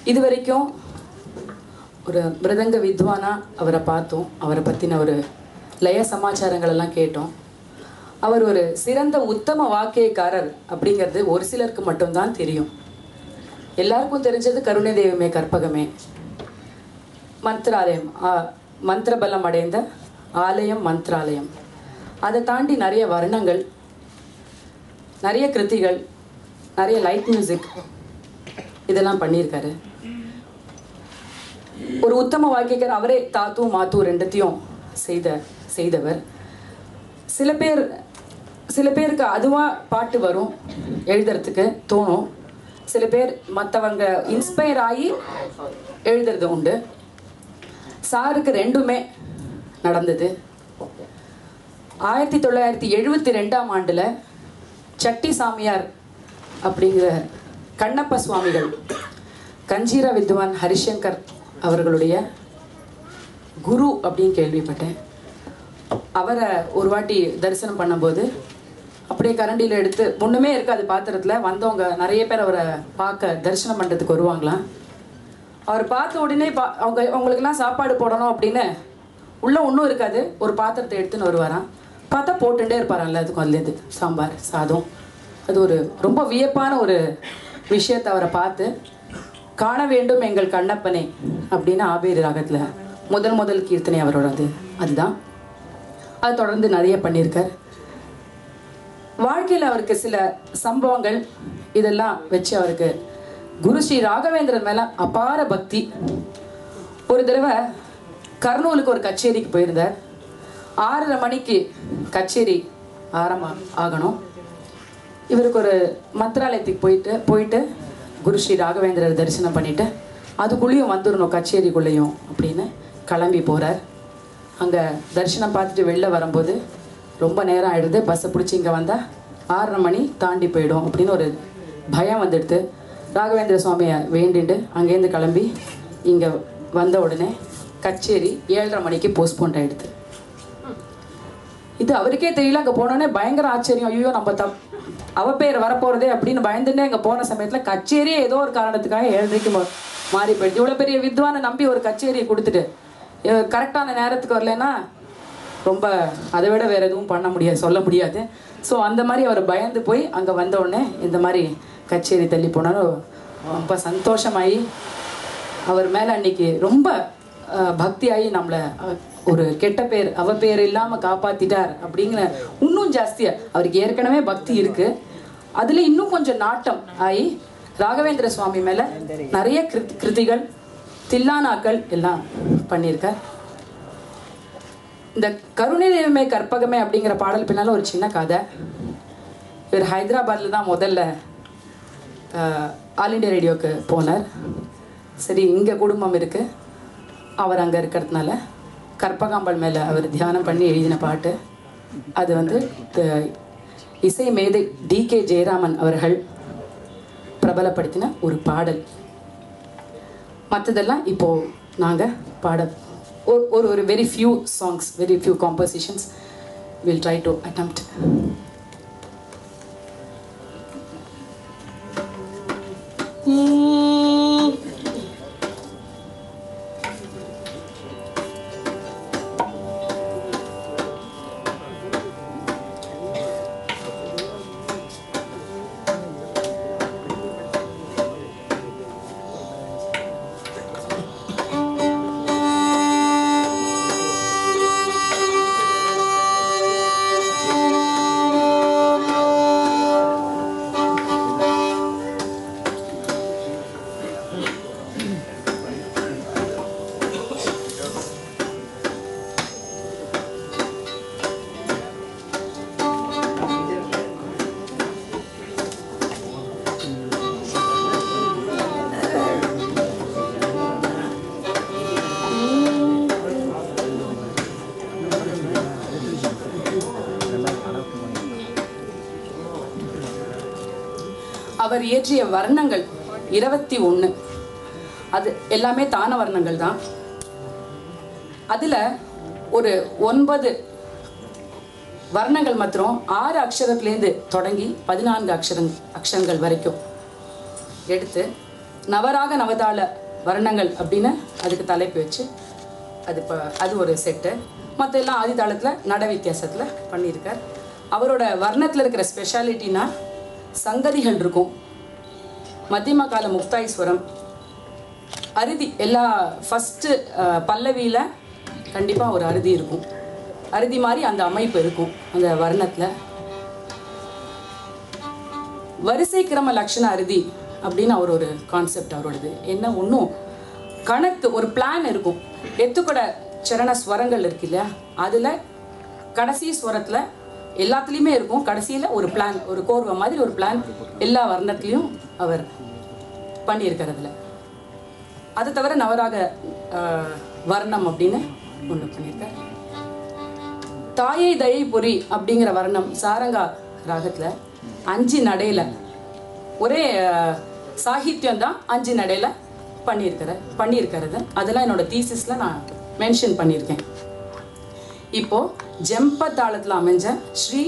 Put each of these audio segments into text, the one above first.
இது வரைக்கும் ஒரு மிருதங்க வித்வானா அவரை பார்த்தோம் அவரை பற்றின ஒரு லய சமாச்சாரங்கள் எல்லாம் கேட்டோம் அவர் ஒரு சிறந்த உத்தம வாக்கியக்காரர் அப்படிங்கிறது ஒரு சிலருக்கு மட்டும்தான் தெரியும் எல்லாருக்கும் தெரிஞ்சது கருணை தெய்வமே கற்பகமே மந்திராலயம் ஆ- மந்திரபலம் அடைந்த ஆலயம் மந்திராலயம் அதை தாண்டி நிறைய வர்ணங்கள் நிறைய கிருத்திகள் நிறைய லைட் மியூசிக் இதெல்லாம் பண்ணியிருக்காரு ஒரு உத்தம வாக்கியக்காரர் அவரே தாத்து மாத்து ரெண்டுத்தையும் செய்த செய்தவர் சில பேர் சில பேருக்கு அதுவாக பாட்டு வரும் எழுதுறதுக்கு தோணும் சில பேர் மற்றவங்க இன்ஸ்பயர் ஆகி எழுதுறது உண்டு சாருக்கு ரெண்டுமே நடந்தது ஆயிரத்தி தொள்ளாயிரத்தி எழுபத்தி ரெண்டாம் ஆண்டில் சட்டி சாமியார் அப்படிங்கிற கண்ணப்ப சுவாமிகள் கஞ்சீரா வித்வான் ஹரிசங்கர் அவர்களுடைய குரு அப்படின்னு கேள்விப்பட்டேன் அவரை ஒரு வாட்டி தரிசனம் பண்ணும்போது அப்படியே கரண்டியில் எடுத்து ஒன்றுமே இருக்காது பாத்திரத்தில் வந்தவங்க நிறைய பேர் அவரை பார்க்க தரிசனம் பண்ணுறதுக்கு வருவாங்களாம் அவர் பார்த்த உடனே பா அவங்க அவங்களுக்கெல்லாம் சாப்பாடு போடணும் அப்படின்னு உள்ளே ஒன்றும் இருக்காது ஒரு பாத்திரத்தை எடுத்துன்னு வருவாராம் பார்த்தா போட்டுட்டே இருப்பாராம் எல்லாத்துக்கும் அதுலேருந்து சாம்பார் சாதம் அது ஒரு ரொம்ப வியப்பான ஒரு விஷயத்தை அவரை பார்த்து காண வேண்டும் எங்கள் கண்ணப்பனே அப்படின்னு ஆபேரி ராகத்தில் முதல் முதல் கீர்த்தனை அவரோடது அதுதான் அது தொடர்ந்து நிறைய பண்ணியிருக்கார் வாழ்க்கையில் அவருக்கு சில சம்பவங்கள் இதெல்லாம் வச்சு அவருக்கு குரு ஸ்ரீ ராகவேந்திரன் மேல அபார பக்தி ஒரு தடவை கர்னூலுக்கு ஒரு கச்சேரிக்கு போயிருந்தார் ஆறரை மணிக்கு கச்சேரி ஆரம்பம் ஆகணும் இவருக்கு ஒரு மந்திராலயத்துக்கு போயிட்டு போயிட்டு குரு ஸ்ரீ ராகவேந்திரர் தரிசனம் பண்ணிட்டு அதுக்குள்ளேயும் வந்துடணும் கச்சேரிக்குள்ளேயும் அப்படின்னு கிளம்பி போகிறார் அங்கே தரிசனம் பார்த்துட்டு வெளில வரும்போது ரொம்ப நேரம் ஆயிடுது பஸ்ஸை பிடிச்சி இங்கே வந்தால் ஆறரை மணி தாண்டி போயிடும் அப்படின்னு ஒரு பயம் வந்துடுது ராகவேந்திர சுவாமியை வேண்டிட்டு அங்கேருந்து கிளம்பி இங்கே வந்த உடனே கச்சேரி ஏழரை மணிக்கு போஸ்ட்போன் ஆயிடுது இது அவருக்கே தெரியல அங்கே போனோடனே பயங்கர ஆச்சரியம் ஐயோ நம்ம தப் அவ பேர் வரப்போறதே அப்படின்னு பயந்துட்டே அங்கே போன சமயத்தில் கச்சேரியே ஏதோ ஒரு காரணத்துக்காக ஏழரைக்கு மா- மாறி போயிடுது இவ்வளோ பெரிய வித்வானை நம்பி ஒரு கச்சேரியை கொடுத்துட்டு கரெக்டான நேரத்துக்கு வரலன்னா ரொம்ப அதை விட வேற எதுவும் பண்ண முடியாது சொல்ல முடியாது ஸோ அந்த மாதிரி அவர் பயந்து போய் அங்கே வந்த உடனே இந்த மாதிரி கச்சேரி தள்ளி போனாலும் ரொம்ப சந்தோஷமாயி அவர் மேலே அன்னைக்கு ரொம்ப அஹ், பக்தியாகி நம்மளை அஹ், ஒரு கெட்ட பேர் அவ பேர் இல்லாமல் காப்பாத்திட்டார் அப்படிங்கிற இன்னும் ஜாஸ்தியாக அவருக்கு ஏற்கனவே பக்தி இருக்கு அதில் இன்னும் கொஞ்சம் நாட்டம் ஆகி ராகவேந்திர சுவாமி மேலே நிறைய கிருத் கிருதிகள் தில்லானாக்கள் எல்லாம் பண்ணியிருக்கார் இந்த கருணை தெய்வமே கற்பகமே அப்படிங்கிற பாடல் பின்னால் ஒரு சின்ன கதை இவர் ஹைதராபாத்தில் தான் முதல்ல அஹ், ஆல் இண்டியா ரேடியோவுக்கு போனார் சரி இங்கே குடும்பம் இருக்குது அவர் அங்கே இருக்கிறதுனால கற்பகாம்பல் மேலே அவர் தியானம் பண்ணி எழுதின பாட்டு அது வந்து த- இசை மேதை டி கே ஜெயராமன் அவர்கள் பிரபலப்படுத்தின ஒரு பாடல் மற்றதெல்லாம் இப்போது நாங்கள் பாட ஒரு ஒரு ஒரு very few songs very few compositions will try to attempt அவர் இயற்றிய வர்ணங்கள் இருபத்தி ஒன்று அது எல்லாமே தான வர்ணங்கள் தான் அதில் ஒரு ஒன்பது வர்ணங்கள் மாத்திரம் ஆறு அக்ஷரத்துலேருந்து தொடங்கி பதினான்கு அக்ஷரங் அக்ஷரங்கள் வரைக்கும் எடுத்து நவராக நவதாள வர்ணங்கள் அப்படின்னு அதுக்கு தலைப்பு வச்சு அது இப்போ அது ஒரு செட்டு மற்ற எல்லாம் ஆதி தாளத்தில் நட வித்தியாசத்தில் பண்ணியிருக்கார் அவரோட வர்ணத்தில் இருக்கிற ஸ்பெஷாலிட்டினா சங்கதிகள் இருக்கும் மத்தியம கால முக்தாய்ஸ்வரம் அறுதி எல்லா ஃபஸ்ட்டு பல்லவியில் கண்டிப்பாக ஒரு அறுதி இருக்கும் அறுதி மாதிரி அந்த அமைப்பு இருக்கும் அந்த வர்ணத்தில் வரிசை கிரம லட்சண அறுதி அப்படின்னு அவர் ஒரு கான்செப்ட் அவரோடது என்ன ஒன்றும் கணக்கு ஒரு பிளான் இருக்கும் எத்துக்கூட சரண ஸ்வரங்கள் இருக்கு இல்லையா அதில் கடைசி ஸ்வரத்தில் எல்லாத்துலேயுமே இருக்கும் கடைசியில் ஒரு பிளான் ஒரு கோர்வை மாதிரி ஒரு பிளான் எல்லா வர்ணத்துலேயும் அவர் பண்ணியிருக்கிறதுல அது தவிர நவராக ஆஹ், வர்ணம் அப்படின்னு ஒன்று பண்ணியிருக்கார் தாயை தயை பொறி அப்படிங்கிற வர்ணம் சாரங்கா ராகத்துல அஞ்சு நடையில ஒரே அஹ், சாகித்யம் தான் அஞ்சு நடையில பண்ணியிருக்கிற பண்ணியிருக்கிறது அதெல்லாம் என்னோட தீசிஸ்ல நான் மென்ஷன் பண்ணியிருக்கேன் இப்போ ஜெம்ப தாளத்துல அமைஞ்ச ஸ்ரீ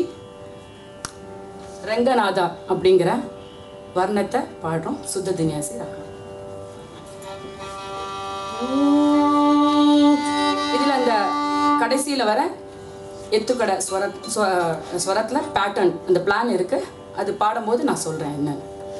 ரங்கநாதா அப்படிங்கிற வர்ணத்தை பாடுறோம் சுத்த தின்யாசி ராகம் இதுல அந்த கடைசியில வர எத்துக்கடை ஸ்வர ஸ்வ- ஸ்வரத்துல பேட்டர்ன் அந்த பிளான் இருக்கு அது பாடும்போது நான் சொல்றேன் என்னன்னு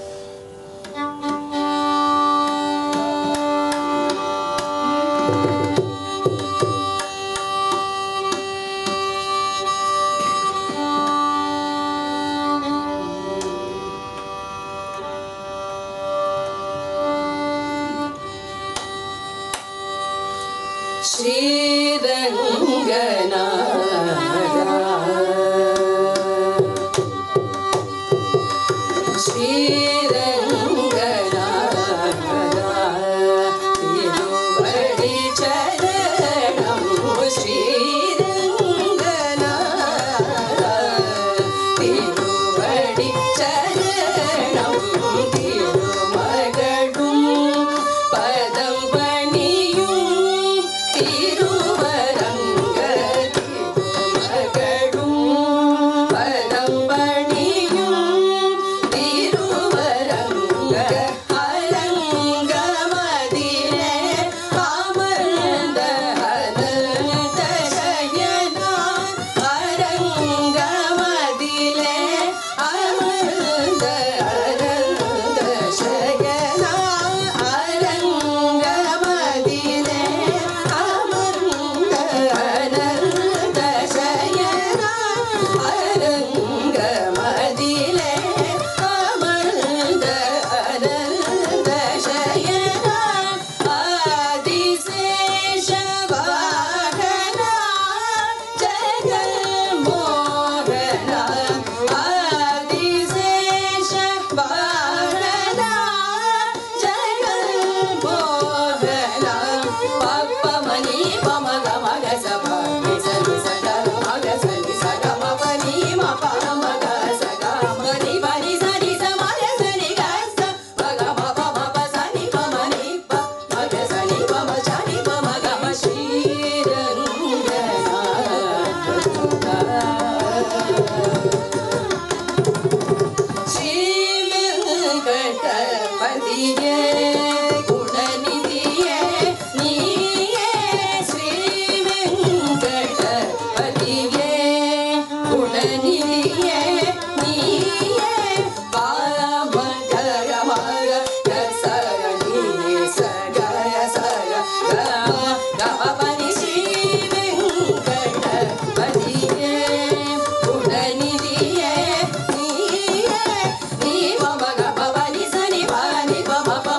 ஸ்ரீரங்கநாதா ஸ்ரீரங்கநாதா திருவடி சரணம் ஸ்ரீரங்கநாதா திருவடி சரணம் திருமகளும் பதம் பணியும் திருவரங்க திருமகளும் பதம் பணியும் திருவரங்க அரங்கமதிலே அமர்ந்த அனந்த சயனா அரங்கமதிலே அமர்ந்த அனந்த சயனா அரங்கமதிலே அமர்ந்த அனந்த சயனா அரங்கமதிலே அமர்ந்த அனந்த சயனா ஆதிசேஷ வாகனா ஜெகன்மோகனா ஆதிசேஷ வாகனா ஜெகன்மோகனா பப்பமணி பமக மக சப சனி சக மக சனி சக மபனி மப மக சக மணி பனி சனி சமக சனி கச மக மப மப சனி பமணி ப மக சனி பம சனி பம கம ஸ்ரீமங்கடபதியே குணநிதியே நீயே ஸ்ரீமங்கடபதியே குணநிதியே நீயே பாமகர மக கசரணி சகய சக கம கமபனி ஸ்ரீமங்கடபதியே குணநிதியே நீயே நீ மம கமபனி சனி பனி பம ப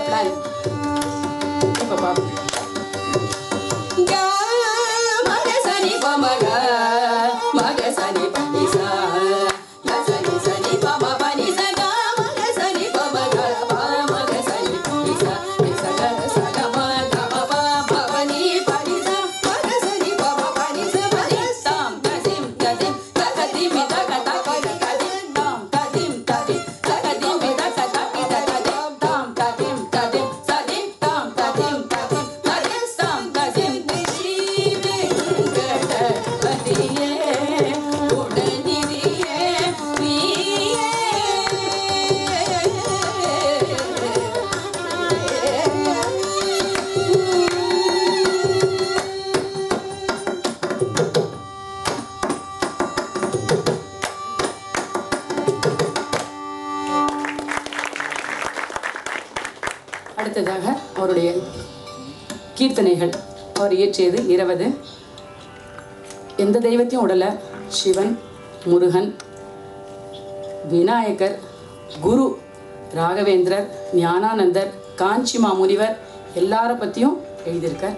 பிளான் இப்போ பார்ப்போம் மகசனி பமக மகசனி பனிசா மகசனி சனி பம பனிச க மகசனி பமக ப மகசனி பனிசா நிசக சக ம க ம ப பவனி பனிச மகசனி பம பனிச பனிசாம் கதிம் கதிம் தகதிமி தக தகதி கதிம் தாம் கதிம் கதிம் தகதிமி தக தகி தகதிம் தாம் கதிம் கதிம் சதிம் தாம் கதிம் கதிம் கதிம் தாம் கதிம் நிஷீவே கடபதியே உடனிரியே அடுத்ததாக அவருடைய கீர்த்தனைகள் அவர் இயற்றியது இருபது எந்த தெய்வத்தையும் உடல சிவன் முருகன் விநாயகர் குரு ராகவேந்திரர் ஞானானந்தர் காஞ்சி மாமுனிவர் எல்லார பற்றியும் எழுதியிருக்கார்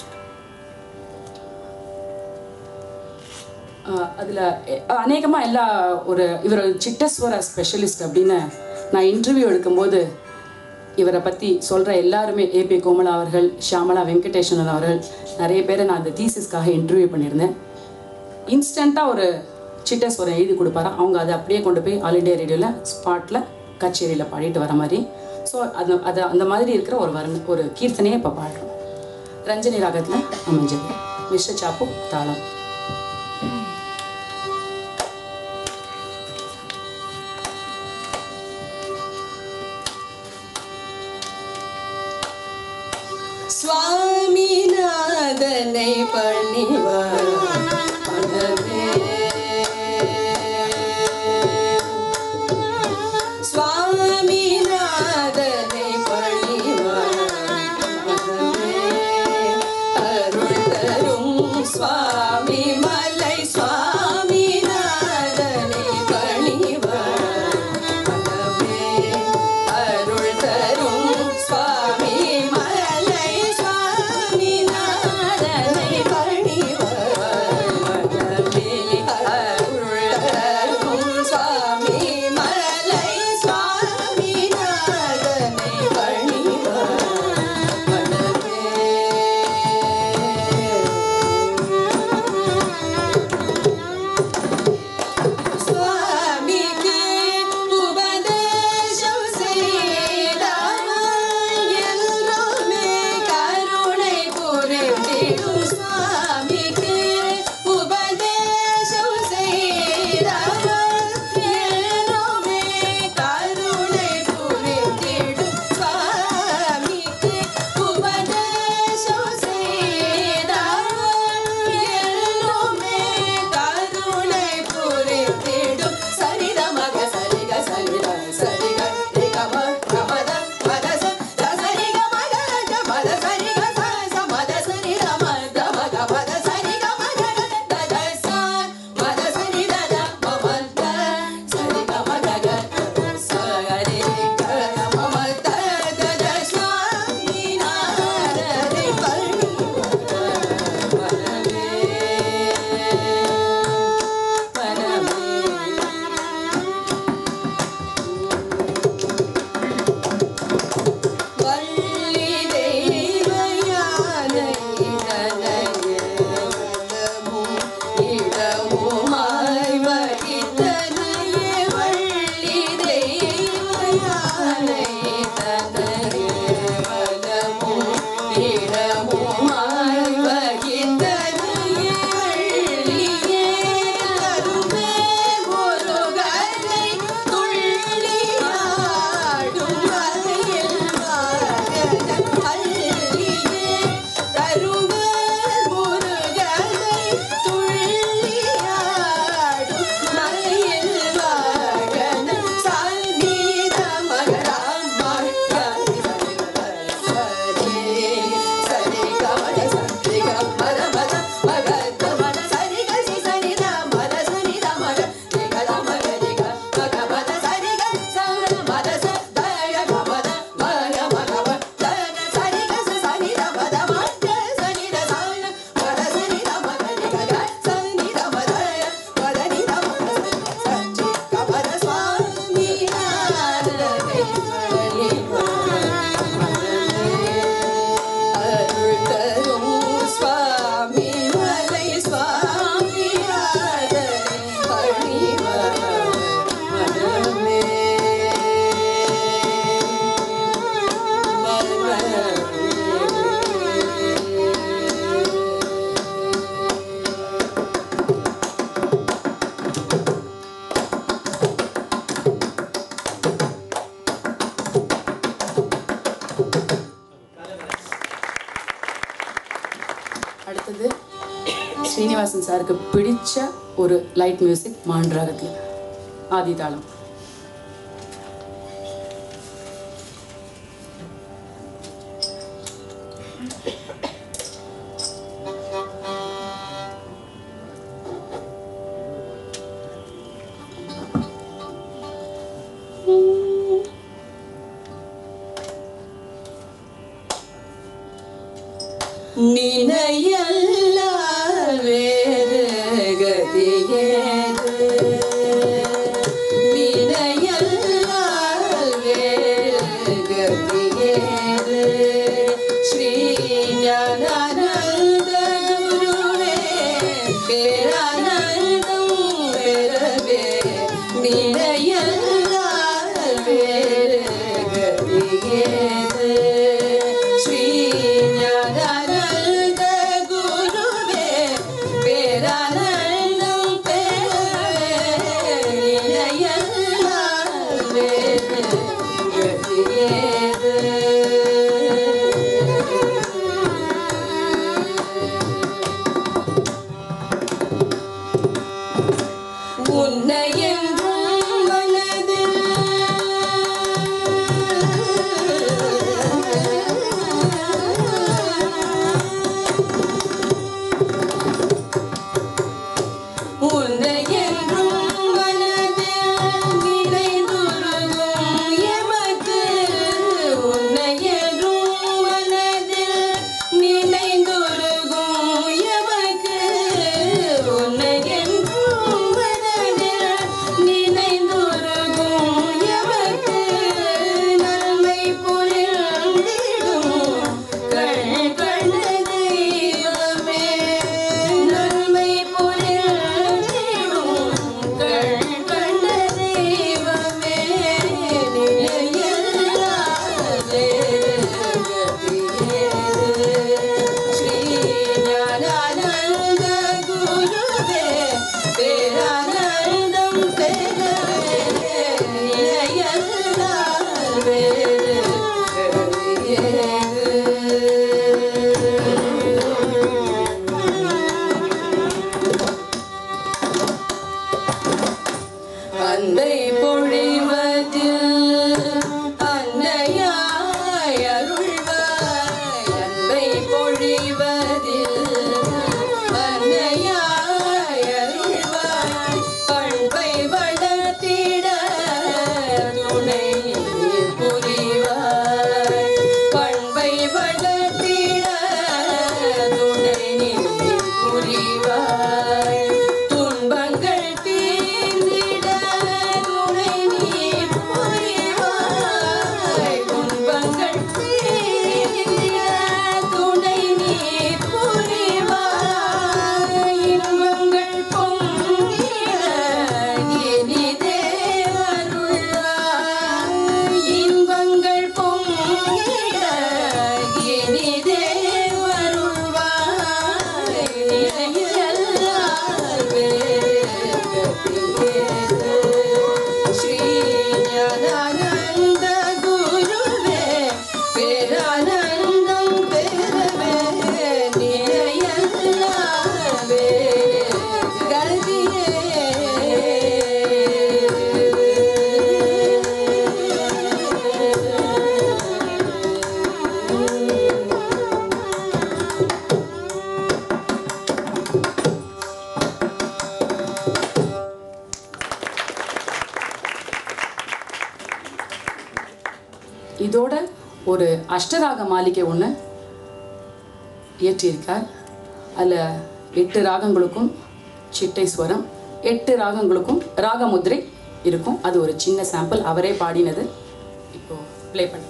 அதில் அநேகமாக எல்லா ஒரு இவர் ஒரு சிட்டஸ்வர ஸ்பெஷலிஸ்ட் அப்படின்னு நான் இன்டர்வியூ எடுக்கும்போது இவரை பற்றி சொல்கிற எல்லாருமே ஏபி கோமலா அவர்கள் ஷியாமலா வெங்கடேஸ்வரன் அவர்கள் நிறைய பேரை நான் அந்த தீசிஸ்க்காக இன்டர்வியூ பண்ணியிருந்தேன் இன்ஸ்டண்ட்டாக ஒரு சிட்டஸ்வரம் எழுதி கொடுப்பாராம் அவங்க அதை அப்படியே கொண்டு போய் ஆல் இண்டியா ரேடியோவில் ஸ்பாட்டில் கச்சேரியில் பாடிட்டு வர மாதிரி ஸோ அது அது அந்த மாதிரி இருக்கிற ஒரு வர்ண ஒரு கீர்த்தனையை இப்போ பாடுறோம் ரஞ்சனி ராகத்தில் அமைஞ்சது மிஸ்ர சாப்பு தாளம் சுவாமிநாதனை பணிவார் மனமே சுவாமிநாதனை பணிவார் மனமே அருள் தரும் சுவாமி மலை சுவாமிநாதனை பணிவார் மனமே அருள் தரும் சுவாமி மலை சுவாமிநாதனை பணிவார் ஸ்ரீனிவாசன் சாருக்கு பிடிச்ச ஒரு லைட் மியூசிக் மான்றாகத்தில் ஆதி தாளம் நினையல்ல வேறு கதியேது நினையல்ல வேறு கதியேது ஸ்ரீ ஞானானந்த குருவே பேரானந்தம் பெறவே நினையல்ல வேறு கதியேது ஸ்ரீ ஞானானந்த குருவே பேரானந்தம் பெறவே நினையெல்லாம் வேறு கதியேது. உன்னை என்றும் மனதில் உன்னை என்றும் மனதில் நினைந்துருகும் எமக்கு உன்னை என்றும் மனதில் நினைந்துருகும் எமக்கு உன்னை என்றும் மனதில் நினைந்துருகும் எமக்கு நன்மை புரிந்திடும் கண் கண்ட தெய்வமே நன்மை புரிந்திடும் கண் கண்ட தெய்வமே நிலையில்லாதே கதியேது. ஸ்ரீ ஞானானந்த குருவே பேரானந்தம் பெறவே நிலையல்லாதே அன்னை பொழிவதில் அன்னையாய் அருள்வாய் அன்னை பொழிவதில் அன்னையாய் அருள்வாய் பண்பை வளர்த்திட துணை புரிவாய் பண்பை வளர்த்திட துணை புரிவாய் துன்பங்கள் தீர்ந்திட துணை நீ புரிவாய் துன்பங்கள் தீர்ந்திட துணை நீ புரிவாய் இன்பங்கள் பொங்கிட இனிதே வருள்வாய் இன்பங்கள் பொங்கிட இனிதே வருள்வாய் நிலையல்லாவே கதியேது. ஸ்ரீ ஞானானந்த குருவே பேரானந்தம் பெறவே நிலையல்லாவே கதியே இதோட ஒரு அஷ்டராக மாளிகை ஒன்று இயற்றியிருக்கார் அதில் எட்டு ராகங்களுக்கும் சிட்டை ஸ்வரம் எட்டு ராகங்களுக்கும் ராகமுத்ரை இருக்கும் அது ஒரு சின்ன சாம்பிள் அவரே பாடினது இப்போ ப்ளே பண்ணி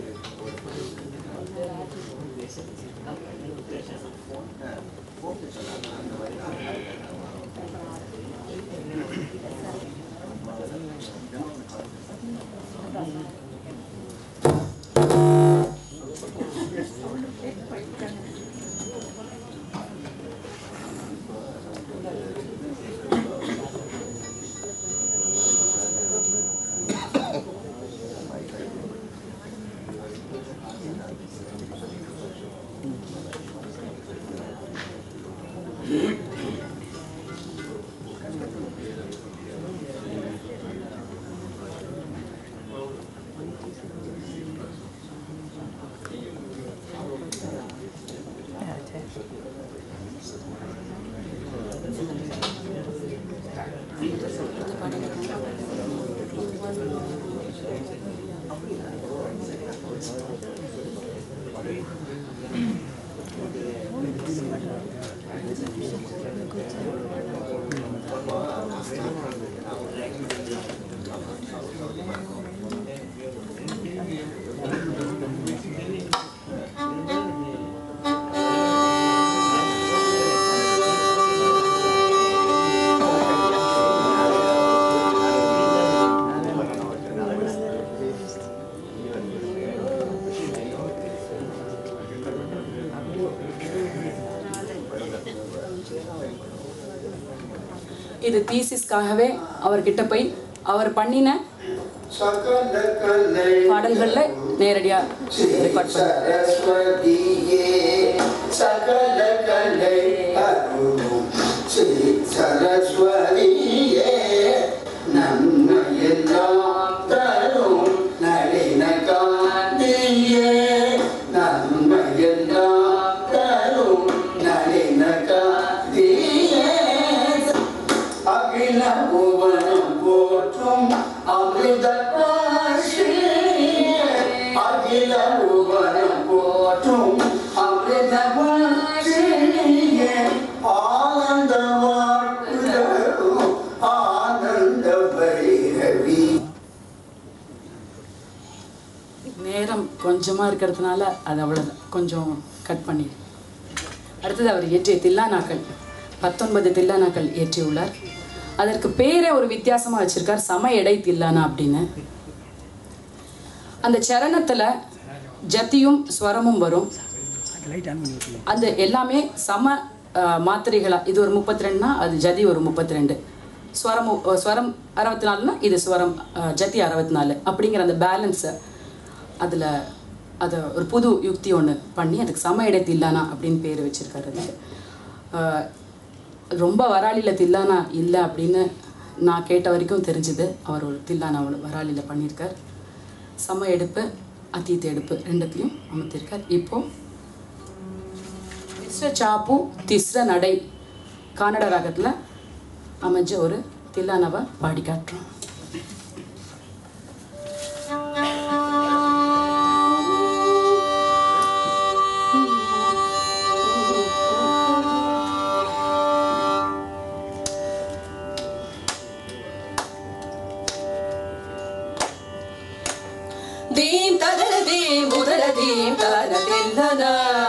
போட்டு சொன்னாங்க இது தீசிஸ்க்காகவே அவர்கிட்ட போய் அவர் பண்ணின சகல கலை பாடல்கள்ல நேரடியா ரெக்கார்ட் பண்ண சரஸ்வதியே சகல கலை அருளும் ஸ்ரீ சரஸ்வதியே நன்மையெல்லாம் தரும் நளின காந்தியே நன்மையெல்லாம் தரும் நளின காந்தியே அகில புவனம் போற்றும் அமிர்த அகில புவனம் போற்றும் அமிர்த ஆனந்த வாழ்த்துதரும் ஆனந்த பைரவி நேரம் கொஞ்சமா இருக்கிறதுனால அது அவ்வளவுதான் கொஞ்சம் கட் பண்ணி அடுத்தது அவர் இயற்றிய தில்லானாக்கள் பத்தொன்பது தில்லானாக்கள் இயற்றியுள்ளார் அதற்கு பேரே ஒரு வித்தியாசமா வச்சிருக்கார் சம எடை தில்லானா அப்படின்னு அந்த சரணத்துல ஜதியும் ஸ்வரமும் வரும் அந்த எல்லாமே சம அஹ், மாத்திரைகளா இது ஒரு முப்பத்தி ரெண்டுனா அது ஜதி ஒரு முப்பத்தி ரெண்டு ஸ்வரமும் அஹ், ஸ்வரம் அறுபத்தி நாலுனா இது ஸ்வரம் அஹ், ஜதி அறுபத்தி நாலு அப்படிங்கிற அந்த பேலன்ஸை அதில் அதை ஒரு புது யுக்தி ஒன்று பண்ணி அதுக்கு சம இடை தில்லானா அப்படின்னு பேர் வச்சிருக்காரு அதுக்கு அஹ், ரொம்ப வராளியில் தில்லானா இல்லை அப்படின்னு நான் கேட்ட வரைக்கும் தெரிஞ்சுது அவர் ஒரு தில்லானா வராளியில் பண்ணியிருக்கார் சம எடுப்பு அத்தீத்த எடுப்பு ரெண்டுத்தையும் அமர்த்திருக்கார் இப்போ மிஸ்ர சாப்பு திஸ்ர நடை கன்னட ராகத்தில் அமைஞ்ச ஒரு தில்லானவை பாடி காட்டுறோம் ದೀಂ ತದರ ದೀಂ ಉದರ ದೀಂ ತದ ತಿಲ್ಲನ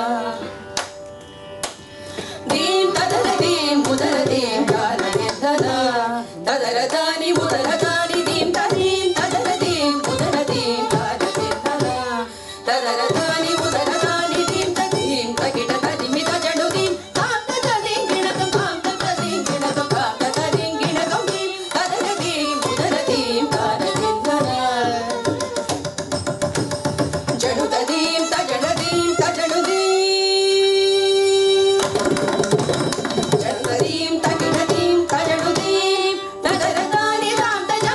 ದೀಂ ತದರ ದೀಂ ಉದರ ದೀಂ ತದ ತಿಲ್ಲನ ತದರ ದಾನಿ ಉದರ ದಾನಿ ದೀಂ ತದೀಂ ತದರ ದೀಂ ಉದರ ದೀಂ ತದ ತಿಲ್ಲನ ತದರ ದಾನಿ ಉದರ ದಾನಿ ದೀಂ ತದೀಂ ತಗಿಟ ತದಿಮಿ ತಜಡು ದೀಂ ತಾತ ತದೀಂ ಗಿಣಕಂ ತಾತ ತದೀಂ ಗಿಣಕಂ ತಾತ ತದೀಂ ಗಿಣಕಂ ದೀಂ ತದರ ದೀಂ ಉದರ ದೀಂ ತದ ತಿಲ್ಲನ ಜಡುದದೀಂ ತಜಡದೀಂ ತಜಡುದೀಂ ಜಡುದದೀಂ ತಗಿಡದೀಂ ತಜಡುದೀಂ ತದರದಾನಿ ರಾಮ್ ತಜ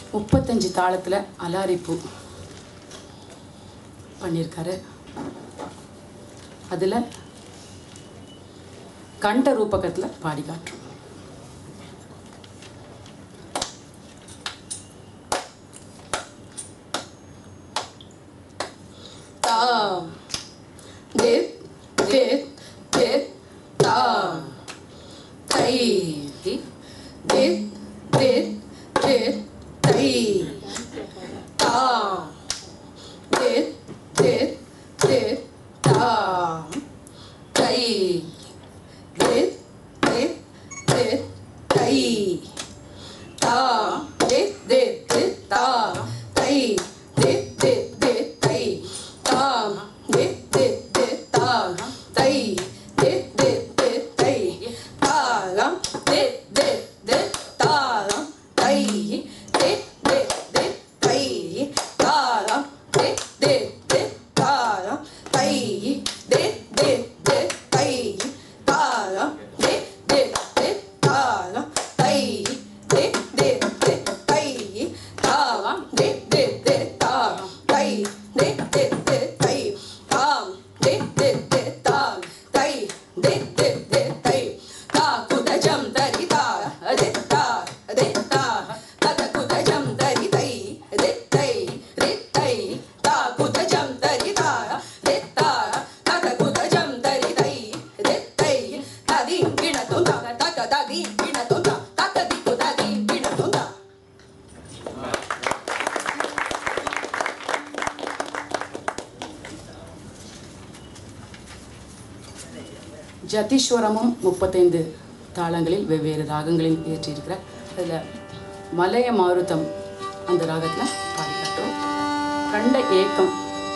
முப்பத்தஞ்சு தாளத்தில் அலாரிப்பூ பண்ணியிருக்காரு அதில் கண்ட ரூபகத்தில் பாடி காட்டுறோம் தாம் தித் தித் தித் தாம் தை தித் தித் தித் தை தாம் தித் தித் தித் தாம் தை தித் தித் தித் தை தாம் தித் தித் தித் தாம் தை தித் தித் தித் தை தாம் தித் தித் தித் தாம் தை தித் தித் தித் தை தாளம் தித் தித் தித் தாளம் தை தித் தித் தித் தை தாளம் தித் தித் தித் தாளம் தை தித் தித் தித் தை தாளம் தித் தித் தித் தாளம் தை தித் தித் தித் தை தாளம் தித் தித் தித் தாளம் தை தித் தித் தித் தை தாம் தித் தித் தித் தாம் தை தித் தித் தித் தை தா குதஜம் தரி தா தித் தா தித் தா தத குதஜம் தரி தை தித் தை தித் தை தா குதஜம் தரி தா தித் தா தத குதஜம் தரி தை தித் தை ததி கிணத்தும் தக தக ததி கிணத்தும் தா ததி குததி கிணத்தும் தா ஜதீஸ்வரமும் முப்பத்தைந்து தாளங்களில் வெவ்வேறு ராகங்களில் இயற்றியிருக்கிறார் அதில் மலைய மாருதம் அந்த ராகத்தில் பாடி காட்டுறோம் கண்ட ஏக்கம்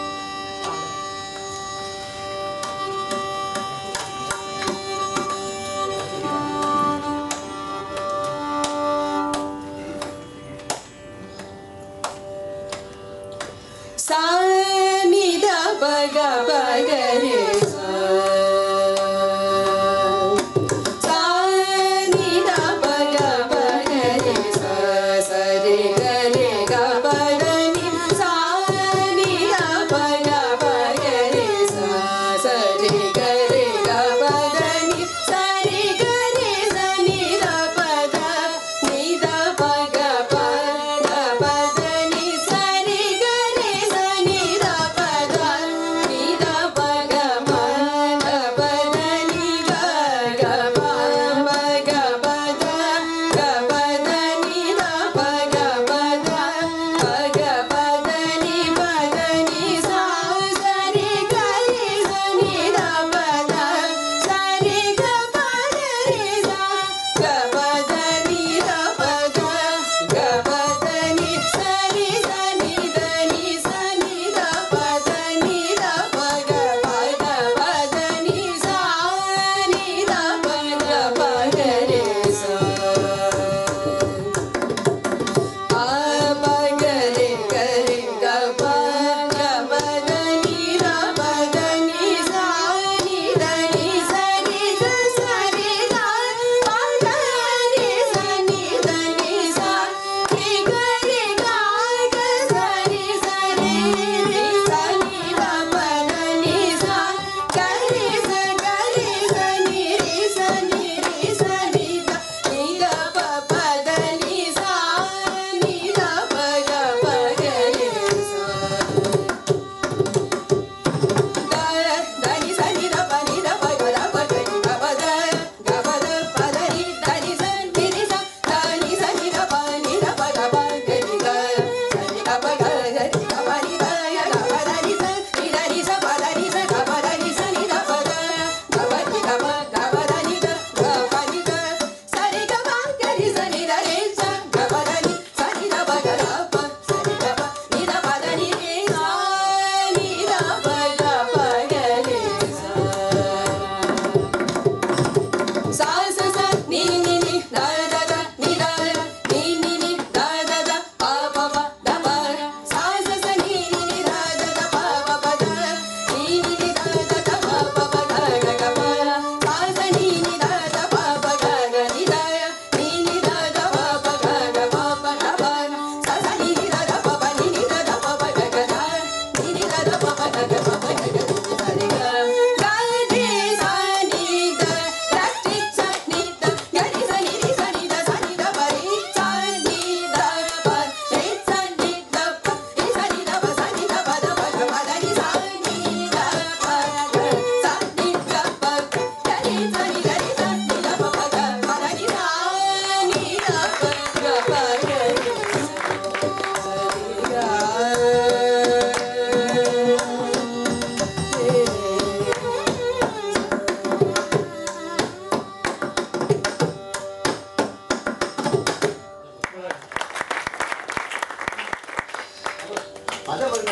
சானித பக பகரே சானித பக பகரே சரி கரே க பகனி சானித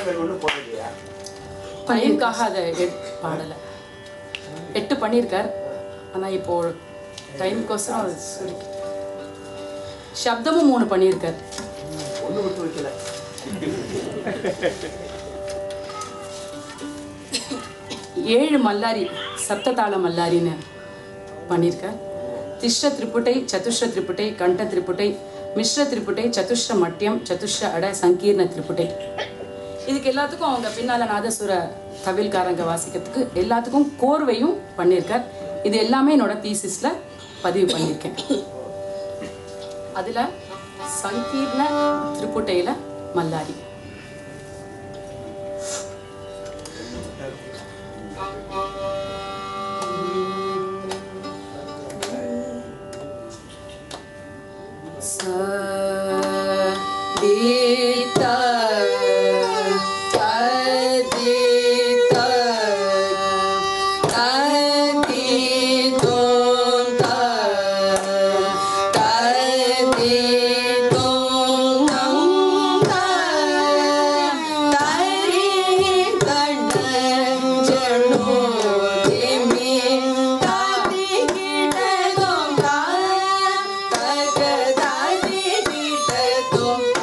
ராகங்கள் ஒன்றும் போடலையா பையனுக்காக அதை எட்- பாடலை எட்டு பண்ணியிருக்கார் ஆனால் இப்போ டைம்க்கோசரம் அது சுருக்கி சப்தமும் மூணு பண்ணியிருக்கார் ஒன்றும் விட்டு வைக்கல ஏழு மல்லாரி சப்ததாள மல்லாரின்னு பண்ணியிருக்கார் திஷ்ட திரிபுட்டை சதுஷ்ட திரிபுட்டை கண்ட திரிபுட்டை மிஸ்ர திரிபுட்டை சதுஷ்ட மட்டியம் சதுஷ்ட அட சங்கீர்ண திரிபுட்டை இதுக்கு எல்லாத்துக்கும் அவங்க பின்னால நாதசுர தவில்காரங்க வாசிக்கிறதுக்கு எல்லாத்துக்கும் கோர்வையும் பண்ணியிருக்கார் இது எல்லாமே என்னோட தீசிஸ்ல பதிவு பண்ணியிருக்கேன் அதுல சங்கீர்ண திரிபுட்டையில Mallari Dita, Kadita, Kaditonta, Kaditonamta, Tarikana, Janodimi, Kadikitatonta, Takadadikitatonta,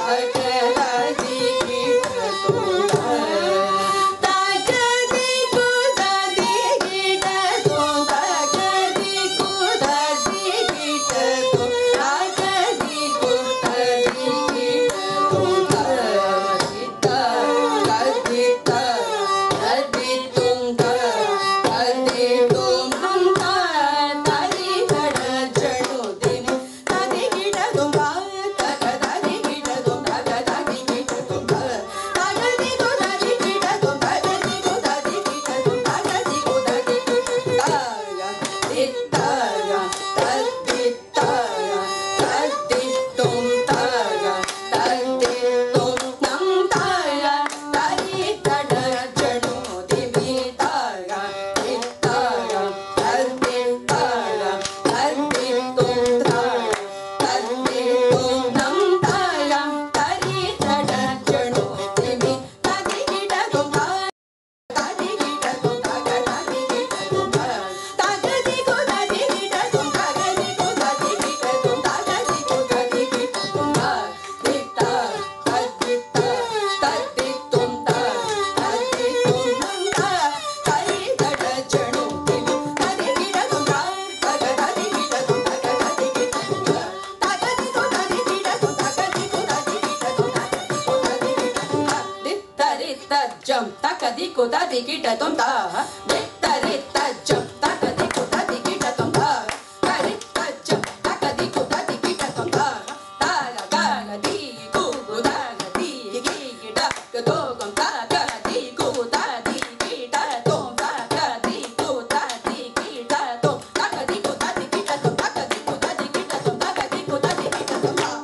jam taka di ko da di ki da tom ta di ta ri ta jam taka di ko da di ki da tom ta ta ri ta jam taka di ko da di ki da tom ta ta ga ga ga di ku ku da ga di ki ki da ga do kom ta ga di ku da di ki da tom ta ga di ku da di ki da tom ta ga di ko da di ki da tom ta ga di ko da di ki da tom ta ga di ko da di ki da tom ta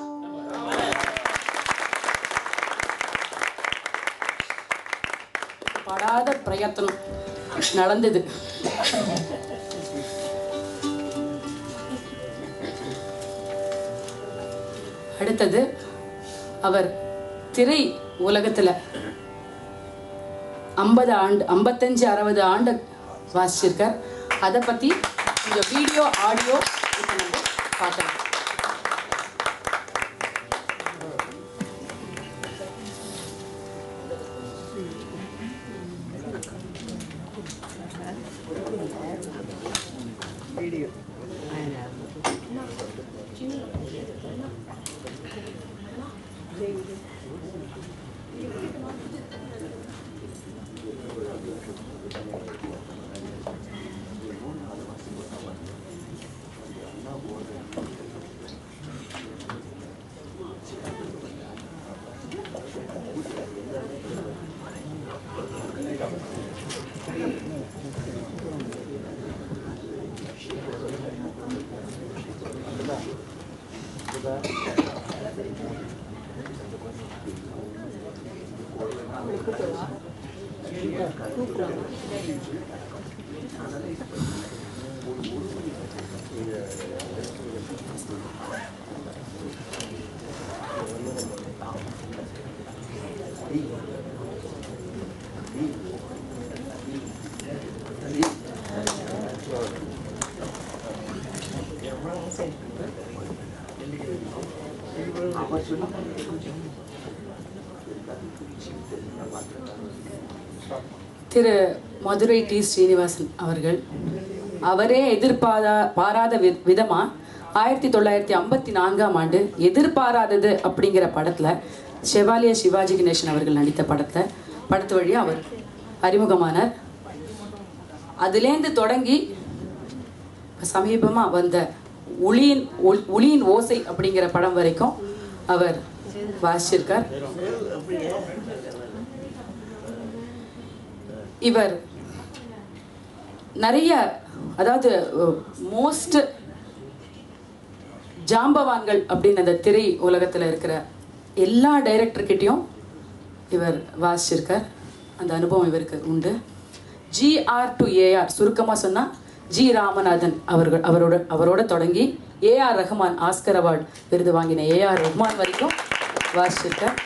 படாத பிரயத்தனம் நடந்தது அடுத்தது அவர் திரை உலகத்துல ஐம்பது ஆண்டு ஐம்பத்தஞ்சு அறுபது ஆண்டு வாசிச்சிருக்கார் அதை பத்தி கொஞ்சம் வீடியோ ஆடியோ இப்போ நம்ம பார்க்கலாம் திரு மதுரை டி ஸ்ரீனிவாசன் அவர்கள் அவரே எதிர்பாரா பாராத வி விதமா ஆயிரத்தி தொள்ளாயிரத்தி ஐம்பத்தி நான்காம் ஆண்டு எதிர்பாராதது அப்படிங்கிற படத்துல செவாலிய சிவாஜி கணேசன் அவர்கள் நடித்த படத்தை படத்து வழியா அவர் அறிமுகமானார் அதுலேருந்து தொடங்கி சமீபமா வந்த ஒளியின் ஒல்- ஒளியின் ஓசை அப்படிங்கிற படம் வரைக்கும் அவர் வாசிச்சிருக்கார் இவர் நிறைய அதாவது மோஸ்ட் ஜாம்பவான்கள் அப்படின்னு அந்த திரை உலகத்தில் இருக்கிற எல்லா டைரக்டர்கிட்டையும் இவர் வாசிச்சிருக்கார் அந்த அனுபவம் இவருக்கு உண்டு ஜிஆர் டு ஏஆர் சுருக்கமாக சொன்னால் ஜி ராமநாதன் அவர்கள் அவரோட அவரோட தொடங்கி ஏஆர் ரஹ்மான் ஆஸ்கர் அவார்டு விருது வாங்கின ஏஆர் ரஹ்மான் வரைக்கும் வாசிச்சிருக்கார்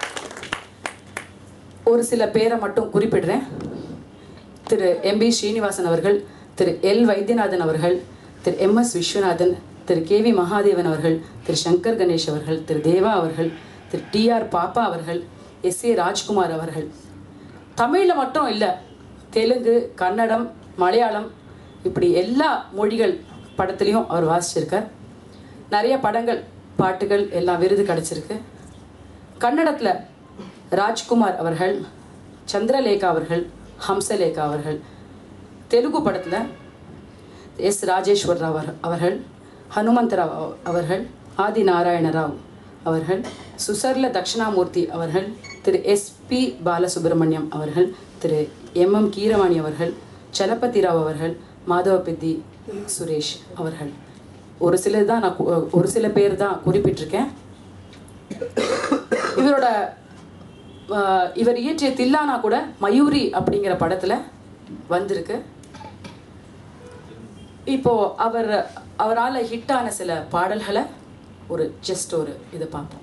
ஒரு சில பேரை மட்டும் குறிப்பிடுறேன் திரு எம் பி ஸ்ரீனிவாசன் அவர்கள் திரு எல் வைத்தியநாதன் அவர்கள் திரு எம் எஸ் விஸ்வநாதன் திரு கே வி மகாதேவன் அவர்கள் திரு சங்கர் கணேஷ் அவர்கள் திரு தேவா அவர்கள் திரு டி ஆர் பாப்பா அவர்கள் எஸ் ஏ ராஜ்குமார் அவர்கள் தமிழில் மட்டும் இல்லை தெலுங்கு கன்னடம் மலையாளம் இப்படி எல்லா மொழிகள் படத்துலையும் அவர் வாசிச்சிருக்கார் நிறைய படங்கள் பாட்டுகள் எல்லாம் விருது கிடச்சிருக்கு கன்னடத்தில் ராஜ்குமார் அவர்கள் சந்திரலேகா அவர்கள் ஹம்சலேகா அவர்கள் தெலுங்கு படத்தில் எஸ் ராஜேஸ்வர் ராவ் அவர்- அவர்கள் ஹனுமந்தராவ் அவ- அவர்கள் ஆதி நாராயண ராவ் அவர்கள் சுசர்ல தட்சிணாமூர்த்தி அவர்கள் திரு எஸ் பி பாலசுப்ரமணியம் அவர்கள் திரு எம் எம் கீரவாணி அவர்கள் சலபதி ராவ் அவர்கள் மாதவபெத்தி சுரேஷ் அவர்கள் ஒரு சிலர் தான் நான் கு- ஒரு சில பேர் தான் குறிப்பிட்டிருக்கேன் இவரோட ஆஹ், இவர் இயற்றிய தில்லானா கூட மயூரி அப்படிங்கிற படத்துல வந்திருக்கு இப்போ அவர் அவரால் ஹிட்டான சில பாடல்களை ஒரு ஜஸ்ட் ஒரு இதை பார்ப்போம்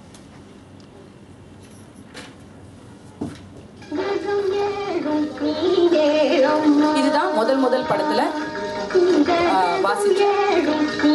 இதுதான் முதல் முதல் படத்துல ஆஹ், வாசிச்சேன்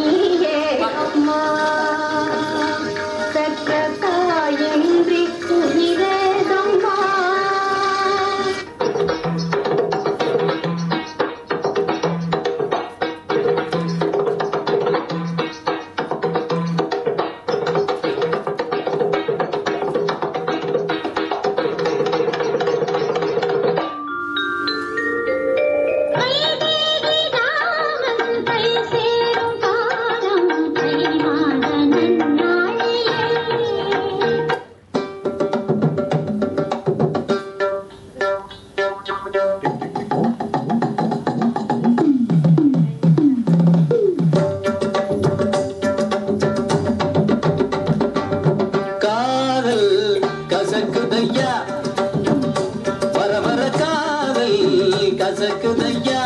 காதல் கசக்குதையா வர வர காதல் கசக்குதையா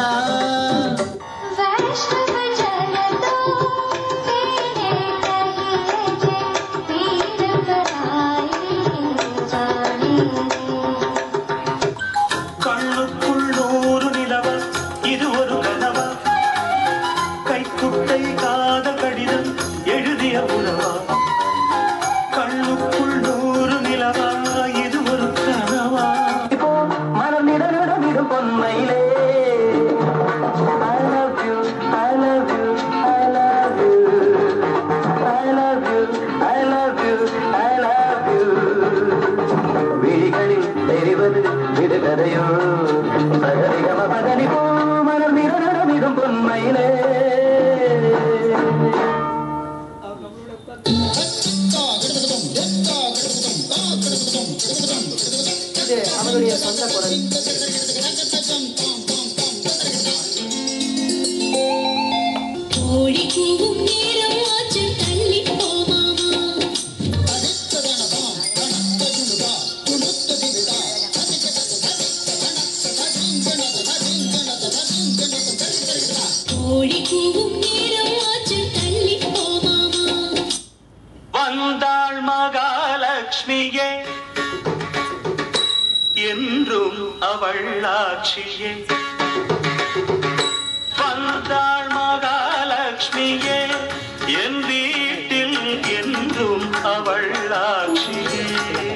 கண்ணுக்குள் நூறு நிலவா இது ஒரு கனவா கைக்குட்டை காத கடிதம் எழுதிய உறவா கண்ணுக்குள் நூறு நிலவா இது ஒரு கனவா இப்போ மனமிடமிடும் பொன்மையிலே I love you, I love you, I love you. I love you, I love you, I love you. விழிகளில் தெரிவது விடுகதையோ சகரிகம பதனி போ மனமிடமிடும் பொன்மையிலே இது அவருடைய சொந்த குரல் கோழிக்கூவும் நேரம் ஆச்சு தள்ளி போமாமா கோழிக்கூவும் நேரம் ஆச்சு தள்ளி போமாமா வந்தாள் மகாலட்சுமியே என்றும் அவள் ஆட்சியே வந்தாள் மகாலட்சுமியே என் வீட்டில் என்றும் அவள் வள்ளாட்சியே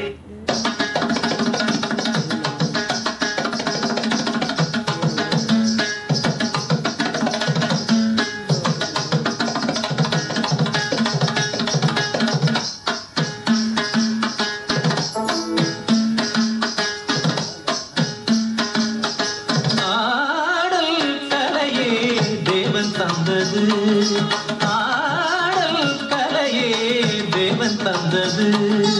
ஆடல் கலையே தேவன் தந்தது ஆடல் கலையே தேவன் தந்தது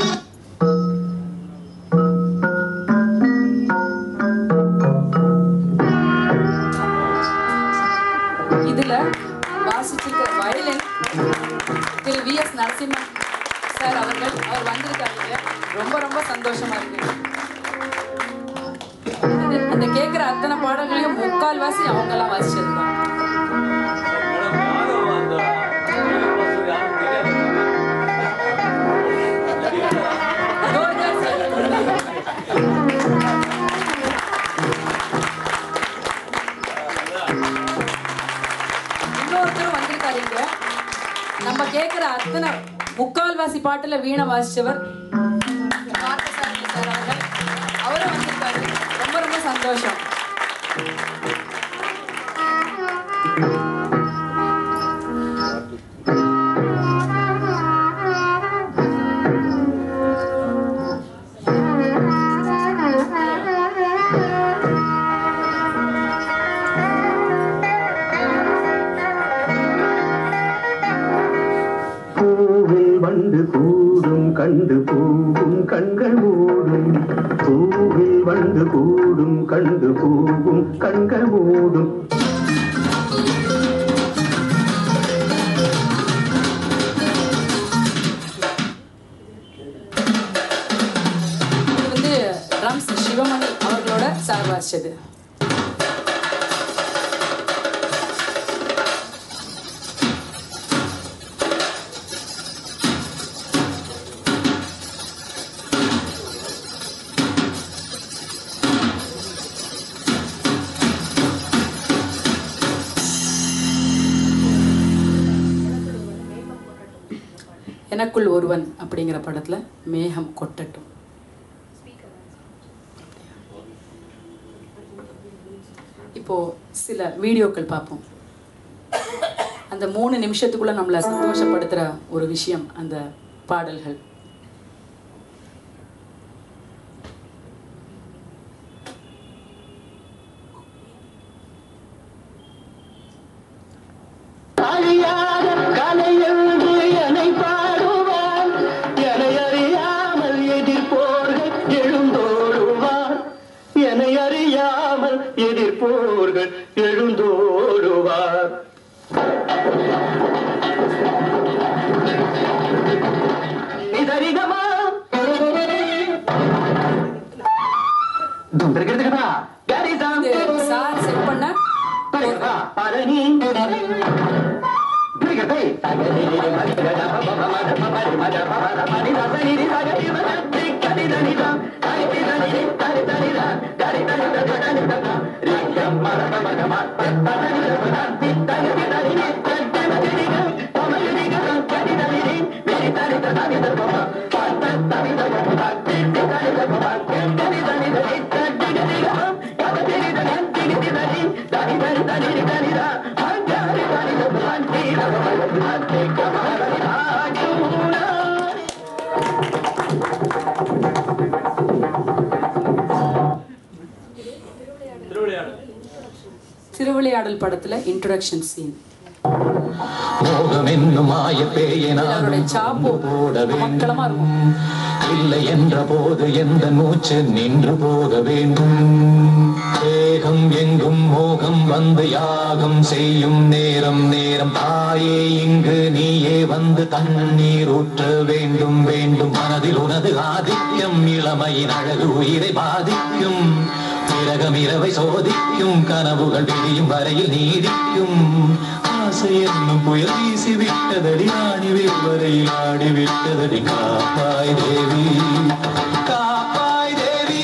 இதுல வாசிச்சிருக்கிற வயலின் திரு வி எஸ் நரசிம்மன் சார் அவர்கள் அவர் வந்திருக்காங்க ரொம்ப ரொம்ப சந்தோஷமா இருக்கு இது- அந்த கேட்குற அத்தனை பாடல்களையும் முக்கால் வாசி அவங்கெல்லாம் வாசிச்சிருந்தாங்க ஜோர்ஜர் சார். இன்னொருத்தரும் வந்திருக்காரு இங்க நம்ம கேட்கிற அத்தனை முக்கால்வாசி பாட்டுல வீணை வாசிச்சவர் பார்த்தசாரதி சார் அவர்கள் அவரும் வந்திருக்காரு ரொம்ப ரொம்ப சந்தோஷம் பூவில் வண்டு கூடும் கண்டு பூவும் கண்கள் மூடும் பூவில் வண்டு கூடும் கண்டு பூவும் கண்கள் மூடும் இது வந்து ரம்ஸ் சிவமணி அவர்களோட சார் வாசிச்சது எனக்குள் ஒருவன் அப்படிங்கிற படத்துல மேகம் கொட்டட்டும் இப்போ சில வீடியோக்கள் பார்ப்போம் அந்த மூணு நிமிஷத்துக்குள்ள நம்மளை சந்தோஷப்படுத்துற ஒரு விஷயம் அந்த பாடல்கள் அழியாத கலையென்று என்னை பாடுவார் என்னை அறியாமல் எதிர்ப்போர்கள் எழுந்தோடுவார் என்னை அறியாமல் எதிர்ப்போர்கள் எழுந்தோடுவார் நிதரிகமா துந்தரிக்கிறதுக்குதா கரிதம் இது சார் செட் பண்ண பரிகா பரணி பிரிகதை தகதி மரிகத பப மத பபரி மத பபர மணி ரசனி தகதி மதி கடிதனிதம் தரிதி தனி தரி தனித தரி தனி தனி தனி ரிகம் மரத மகம தனி தனி தனி தனி தனி மதிரிக தமரிக கடிதனி மேரி தனி தனி தப பத்த தனி தப தனி தனி தப கடி தனி தனி தனி தனி கபதிரி தனி திகி தனி தனி தனி தனி தனி தா அங்கரி தனி தப தனி தப தனி கமரனி ஆகுனா திருவிளையாடல் படத்துல இன்ட்ரோடக்ஷன் சீன் மோகம் என்னும் மாய பேயை அவருடைய சாப்பு போட மக்களமா இருக்கும் வேண்டும் இல்லை என்ற போது எந்த மூச்சு நின்று போக வேண்டும் தேகம் எங்கும் மோகம் வந்து யாகம் செய்யும் நேரம் நேரம் தாயே இங்கு நீயே வந்து தண்ணீர் ஊற்ற வேண்டும் வேண்டும் மனதில் உனது ஆதிக்கம் இளமையின் அழகு உயிரை பாதிக்கும் பிறகம் இரவை சோதிக்கும் கனவுகள் விடியும் வரையில் நீடிக்கும் ஆசை என்னும் புயல் வீசி விட்டதடி ஆணி வரையில் ஆடி விட்டதடி காப்பாய் தேவி காப்பாய் தேவி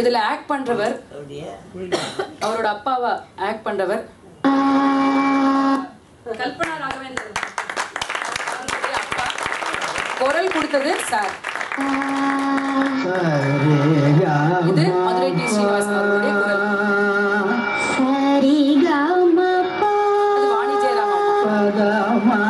இதுல ஆக்ட் பண்றவர் அவரோட அப்பாவா ஆக்ட் பண்றவர் கல்பனா ராகவேந்திரன் அவர்களுடைய அப்பா குரல் கொடுத்தது சார் இது மதுரை டி ஸ்ரீனிவாசன் அவர்களுடைய குரல் அது வாணி ஜெயராம் அம்மா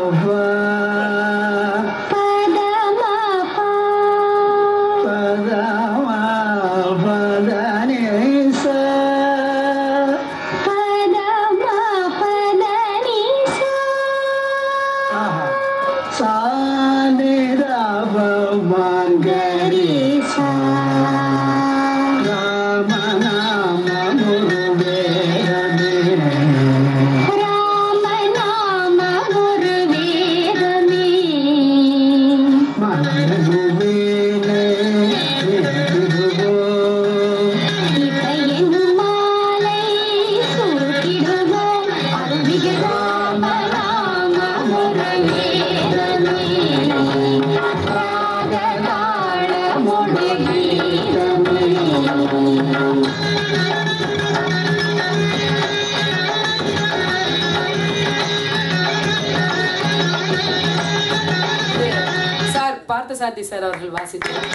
சார் பார்த்தசாரதி சார் அவர்கள் வாசித்தார்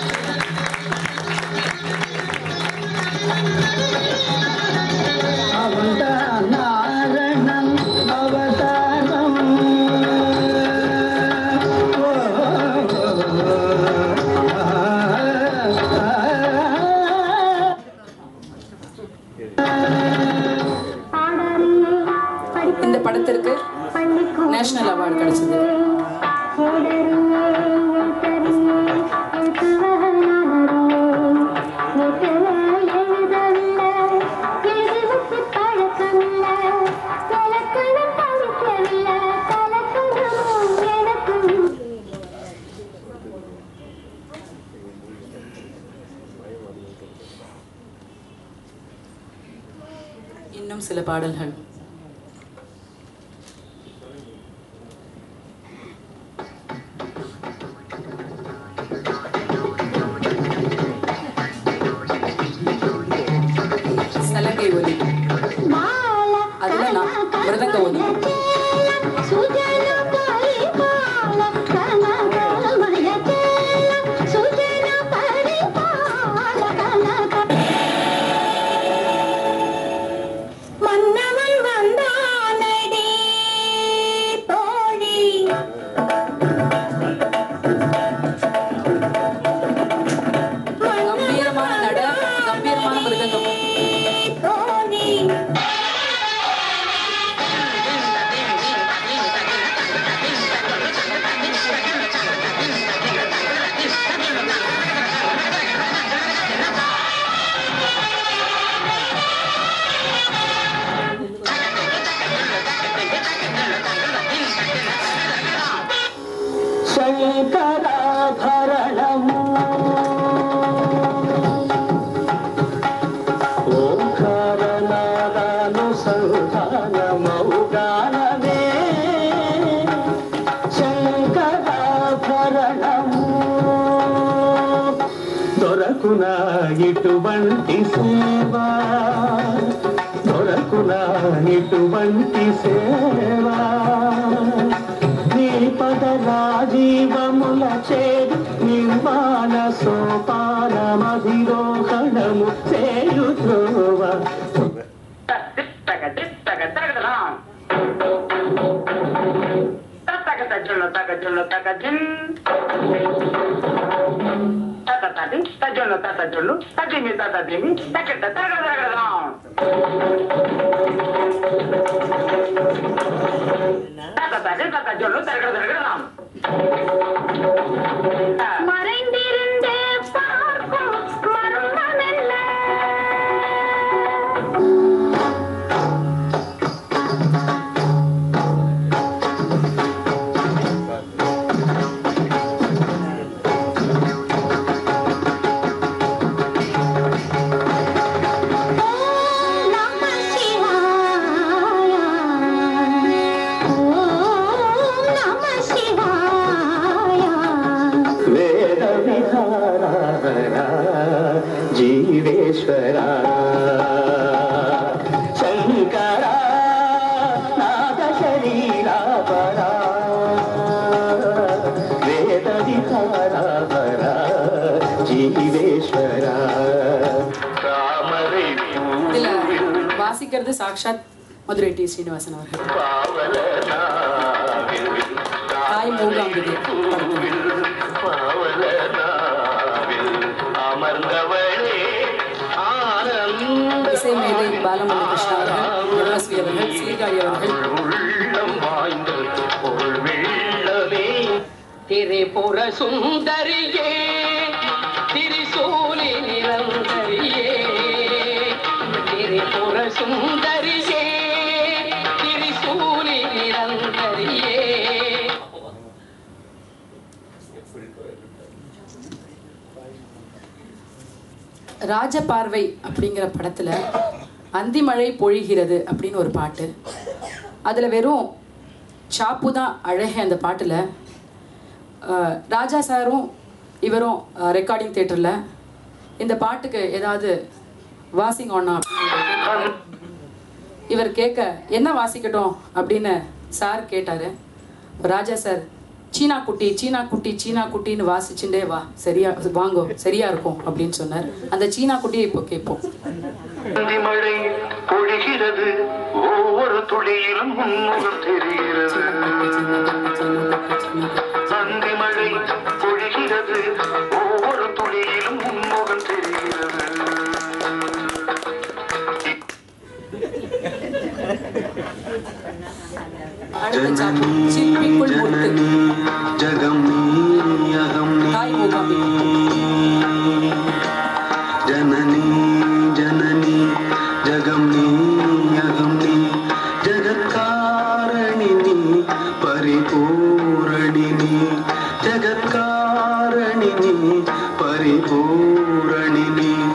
அவதாரணம் அவதாரம் இந்த படத்திற்கு நேஷனல் அவார்டு கிடைச்சது இன்னும் சில பாடல்கள் சலங்கை ஒலி அதுல நான் மிருதங்க ஒலி மன்னவன் வந்தானடி தோழி கம்பீரமான நட கம்பீரமான மிருதங்கம் தோழி శంకరాభరణం ఓంకారనాదానుసంధానమౌగానమే శంకరాభరణం దొరకునా ఇటువంటి సేవా దొరకునా ఇటువంటి సేవా నీ పద రాజీవముల చేరు నిర్మాణ సోపానమధిరోహణము చేయుద్రోవ மறைந்திருந்தே பார்க்கும் மர்மமெல்ல ஓம் நம சிவாய ஓம் நம வாசிக்கிறது சாக்ஷாத் மதுரை டி ஸ்ரீனிவாசன் அவர்கள் தாய் மூகாம்பிகை அமர்ந்தவளே ஆனந்த இசை மேதை பாலமுரளி கிருஷ்ணா அவர்கள் எம்எஸ்வி அவர்கள் சீர்காழி அவர்கள் உள்ளம் வாய்ந்த பொருள் வெள்ளமே திரிபுர சுந்தரியே திரிசூலி நிரந்தரியே திரிபுர சுந்தரியே திரிசூலி நிரந்தரியே ராஜபார்வை அப்படிங்கிற படத்துல அந்திமழை பொழிகிறது அப்படின்னு ஒரு பாட்டு அதுல வெறும் சாப்பு தான் அழகே அந்த பாட்டுல அஹ், ராஜா சாரும் இவரும் ரெக்கார்டிங் தேட்டரில் இந்த பாட்டுக்கு ஏதாவது வாசிங் ஒன்னா இவர் கேட்க என்ன வாசிக்கட்டும் அப்படின்னு சார் கேட்டாரு ராஜா சார் சீனா குட்டி சீனா குட்டி சீனா குட்டின்னு வாசிச்சுட்டே வா சரியா வாங்கோ சரியா இருக்கும் அப்படின்னு சொன்னார் அந்த சீனா குட்டியை இப்போ கேட்போம் மழை பொழிகிறது ஒவ்வொரு துளியிலும் உன்முகம் தெரிகிறது சந்தி மழை பொழிகிறது ஒவ்வொரு துளியிலும் உன்முகம் தெரிகிறது அடுத்த சாப்பு சிற்பிக்குள் முத்து ஜகம் அகம் தாய் மூகாம்பிகை ஜனனி ஜனனி ஜகம் அகம் ஜகத்காரணி பரிபூரணி ஜகத்காரணி பரிபூரணி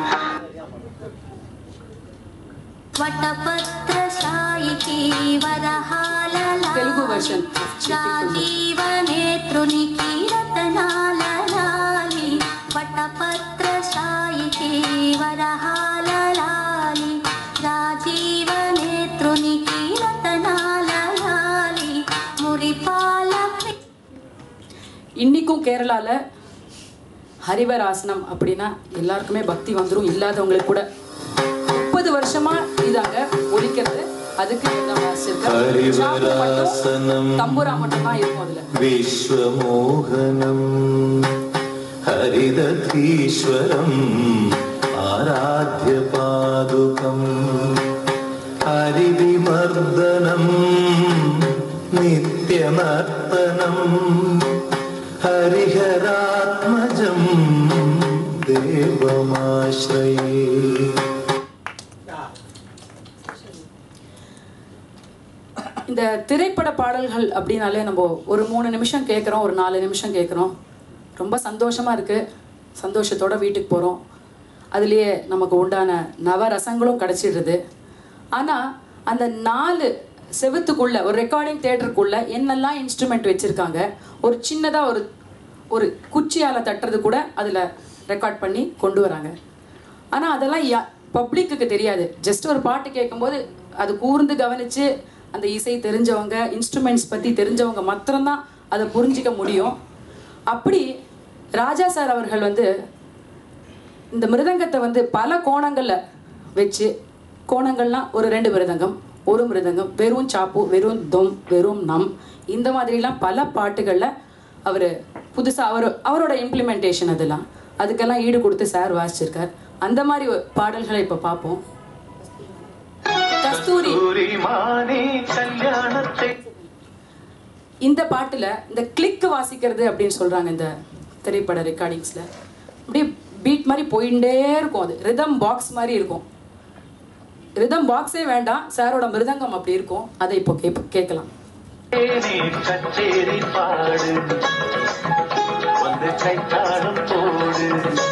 వటపత్రశాయికి వరహాలలా తెలుగు version of చిట్టికుళ్ళు. రాజీవనేత్రునికి రతనాలలాలి వటపత్రశాయికి వరహాలలాలి రాజీవనేత్రునికి రతనాలలాలి మురిపాల இன்னைக்கும் கேரளால ஹரிவராசனம் அப்படின்னா எல்லாருக்குமே பக்தி வந்துரும் இல்லாதவங்களுக்கு கூட முப்பது வருஷமா இதாங்க ஒலிக்கிறது அதுக்கு எல்லாம் வாசிச்சிருக்கேன். சாப்பு மட்டும் ஹரிவராசனம் தம்புரா மட்டும் தான் இருக்கும் அதுல विश्वमोहनम् हरिदधीश्वरम् आराध्यपादुकम् हरिविमर्दनम् नित्यनर्तनम् हरिहरात्मजम् देवमाश्रये இந்த திரைப்பட பாடல்கள் அப்படின்னாலே நம்ம ஒரு மூணு நிமிஷம் கேட்குறோம் ஒரு நாலு நிமிஷம் கேட்குறோம் ரொம்ப சந்தோஷமா இருக்கு சந்தோஷத்தோட வீட்டுக்கு போகிறோம் அதுலேயே நமக்கு உண்டான நவரசங்களும் கிடச்சிடுது ஆனால் அந்த நாலு செவுத்துக்குள்ள ஒரு ரெக்கார்டிங் தேட்டருக்குள்ள என்னெல்லாம் இன்ஸ்ட்ருமெண்ட் வச்சுருக்காங்க ஒரு சின்னதாக ஒரு ஒரு குச்சியால் தட்டுறது கூட அதில் ரெக்கார்ட் பண்ணி கொண்டு வராங்க ஆனால் அதெல்லாம் யா பப்ளிக்குக்கு தெரியாது ஜஸ்ட் ஒரு பாட்டு கேட்கும்போது அது கூர்ந்து கவனித்து அந்த இசை தெரிஞ்சவங்க இன்ஸ்ட்ருமெண்ட்ஸ் பற்றி தெரிஞ்சவங்க மாத்திரம்தான் அதை புரிஞ்சிக்க முடியும் அப்படி ராஜா சார் அவர்கள் வந்து இந்த மிருதங்கத்தை வந்து பல கோணங்களில் வச்சு கோணங்கள்லாம் ஒரு ரெண்டு மிருதங்கம் ஒரு மிருதங்கம் வெறும் சாப்பு வெறும் தொம் வெறும் நம் இந்த மாதிரிலாம் பல பாட்டுகளில் அவர் புதுசாக அவர் அவரோட இம்ப்ளிமெண்டேஷன் அதெல்லாம் அதுக்கெல்லாம் ஈடு கொடுத்து சார் வாசிச்சிருக்கார் அந்த மாதிரி ஒரு பாடல்களை இப்போ பார்ப்போம் கஸ்தூரி மானே கல்யாணத்தை இந்த பாட்டுல இந்த கிளிக் வாசிக்கிறது அப்படின்னு சொல்றாங்க இந்த திரைப்பட ரெக்கார்டிங்ஸ்ல அப்படியே பீட் மாதிரி போயிட்டே இருக்கும் அது ரிதம் பாக்ஸ் மாதிரி இருக்கும் ரிதம் பாக்ஸே வேண்டாம் சாரோட மிருதங்கம் அப்படி இருக்கும் அதை இப்போ கேப் கேட்கலாம் நீ கச்சேரி பாடு வந்து கைத்தாளம் போடு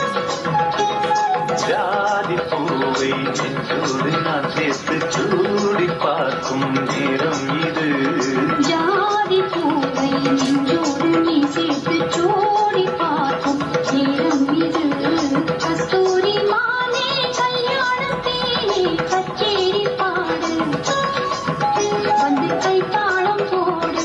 ஜாதி பூவை நெஞ்சோடு நான் சேர்த்து சூடி பார்க்கும் நேரம் இது ஜாதி பூவை நெஞ்சோடு நீ சேர்த்து சோடி பார்க்கும் நேரம் இது கஸ்தூரி மானே கல்யாணத்தேனே கச்சேரி பாடு வந்து கை தாளம் போடு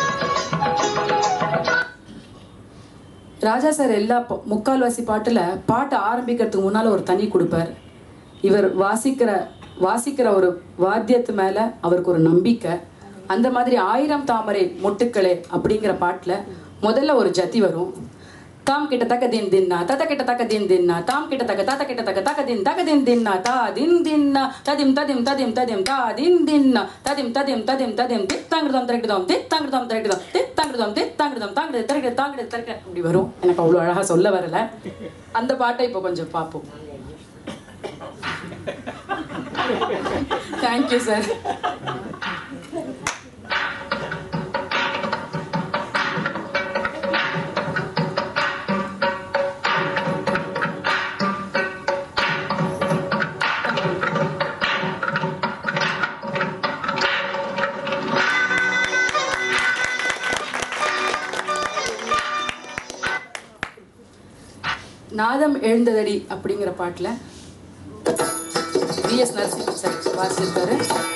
ராஜா சார் எல்லா ப- முக்கால்வாசி பாட்டுல பாட்டு ஆரம்பிக்கிறதுக்கு முன்னால ஒரு தனி கொடுப்பார் இவர் வாசிக்கிற வாசிக்கிற ஒரு வாத்தியத்து மேல அவருக்கு ஒரு நம்பிக்கை அந்த மாதிரி ஆயிரம் தாமரை மொட்டுக்களே அப்படிங்கிற பாட்டுல முதல்ல ஒரு ஜதி வரும் தாம் கிட்ட தக்க தின் தின்னா தத கிட்ட தக்க தின் தின்னா தாம் கிட்ட தக்க தத கிட்ட தக்க தக்க தின் தக்க தின் தின்னா தா தின் தின்னா ததிம் ததிம் ததிம் ததிம் தா தின் தின்னா ததிம் ததிம் ததிம் ததிம் தித்தாங்கிருதம் திரக்கிடுதோம் தித்தாங்கிருதம் திரக்கிடுதோம் தித்தாங்கிருதம் தித்தாங்கிருதம் தாங்கிடு திரக்கிடு தாங்கிடு திரக்கிடு அப்படி வரும் எனக்கு அவ்வளோ அழகா சொல்ல வரல அந்த பாட்டை இப்போ கொஞ்சம் பார்ப்போம் தேங்க்யூ சார் நாதம் எழுந்ததடி அப்படிங்கிற பாட்டில் விஎஸ் நரசிம்மன் சார் வாசிச்சிருக்காரு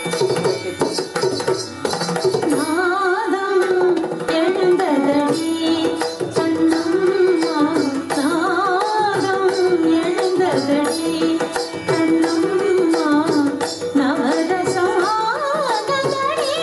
நாதம் எழுந்ததடி கண்ணம்மா நாதம் எழுந்ததடி கண்ணம்மா நவரசமானதடி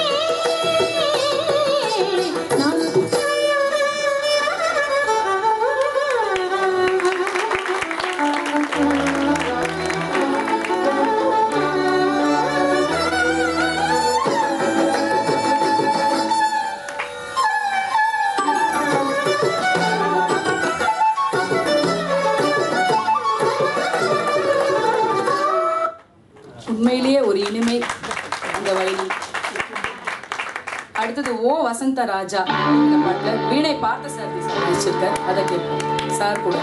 உண்மையிலேயே ஒரு இனிமை அந்த வயலி அடுத்தது ஓ வசந்த ராஜா இந்த பாட்டுல வீணை பார்த்த சார் சார் வாசிச்சிருக்கார் அதை கேட்போம் சார் கூட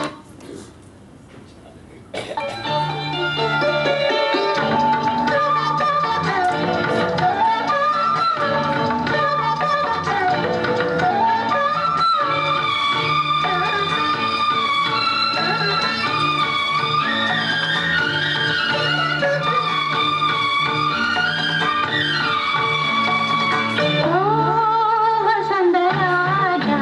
ஓ வசந்த ராஜா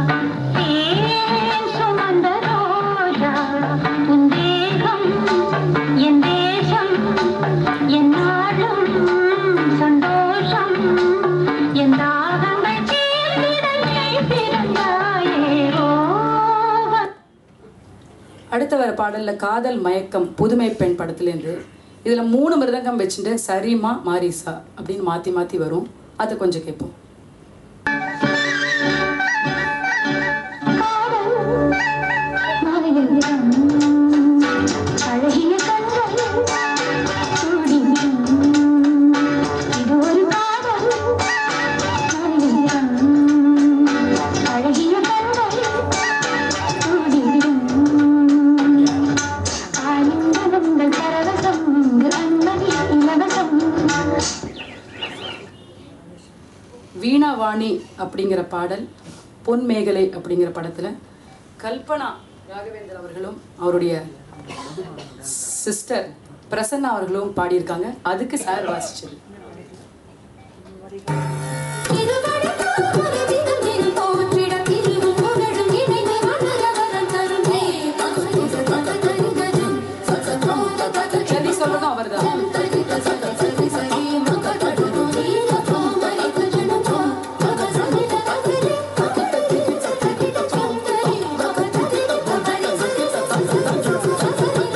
தேன் சுமந்த ரோஜா உன் தேகம் என் தேசம் என் நாடும் சந்தோஷம் என் தாகங்கள் தீர்ந்திட நீ பிறந்தாயே ஓ வ- அடுத்த வர பாடல்ல காதல் மயக்கம் புதுமை பெண் படத்துலேருந்து இதுல மூணு மிருதங்கம் வச்சுட்டு சரிமா மாரிசா அப்படின்னு மாத்தி மாத்தி வரும் அதை கொஞ்சம் கேட்போம் அழகிய கண்கள் சூடிவிடும். இது ஒரு காதல் மல்லிகம். அழகிய கண்கள் சூடிவிடும். ஆனந்தங்கள் பரவசம் அன்பதி இலவசம் வீணா வாணி அப்படிங்கிற பாடல் பொன் மேகலை அப்படிங்கிற படத்துல கல்பனா ராகவேந்தர் அவர்களும் அவருடைய சிஸ்டர் பிரசன்னா அவர்களும் பாடியிருக்காங்க அதுக்கு சார் வாசிச்சது திருவடி தாமரை தினம் தினம் போற்றிட திருவும் புகழும் இணைந்து மனரவரம் தரும் மே. பகரித பகரிதரும் சகதோத பகரி சரி சொல்றதும் அவர்தான் தரித சக சரி சரி மகடடும் நீல கோமரி குஜனதோ. மகசரித பகரி மகடதித சகரித சோந்தரி. மகடதித பகரி சரி சரி சரி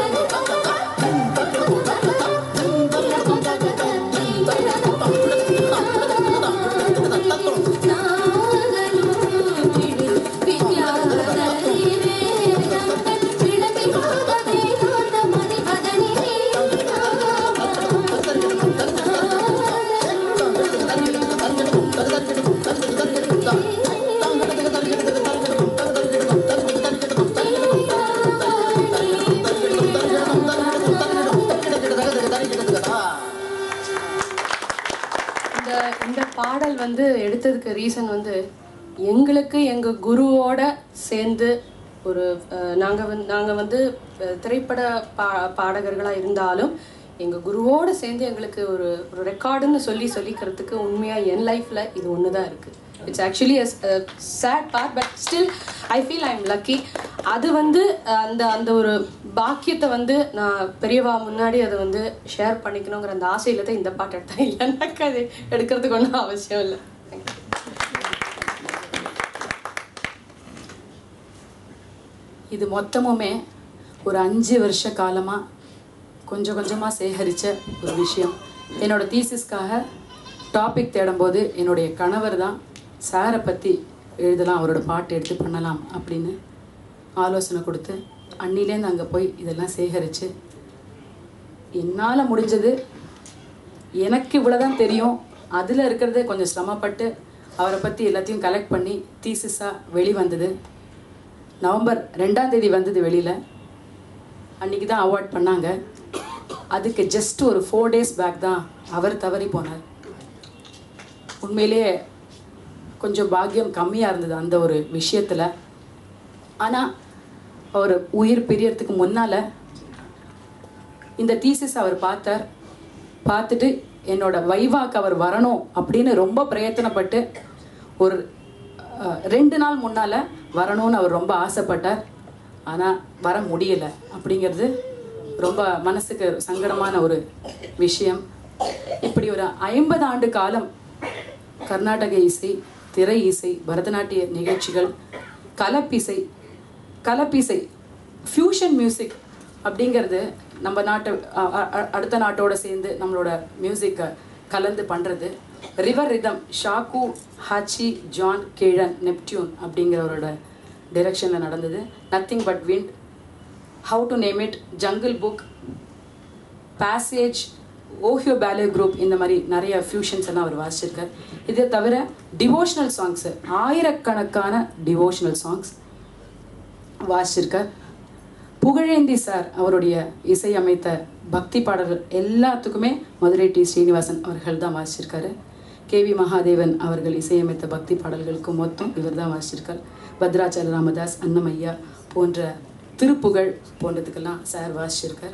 இந்த இந்த பாடல் வந்து எடுத்ததுக்கு ரீசன் வந்து எங்களுக்கு எங்கள் குருவோட சேர்ந்து ஒரு நாங்கள் வந்து நாங்கள் வந்து அஹ், திரைப்பட பா பாடகர்களாக இருந்தாலும் எங்கள் குருவோடு சேர்ந்து எங்களுக்கு ஒரு ஒரு ரெக்கார்டுன்னு சொல்லி சொல்லிக்கிறதுக்கு உண்மையாக என் லைஃப்பில் இது ஒன்று தான் இருக்குது it's actually sad part but still I feel I am lucky அது வந்து அஹ், அந்த அந்த ஒரு பாக்கியத்தை வந்து நான் பெரியவா முன்னாடி அதை வந்து ஷேர் பண்ணிக்கணுங்கிற அந்த ஆசையில் தான் இந்த பாட்டு எடுத்தேன் இல்லைன்னாக்கா அது எடுக்கிறதுக்கு ஒன்றும் அவசியம் இல்லை இது மொத்தமுமே ஒரு அஞ்சு வருஷ காலமாக கொஞ்சம் கொஞ்சமாக சேகரித்த ஒரு விஷயம் என்னோட தீசிஸ்க்காக டாபிக் தேடும்போது என்னுடைய கணவர் தான் சாரை பற்றி எழுதலாம் அவரோட பாட்டு எடுத்து பண்ணலாம் அப்படின்னு ஆலோசனை கொடுத்து அன்னிலேருந்து அங்கே போய் இதெல்லாம் சேகரித்து என்னால் முடிஞ்சது எனக்கு இவ்வளோதான் தெரியும் அதில் இருக்கிறது கொஞ்சம் சிரமப்பட்டு அவரை பற்றி எல்லாத்தையும் கலெக்ட் பண்ணி தீசிஸாக வெளிவந்தது நவம்பர் ரெண்டாம் தேதி வந்தது வெளியில் அன்றைக்கி தான் அவார்ட் பண்ணாங்க அதுக்கு ஜஸ்ட் ஒரு ஃபோர் டேஸ் பேக் தான் அவர் தவறி போனார் உண்மையிலேயே கொஞ்சம் பாக்கியம் கம்மியாக இருந்தது அந்த ஒரு விஷயத்தில் ஆனால் அவர் உயிர் பிரியறதுக்கு முன்னால் இந்த தீசிஸ் அவர் பார்த்தார் பார்த்துட்டு என்னோட வைவாக்கு அவர் வரணும் அப்படின்னு ரொம்ப பிரயத்தனப்பட்டு ஒரு அஹ், ரெண்டு நாள் முன்னால் வரணும்னு அவர் ரொம்ப ஆசைப்பட்டார் ஆனால் வர முடியல அப்படிங்கிறது ரொம்ப மனசுக்கு சங்கடமான ஒரு விஷயம் இப்படி ஒரு ஐம்பது ஆண்டு காலம் கர்நாடக இசை திரை இசை பரதநாட்டிய நிகழ்ச்சிகள் கலப்பிசை கலப்பிசை ஃப்யூஷன் மியூசிக் அப்படிங்கிறது நம்ம நாட்டு அ- அ- அ- அடுத்த நாட்டோட சேர்ந்து நம்மளோட மியூசிக்கை கலந்து பண்ணுறது ரிவர் ரிதம் ஷாக்கு ஹாச்சி ஜான் கேழன் நெப்டியூன் அப்படிங்கிறவரோட டைரக்ஷனில் நடந்தது nothing but wind how to name it jungle book passage Ohio ballet group இந்த மாதிரி நிறைய ஃபியூஷன்ஸ் எல்லாம் அவர் வாசிச்சிருக்கார் இதை தவிர டிவோஷனல் சாங்ஸு ஆயிரக்கணக்கான டிவோஷனல் சாங்ஸ் வாசிச்சிருக்கார் புகழேந்தி சார் அவருடைய இசையமைத்த பக்தி பாடல்கள் எல்லாத்துக்குமே மதுரை டி ஸ்ரீனிவாசன் அவர்கள் தான் வாசிச்சிருக்காரு கேவி மகாதேவன் அவர்கள் இசையமைத்த பக்தி பாடல்களுக்கு மொத்தம் இவர் தான் வாசிச்சிருக்கார் பத்ராச்சல ராமதாஸ் அன்னமையா போன்ற திருப்புகழ் போன்றதுக்கெல்லாம் சார் வாசிச்சிருக்கார்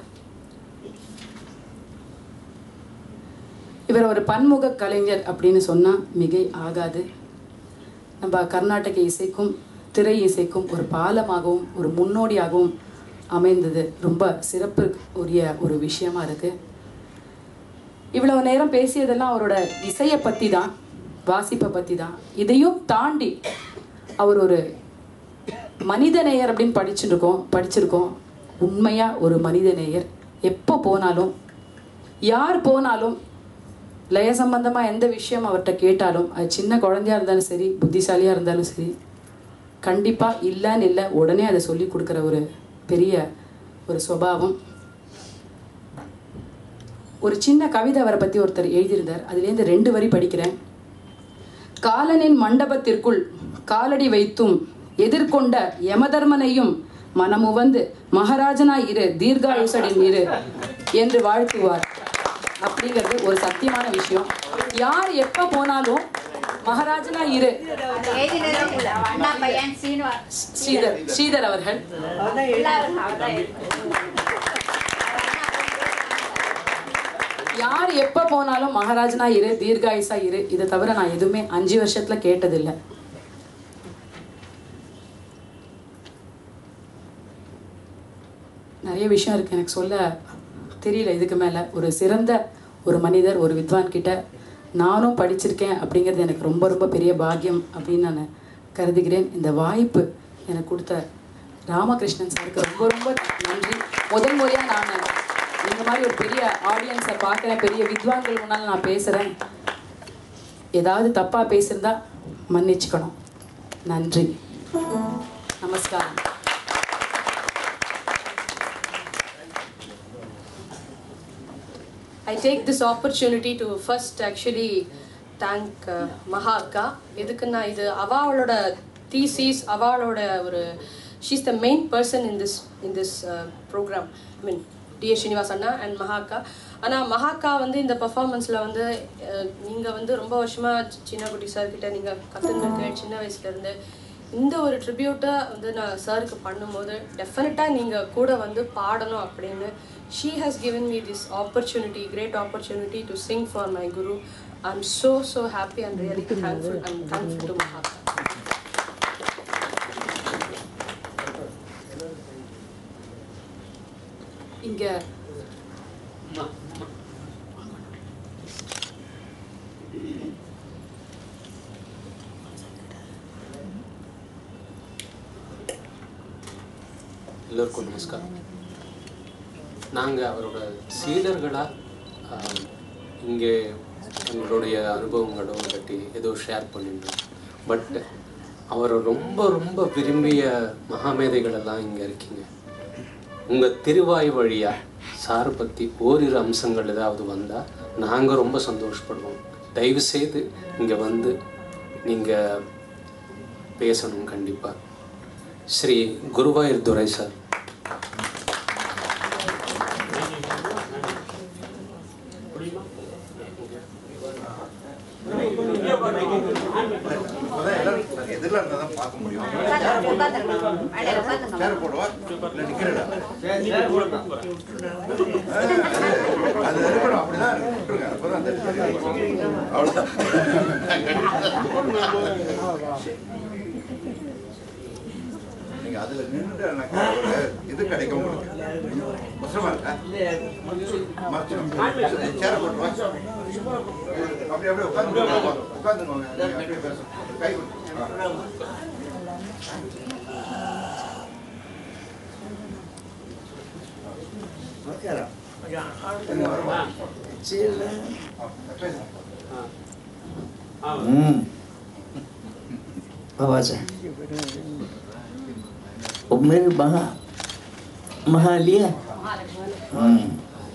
இவர் ஒரு பன்முக கலைஞர் அப்படின்னு சொன்னால் மிகை ஆகாது நம்ம கர்நாடக இசைக்கும் திரை இசைக்கும் ஒரு பாலமாகவும் ஒரு முன்னோடியாகவும் அமைந்தது ரொம்ப சிறப்பு உரிய ஒரு விஷயமா இருக்கு இவ்வளவு நேரம் பேசியதெல்லாம் அவரோட இசையை பற்றி தான் வாசிப்பை பற்றி தான் இதையும் தாண்டி அவர் ஒரு மனிதநேயர் அப்படின்னு படிச்சுருக்கோம் படிச்சிருக்கோம் உண்மையாக ஒரு மனிதநேயர் எப்போ போனாலும் யார் போனாலும் லய சம்பந்தமாக எந்த விஷயம் அவர்கிட்ட கேட்டாலும் அது சின்ன குழந்தையா இருந்தாலும் சரி புத்திசாலியாக இருந்தாலும் சரி கண்டிப்பாக இல்லைன்னு இல்லை உடனே அதை சொல்லி கொடுக்குற ஒரு பெரிய ஒரு சுபாவம் ஒரு சின்ன கவிதை அவரை பற்றி ஒருத்தர் எழுதியிருந்தார் அதுலேருந்து ரெண்டு வரி படிக்கிறேன் காலனின் மண்டபத்திற்குள் காலடி வைத்தும் எதிர்கொண்ட யமதர்மனையும் மனமுவந்து மகாராஜனா இரு தீர்காயுசடின் இரு என்று வாழ்த்துவார் அப்படிங்கிறது ஒரு சத்தியமான விஷயம் யார் எப்ப போனாலும் மகாராஜனா இரு அண்ணா பையன் சீனிவாஸ் ஸ்ரீதர் ஸ்ரீதர் அவர்கள் யார் எப்ப போனாலும் மகாராஜனா இரு தீர்காயுசா இரு இதை தவிர நான் எதுவுமே அஞ்சு வருஷத்துல கேட்டதில்லை நிறைய விஷயம் இருக்கு எனக்கு சொல்ல தெரியல இதுக்கு மேல ஒரு சிறந்த ஒரு மனிதர் ஒரு வித்வான் கிட்ட நானும் படிச்சிருக்கேன் அப்படிங்கிறது எனக்கு ரொம்ப ரொம்ப பெரிய பாக்கியம் அப்படின்னு நான் கருதுகிறேன் இந்த வாய்ப்பு எனக்கு கொடுத்த ராமகிருஷ்ணன் சாருக்கு ரொம்ப ரொம்ப நன்றி முதல் முறையாக நான் இந்த மாதிரி ஒரு பெரிய ஆடியன்ஸை பார்க்குறேன் பெரிய வித்வான்கள் முன்னால் நான் பேசுகிறேன் ஏதாவது தப்பாக பேசியிருந்தா மன்னிச்சுக்கணும் நன்றி நமஸ்காரம் I take this opportunity to first actually thank Maha அக்கா எதுக்குன்னா இது அவாளோட தீசிஸ் அவாளோட ஒரு she's the main person in this in this program I mean TS Srinivas அண்ணா அண்ட் மகாக்கா ஆனால் மகாக்கா வந்து இந்த பர்ஃபார்மன்ஸில் வந்து நீங்கள் வந்து ரொம்ப வருஷமாக சின்ன குட்டி சார் கிட்ட நீங்கள் கற்றுருக்க சின்ன வயசுலேருந்து இந்த ஒரு ட்ரிபியூட்டை வந்து நான் சாருக்கு பண்ணும்போது டெஃபினட்டாக நீங்கள் கூட வந்து பாடணும் அப்படின்னு she has given me this opportunity great opportunity to sing for my guru i'm so so happy and really thankful and thankful to Mahatma இங்க எல்லோருக்கும் நமஸ்காரம் நாங்கள் அவரோட சீடர்களாக இங்கே எங்களுடைய அனுபவங்களோ இல்லாட்டி ஏதோ ஷேர் பண்ணியிருந்தோம் பட் அவரை ரொம்ப ரொம்ப விரும்பிய மகாமேதைகள் எல்லாம் இங்கே இருக்கீங்க உங்கள் திருவாய் வழியாக சாரை பற்றி ஓரிரு அம்சங்கள் ஏதாவது வந்தால் நாங்கள் ரொம்ப சந்தோஷப்படுவோம் தயவு செய்து இங்கே வந்து நீங்கள் பேசணும் கண்டிப்பாக ஸ்ரீ குருவாயூர் துரை சார் எதிரில் இருந்தால் தான் பார்க்க முடியும் உட்காந்துருங்க மேடம் உட்காந்துங்க சேர் போடுவா இல்லை நிற்கிறடா அது இருக்கணும் அப்படிதான் விட்டுருங்க அப்பதான் அந்த தெரியும். அவ்வளவுதான் நீங்க அதுல நின்றுட்டாக்கா ஒரு இது கிடைக்கும் உங்களுக்கு அவசரமா இருக்கா மறைச்சிடும். சேர் போட்டு வா. அப்படியே அப்படியே உட்காந்து உட்காந்துங்க அப்படியே பேசும் கை கொடுத்து ஆ. हम्म आवाज है वो मेरी महा महा लिया ம்.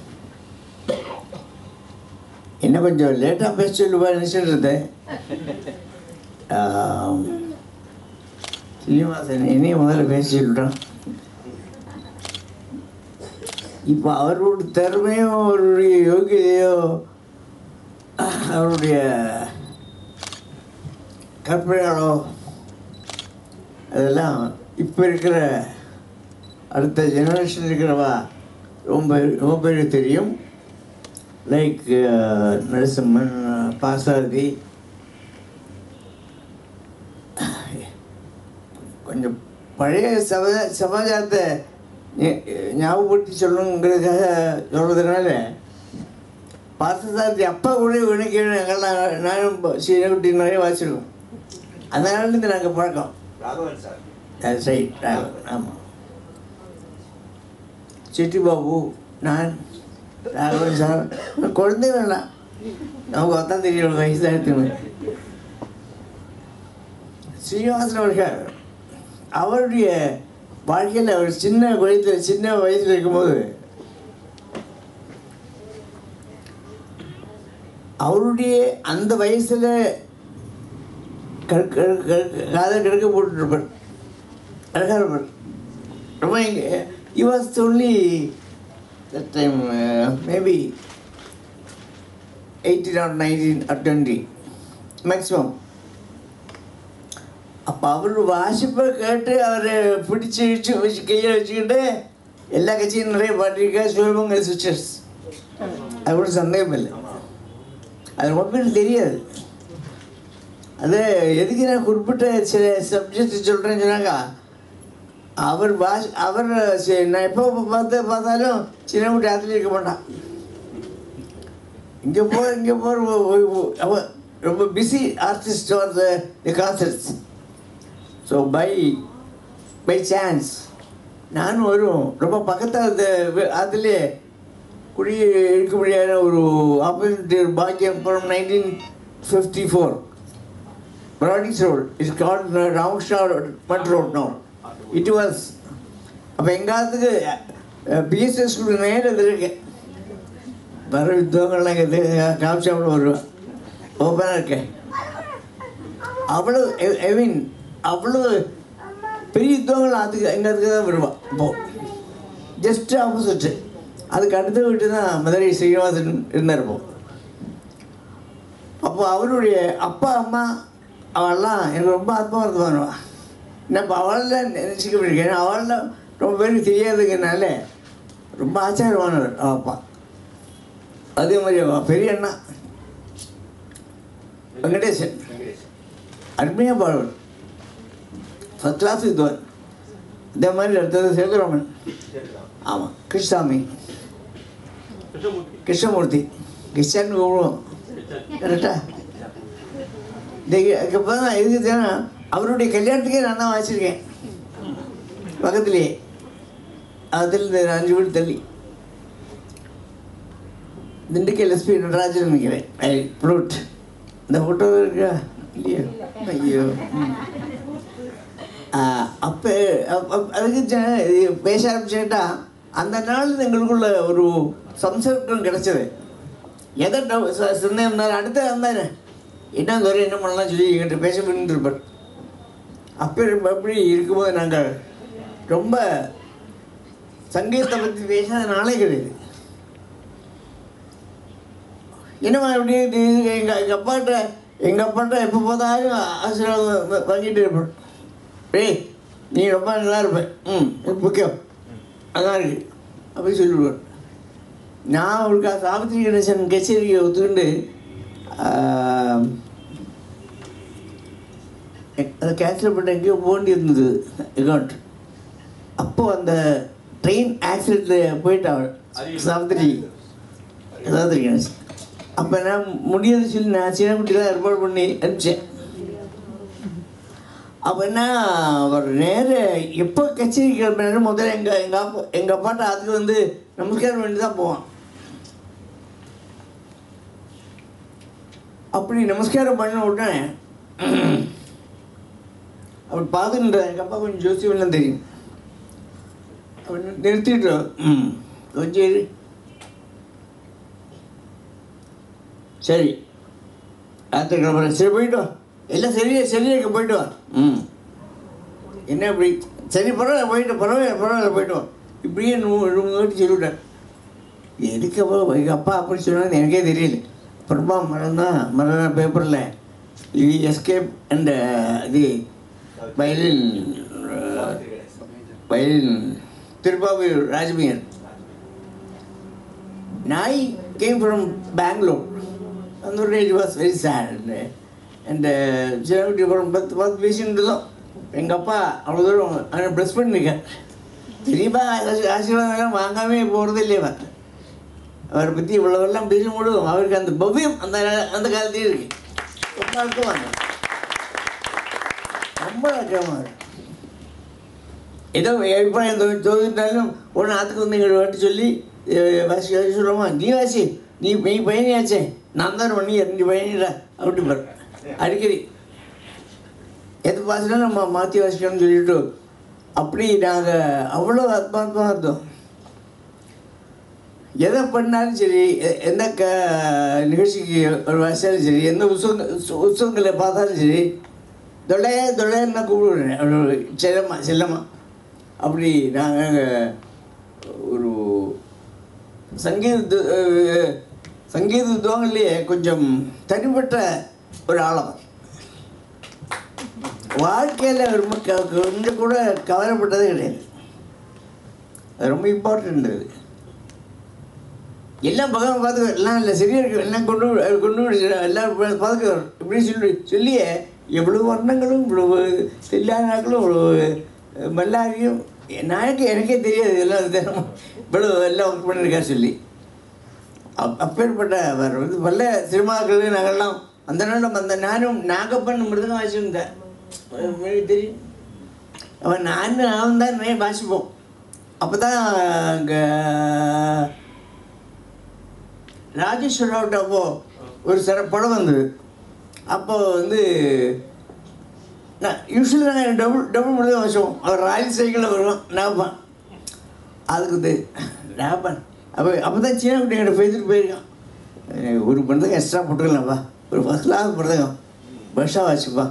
என்ன கொஞ்சம் லேட்டாக பேச சொல்லுவா நினச்சிட்டு இருந்தேன் ஆம். ஸ்ரீனிவாசன் என்னையும் முதல்ல பேச சொல்லிட்டான் இப்போ அவரோட திறமையோ அவருடைய யோகியதையோ அவருடைய கற்பனைகளோ அதெல்லாம் இப்போ இருக்கிற அடுத்த ஜெனரேஷன் இருக்கிறவா ரொம்ப ரொம்ப பேருக்கு தெரியும் லைக் நரசிம்மன் பாசாரதி கொஞ்சம் பழைய சமா சமாச்சாரத்தை ஞ- ஞாபகப்படுத்தி சொல்லணுங்கிறதுக்காக சொல்கிறதுனால பார்த்தசாரதி அப்பா கூட உனக்கு நாங்கள்லாம் நானும் சீனகுட்டி நிறைய வாசிருக்கோம் அதனால இருந்து நாங்கள் பழக்கம் ராகவன் சார் அது சரி ராகவன் ஆமாம் சிட்டி பாபு நான் ராகவன் சார் குழந்தை வேண்டாம் நமக்கு அதான் தெரியும் வயசு தான் எடுத்துக்கணும் ஸ்ரீனிவாசன் அவர்கள் அவருடைய வாழ்க்கையில் அவர் சின்ன வயதில் சின்ன வயசில் இருக்கும்போது அவருடைய அந்த வயசில் காதை கிடக்க போட்டுருப்பார் அழகாக இருப்பார் ரொம்ப இங்கே he was only that time uh, maybe 18 or 19 or 20 maximum அப்போ அவர் வாசிப்பை கேட்டு அவர் பிடிச்சி வச்சு வச்சு கையில் வச்சுக்கிட்டு எல்லா கட்சியும் நிறைய பாட்டிருக்கா சிவபங்க சிஸ்டர்ஸ் அது கூட சந்தேகம் இல்லை அது ரொம்ப பேருக்கு தெரியாது அது எதுக்கு நான் குறிப்பிட்ட சில சப்ஜெக்ட் சொல்கிறேன்னு சொன்னாங்க அவர் பாஷ் அவர் சி- நான் எப்போ பார்த்து பார்த்தாலும் சின்ன குட்டி ஆற்றுல இருக்க மாட்டான் இங்கே போ இங்கே போகிற அவ ரொம்ப busy artist are the concerts so by by chance நானும் வரும் ரொம்ப பக்கத்தில் அதுலேயே குடி இருக்க முடியாத ஒரு ஆப்பர்ச்சுனிட்டி ஒரு பாக்கியம் ஃப்ரம் நைன்டீன் ஃபிஃப்டி ஃபோர் ப்ராடிக்ஸ் road it's called Ramakrishna Mutt road no it was அப்போ எங்காத்துக்கு பிஎஸ்எஸ் ஸ்கூலுக்கு நேரம் இருக்கு வர வித்வாங்கள்லாம் இங்கே காமிச்சாமல் வருவேன் ஓப்பனாக இருக்கேன் அவ்வளோ ஐ மீன் அவ்வளோ பெரிய வித்வாங்கள் அதுக்கு எங்கள் அதுக்கு தான் வருவான் இப்போ ஜஸ்ட் ஆப்போசிட்டு அதுக்கு அடுத்த வீட்டு தான் மதுரை ஸ்ரீனிவாசன் இருந்தார் இப்போ அப்போ அவருடைய அப்பா அம்மா அவெல்லாம் எனக்கு ரொம்ப ஆத்மார்த்தமானவா நம்ம அவள் தான் நினச்சிக்கிட்டு அவள் தான் ரொம்ப பேருக்கு தெரியாதுங்கனால ரொம்ப ஆச்சரியமானவர் அவ அப்பா அதே மாதிரி அவ பெரிய அண்ணா வெங்கடேசன் அருமையாக பாடுவார் ஃபஸ்ட் கிளாஸ் இதுவார் இந்த மாதிரி அடுத்தது சேதுராமன் ஆமாம் கிருஷ்ணாமி கிருஷ்ணமூர்த்தி கிருஷ்ணன் கூப்பிடுவோம் கரெக்டா அதுக்கப்புறம் தான் எதுக்குன்னா அவருடைய கல்யாணத்துக்கே நான் தான் வாசிச்சிருக்கேன் பக்கத்துலேயே அதில் இந்த அஞ்சு வீடு தள்ளி திண்டுக்கல் எஸ்பி நடராஜன் நினைக்கிறேன் ஐ ப்ரூட் இந்த ஃபோட்டோ இருக்கா இல்லையா ஐயோ ம். ஆ, அப்போ அப்- அப்- அதுக்கு ஜ- இது பேச ஆரம்பிச்சுட்டா அந்த நாள் எங்களுக்குள்ள ஒரு சம்சர்க்கம் கிடைச்சது எதை டவு- ச- சிந்தனை இருந்தாலும் அடுத்து வந்தாரு என்ன துறை என்ன பண்ணலாம் சொல்லி எங்கிட்ட பேச பண்ணிட்டு இருப்பார் அப்போ அப்படி இருக்கும்போது நாங்கள் ரொம்ப சங்கீதத்தை பற்றி பேசாத நாளே கிடையாது என்னம்மா எப்படி இது எங்கள் எங்கள் அப்பாட்ட எங்கள் அப்பாட்ட எப்போ பார்த்தாலும் ஆசீர்வாதம் வா- வாங்கிட்டு இருப்பேன் டேய் நீ ரொம்ப நல்லா இருப்ப ம் முக்கியம் அதான் இருக்கு அப்படி சொல்லிவிடுவார் நான் அவருக்கு சாவித்திரி கணேசன் கச்சேரியை ஒத்துக்கிண்டு ஆஹ், எ- அதை கேன்சல் பண்ண எங்கேயோ போண்டி இருந்தது அக்கௌண்ட் அப்போது அந்த ட்ரெயின் ஆக்சிடெண்ட்டில் போயிட்டான் சாவித்திரி சாவித்திரி கணேசன் அப்போ நான் முடியாது சொல்லி நான் சின்ன குட்டி தான் ஏற்பாடு பண்ணி அனுப்பிச்சேன் அப்போ என்ன அவர் நேர எப்போ கச்சேரி கிளம்பினாலும் முதல்ல எங்கள் எங்கள் அப்பா எங்கள் அப்பாட்ட அதுக்கு வந்து நமஸ்காரம் பண்ணி தான் போவான் அப்படி நமஸ்காரம் பண்ண உடனே அவர் பார்த்துன்ற எங்கள் அப்பா கொஞ்சம் ஜோசியம்லாம் தெரியும் அவர் நிறுத்திட்டு ம் கொஞ்சம் இரு. சரி ராத்திரி கிளம்புறேன் சரி போயிட்டு வா எல்லாம் சரியா சரியா இருக்கு போயிட்டு வா ம் என்ன இப்படி சரி பரவாயில்ல போயிட்டு பரவாயில்ல பரவாயில்ல போயிட்டு வா இப்படியே நூறு சொல்லிவிட்டேன் எதுக்கு அப்போ எங்கள் அப்பா அப்படி சொன்னாங்க எனக்கே தெரியல அப்புறமா மறந்தான் மறந்த பேப்பரில் இது எஸ்கேப் அண்ட் இது வயலின் வயலின் திருப்பாவூர் ராஜ்மீர் நாய் கேம் ஃப்ரம் பெங்களூர் அந்த ஒரு it was very sad and Chinnakutti அப்புறம் பத்து பத்து பேசிட்டு இருந்தோம் எங்கள் அப்பா அவ்வளோ தூரம் அவனை ப்ளஸ் பண்ணிருக்கேன் தெரியுமா ஆசி- ஆசீர்வாதம் வாங்காமே போகிறது இல்லையா அவரை பற்றி இவ்வளோவெல்லாம் பேசும்போது அவருக்கு அந்த பவ்யம் அந்த அந்த காலத்தையும் இருக்கு ரொம்ப அழுத்தமாக ரொம்ப அழுத்தமாக இருக்கு ஏதோ அபிப்பிராயம் தோ- தோதிட்டாலும் உடனே ஆற்றுக்கு வந்து எங்கள் வாட்டி சொல்லி அஹ், வாசி வாசி சொல்கிறோமா நீ வாசி நீ நீ பயணியாச்சே நான் தான் பண்ணி நீ பயணிடா அப்படி பாரு அடிக்கடி எது வாசினாலும் நம்ம மாற்றி வாசிக்கணும்னு சொல்லிட்டு அப்படி நாங்கள் அவ்வளோ ஆத்மார்த்தமாக இருந்தோம் எதை பண்ணாலும் சரி எ- எந்த க நிகழ்ச்சிக்கு ஒரு வாசித்தாலும் சரி எந்த உற்சவங்க உற்ச- உற்சவங்களை பார்த்தாலும் சரி தொடைய தொடைன்னு நான் கூப்பிடுவேன் அவரு செல்லம்மா செல்லம்மா அப்படி நாங்கள் ஒரு சங்கீத அஹ், சங்கீத வித்வாங்கள்லேயே கொஞ்சம் தனிப்பட்ட ஒரு ஆழம் வாழ்க்கையில் ரொம்ப க- கொஞ்சம் கூட கவலைப்பட்டதே கிடையாது அது ரொம்ப இம்பார்ட்டண்ட் அது எல்லாம் பகவான் பார்த்துக்க எல்லாம் இல்லை சரியா இருக்கு எல்லாம் கொண்டு வி- கொண்டு விடு, எல்லாம் பார்த்துக்க இப்படி சொல்லி சொல்லியே எவ்வளவு வர்ணங்களும் இவ்வளவு தில்லானாக்களும் இவ்வளவு மல்லாரியும் நாளைக்கு எனக்கே தெரியாது எல்லாம் தினமும் இவ்வளவு எல்லாம் ஒர்க் பண்ணியிருக்காரு சொல்லி அப் அப்பேற்பட்ட அவர் வந்து பல சினிமாக்கள் நாங்கள்லாம் அந்த நாளும் அந்த நானும் நாகப்பன் மிருதகம் வாசிச்சிருந்தேன் எனக்கு தெரியும் அவன் நான் அவன் தான் நிறைய வாசிப்போம் அப்போ தான் அங்கே ராஜேஸ்வராவிட்ட அப்போ ஒரு சிற படம் வந்தது அப்போ வந்து நான் யூஸ்வலி நாங்கள் டபுள் டபுள் மட்டும் தான் வச்சோம் அவர் ராயல் சைக்கிளில் வருவோம் நாகப்பான் அதுக்கு வந்து நாகப்பான் அப்போ அப்போ தான் சீன குட்டி என்கிட்ட பேசிட்டு போயிருக்கான் எனக்கு ஒரு பண்டகம் எக்ஸ்ட்ரா போட்டுக்கலாம்ப்பா ஒரு ஃபஸ்ட் கிளாஸ் பண்டகம் பஸ்ஸாக வாசிப்பா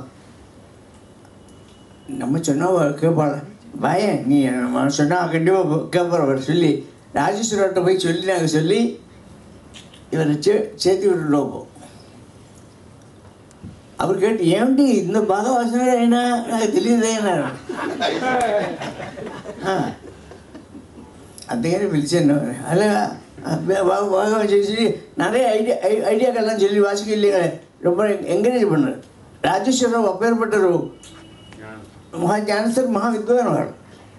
நம்ம சொன்னால் கேட்பாள் பயன் நீ நம்ம சொன்னால் கண்டிப்பாக கேட்பார் சொல்லி ராஜேஸ்வரர்கிட்ட போய் சொல்லி நாங்கள் சொல்லி இவரை சே சேர்த்து விட்டுட்டோம் இப்போ அவர் கேட்டு ఏమిటి ఇంత బాగా వస్తున్నాడు అయినా నాకు తెలియదే అన్నారు ఆ, అందుకని పిలిచాను అలాగా బా- బాగా బాగా చేసి நிறைய ஐடியா ஐ- ஐடியாக்கெல்லாம் சொல்லி வாசிக்க இல்லைங்க ரொம்ப என்கரேஜ் பண்ணார் ராஜேஸ்வரராவ் அப்பேற்பட்டரு மகா ஞானசர் மகா வித்வான் அவர்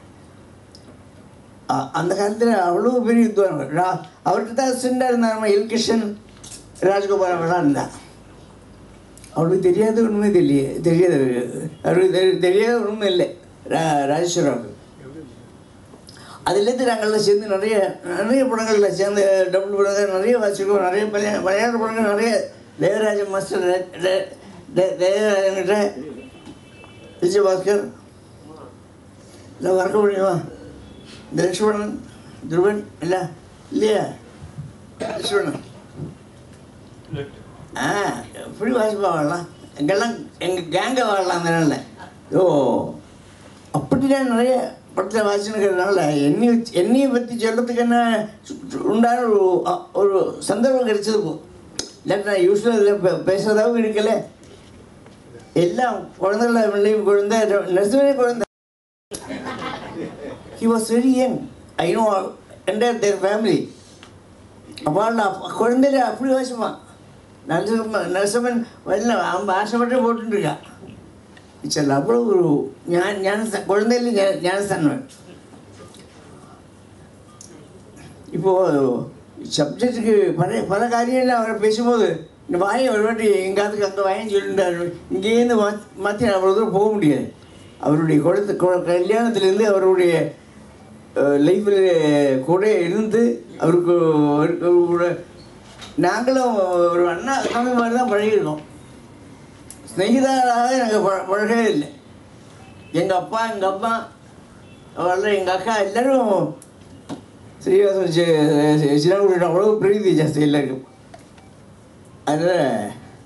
அ- அந்த காலத்தில் அவ்வளோ பெரிய வித்வான் அவர் ரா- அவர்கிட்ட தான் அசிஸ்டண்டாக இருந்தார் நம்ம எல் கிருஷ்ணன் ராஜ்கோபால் அவர்லாம் இருந்தா அவளுக்கு தெரியாத ஒன்றுமே தெரியல தெரியாது அவருக்கு தெரி- தெரியாத ஒன்றுமே இல்லை ரா ராஜேஸ்வராவுக்கு அதுலேருந்து நாங்கள்லாம் சேர்ந்து நிறைய நிறைய படங்களில் சேர்ந்து டபுள் படங்கள் நிறைய வாசிக்கிறோம் நிறைய மலையா மலையாள படங்கள் நிறைய தேவராஜ மாஸ்டர் தே- தே- தே- தேவராஜன்கிட்ட விஜயபாஸ்கர் இல்லை மறக்க முடியுமா இந்த லட்சுமணன் துருவன் இல்லை இல்லையா லட்சுமணன் ஆ எப்படி வாசிப்பா வாழலாம் எங்கெல்லாம் எங்கள் கேங்கை வாழலாம் அந்த நாளில் ஓ அப்படிதான் நிறைய படத்தில் வாசினுக்கிறதுனால என்னை வச்சு என்னையை பற்றி சொல்கிறதுக்கு என்ன சு- சு- உண்டான ஒரு அ- ஒரு சந்தர்ப்பம் கிடைச்சது போ இல்லாட்டி நான் யூஸ்வலாக இதில் பேசுகிறதாகவும் இருக்கல எல்லாம் குழந்தைகள பிள்ளையும் குழந்தை நர்சரி குழந்தை he was very young I know entire their family அவள் குழந்தையில அப்படி வாசிப்பான் நரசிம்மன் நரசிம்மன் வெளில அவன் ஆசைப்பட்டு போட்டுருக்கான் இச்சல் அவ்வளோ ஒரு ஞான ஞானஸ்தான் குழந்தையில ஞான ஞானஸ்தானம் இப்போது சப்ஜெக்ட்டுக்கு பல பல காரியங்கள் அவரை பேசும்போது இந்த வாயை ஒரு வாட்டி எங்காத்துக்கு அங்கே வாயன்னு சொல்லிட்டாரு இங்கேருந்து மாற்றி மாற்றி அவ்வளோ தூரம் போக முடியாது அவருடைய குழந்தை கு- கல்யாணத்துலேருந்து அவருடைய லைஃப்பில் கூட இருந்து அவருக்கு ஒரு- ஒரு- ஒரு நாங்களும் ஒரு அண்ணா தம்பி மாதிரி தான் பழகியிருக்கோம் ஸ்நேகிதராக நாங்கள் பழ பழகவே இல்லை எங்கள் அப்பா எங்கள் அம்மா அவள் எங்கள் அக்கா எல்லோரும் ஸ்ரீவாசம் சின்னக்குடி அவ்வளோ பிரீதி ஜாஸ்தி எல்லாருக்கும் அதனால்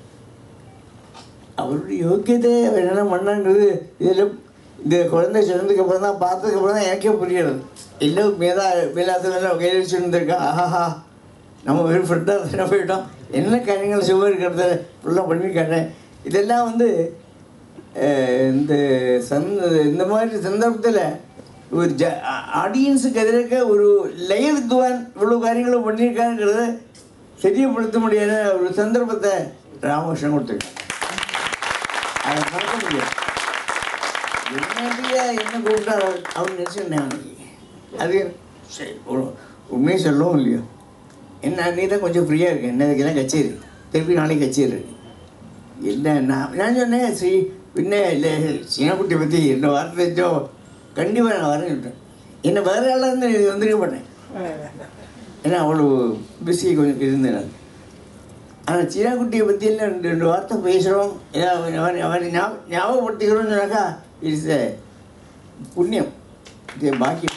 அவருடைய யோக்கியத்தை அவர் என்னென்ன பண்ணாங்கிறது இதில் இந்த குழந்தை சொன்னதுக்கு அப்புறம் தான் பார்த்ததுக்கு அப்புறம் தான் எனக்கே புரியாது எல்லாம் மேதா மேலாசனம் கையில் வச்சுருந்துருக்கா ஆஹாஹா நம்ம வெறும் ஃப்ரெண்டாக தானே போயிட்டோம் என்ன காரியங்கள் சும்மா இருக்கிறத ஃபுல்லாக பண்ணியிருக்காங்க இதெல்லாம் வந்து அஹ், இந்த சந்த இந்த மாதிரி சந்தர்ப்பத்தில் ஒரு ஜ ஆடியன்ஸுக்கு எதிராக ஒரு லய வித்வான் இவ்வளோ காரியங்களும் பண்ணியிருக்காங்கிறத தெரியப்படுத்த முடியாத ஒரு சந்தர்ப்பத்தை ராமகிருஷ்ணன் கொடுத்துருக்காங்க அதை மறக்க முடியாது என்னடியா என்ன கூப்பிட்டா அவர் நினச்சிருந்தேன் அன்னைக்கு அது சரி ஒரு உண்மையை சொல்லவும் இல்லையோ என்ன நீ தான் கொஞ்சம் ஃப்ரீயாக இருக்கு என்ன இதுக்கெல்லாம் கச்சேரி திருப்பி நாளைக்கு கச்சேரி இருக்கு இல்லை நான் நான் சொன்னேன் ஸ்ரீ பின்ன இல்லை சின்னக்குட்டியை பற்றி என்ன வார்த்தை தெரிஞ்சோ கண்டிப்பாக நான் வரேன் சொல்லிட்டேன் என்ன வேறு ஆளாக இருந்து இது வந்துருக்க மாட்டேன் ஏன்னா அவ்வளோ பிஸி கொஞ்சம் இருந்தேன் நான் ஆனால் சீனாக்குட்டியை பற்றி எல்லாம் ரெண்டு ரெண்டு வார்த்தை பேசுகிறோம் ஏதாவது அவன் அவன் ஞாபகம் ஞாபகப்படுத்திக்கிறோம்னு சொன்னாக்கா இட்ஸ் எ புண்ணியம் இது பாக்கியம்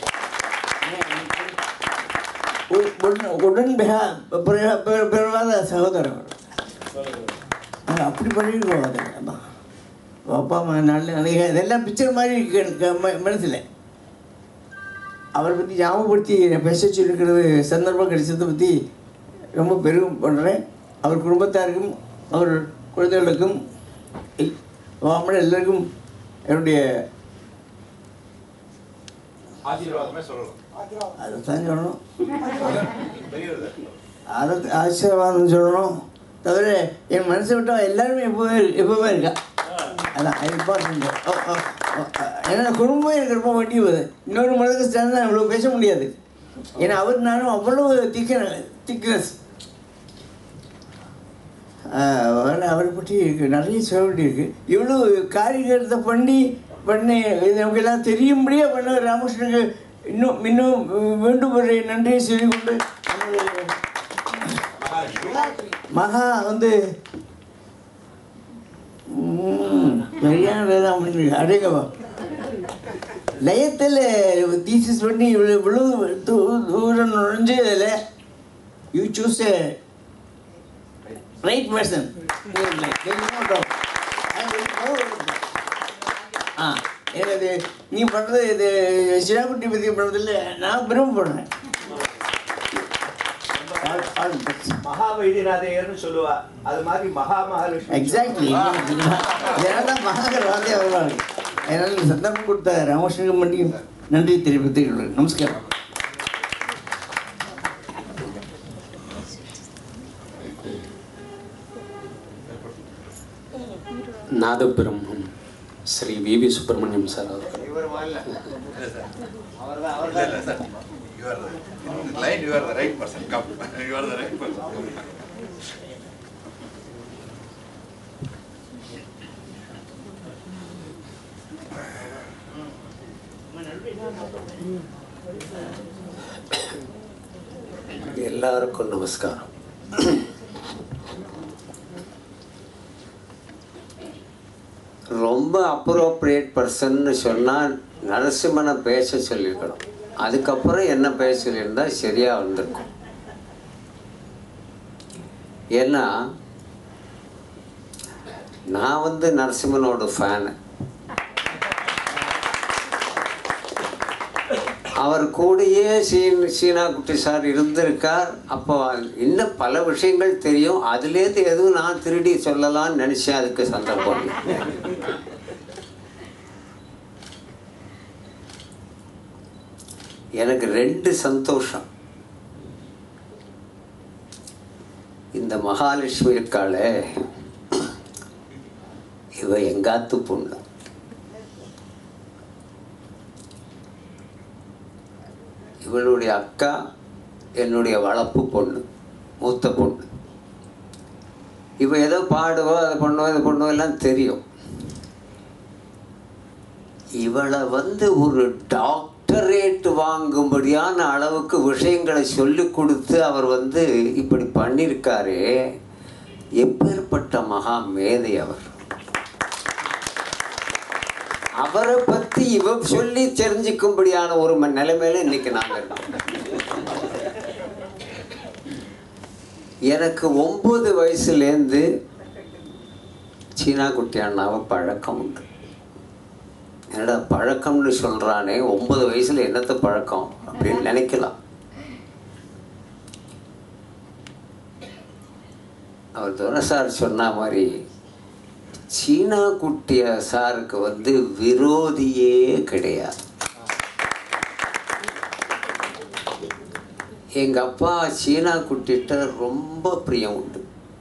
உ- உடன் உடன் பிறா பிற- பிற- பிறவாத சகோதரர் நாங்கள் அப்படி பண்ணியிருக்கோம் அதை ஆமா. அப்பா அம்மா நல்ல நிறைய இதெல்லாம் பிக்சர் மாதிரி இருக்கு எனக்கு ம- மனசுல அவரை பற்றி ஞாபகப்படுத்தி நான் பேச சொல்லிருக்கிறது சந்தர்ப்பம் கிடைச்சதை பற்றி ரொம்ப பெரும் பண்ணுறேன் அவர் குடும்பத்தாருக்கும் அவர் குழந்தைகளுக்கும் எல்- வாமட எல்லாருக்கும் என்னுடைய ஆசீர்வாதமே சொல்லலாம் அதை தான் சொல்லணும் தெரியுது அதை ஆசீர்வாதம் சொல்லணும் தவிர என் மனசை விட்டா எல்லாருமே எப்பவுமே எப்பவுமே இருக்கா அதான் இம்பார்ட்டன்ட் ஏன்னா குடும்பம் எனக்கு ரொம்ப வட்டி வருது இன்னொரு மனதுக்கு ஸ்டாண்ட் இவ்வளோ பேச முடியாது ஏன்னா அவர் நானும் அவ்வளோ திக்க திக்னஸ் அவரை பற்றி இருக்கு நிறைய சொல்ல வேண்டியிருக்கு இவ்வளோ காரியத்தை பண்ணி பண்ணி இது நமக்கு எல்லாம் தெரியும்படியே பண்ண ராமகிருஷ்ணனுக்கு இன்னும் இன்னும் மீண்டும் ஒரு நன்றியை சொல்லிக்கொண்டு நமது மகா வந்து ம், சரியான தான் பண்ணிருக்கு அடேங்கப்பா லயத்தில் தீசிஸ் பண்ணி இவ்வளோ இவ்வளோ தூ- தூரம் நுழைஞ்சு அதில் you choose a right person ஆ எனக்கு நீ பண்ணுறது இது சிராக்குட்டி பற்றி பண்ணுறதில்ல நான் விரும்பப்படுறேன் ஆல் பெஸ்ட் மகா வைத்தியநாதையர்னு சொல்லுவா அது மாதிரி மகா மகாலட்சுமி எக்ஸாக்ட்லி இதெல்லாம் மகாகர் வார்த்தையாக வருவாங்க அதனால் இந்த சந்தர்ப்பம் கொடுத்த ராமகிருஷ்ணன் மண்டியும் நன்றி தெரிவித்துக் கொள்கிறேன் நமஸ்காரம் Nadabrahmam Shri V V Subramaniam sir அவர்கள் இவர் வரல அவர்தான் இல்ல, இல்ல, அவர்தான் sir. You are the- in the line, you are the right person. Come. You are the right person. எல்லாருக்கும் நமஸ்காரம் ரொம்ப அப்ரோப்ரியேட் பர்சன்னு சொன்னால் நரசிம்மனை பேச சொல்லியிருக்கணும் அதுக்கப்புறம் என்ன பேச சொல்லியிருந்தா சரியாக வந்திருக்கும் ஏன்னா நான் வந்து நரசிம்மனோட ஃபேனு அவர் கூடயே சீன் சீனா குட்டி சார் இருந்திருக்கார் அப்போ இன்னும் பல விஷயங்கள் தெரியும் அதுலேருந்து எதுவும் நான் திருடி சொல்லலாம்னு நினச்சேன் அதுக்கு சந்தர்ப்பம் இல்லை. எனக்கு ரெண்டு சந்தோஷம் இந்த மகாலட்சுமி இருக்காளே இவ எங்காத்து பொண்ணு இவளுடைய அக்கா என்னுடைய வளர்ப்பு பொண்ணு மூத்த பொண்ணு இவ ஏதோ பாடுவோ அதை பண்ணுவோ இதை பண்ணுவோ எல்லாம் தெரியும் இவளை வந்து ஒரு டாக்டரேட் வாங்கும்படியான அளவுக்கு விஷயங்களை சொல்லி கொடுத்து அவர் வந்து இப்படி பண்ணியிருக்காரே எப்பேற்பட்ட மகா மேதை அவர் அவரை பத்தி இவ சொல்லி தெரிஞ்சுக்கும்படியான ஒரு ம- நிலைமையில இன்னைக்கு நாங்க இருக்கோம் எனக்கு ஒன்பது வயசுலேருந்து சீனா குட்டி அண்ணாவை பழக்கம் உண்டு என்னடா பழக்கம்னு சொல்றானே ஒன்பது வயசுல என்னத்த பழக்கம் அப்படின்னு நினைக்கலாம் அவர் துரை சார் சொன்ன மாதிரி சீனா குட்டிய சாருக்கு வந்து விரோதியே கிடையாது எங்க அப்பா சீனா குட்டிட்ட ரொம்ப பிரியம் உண்டு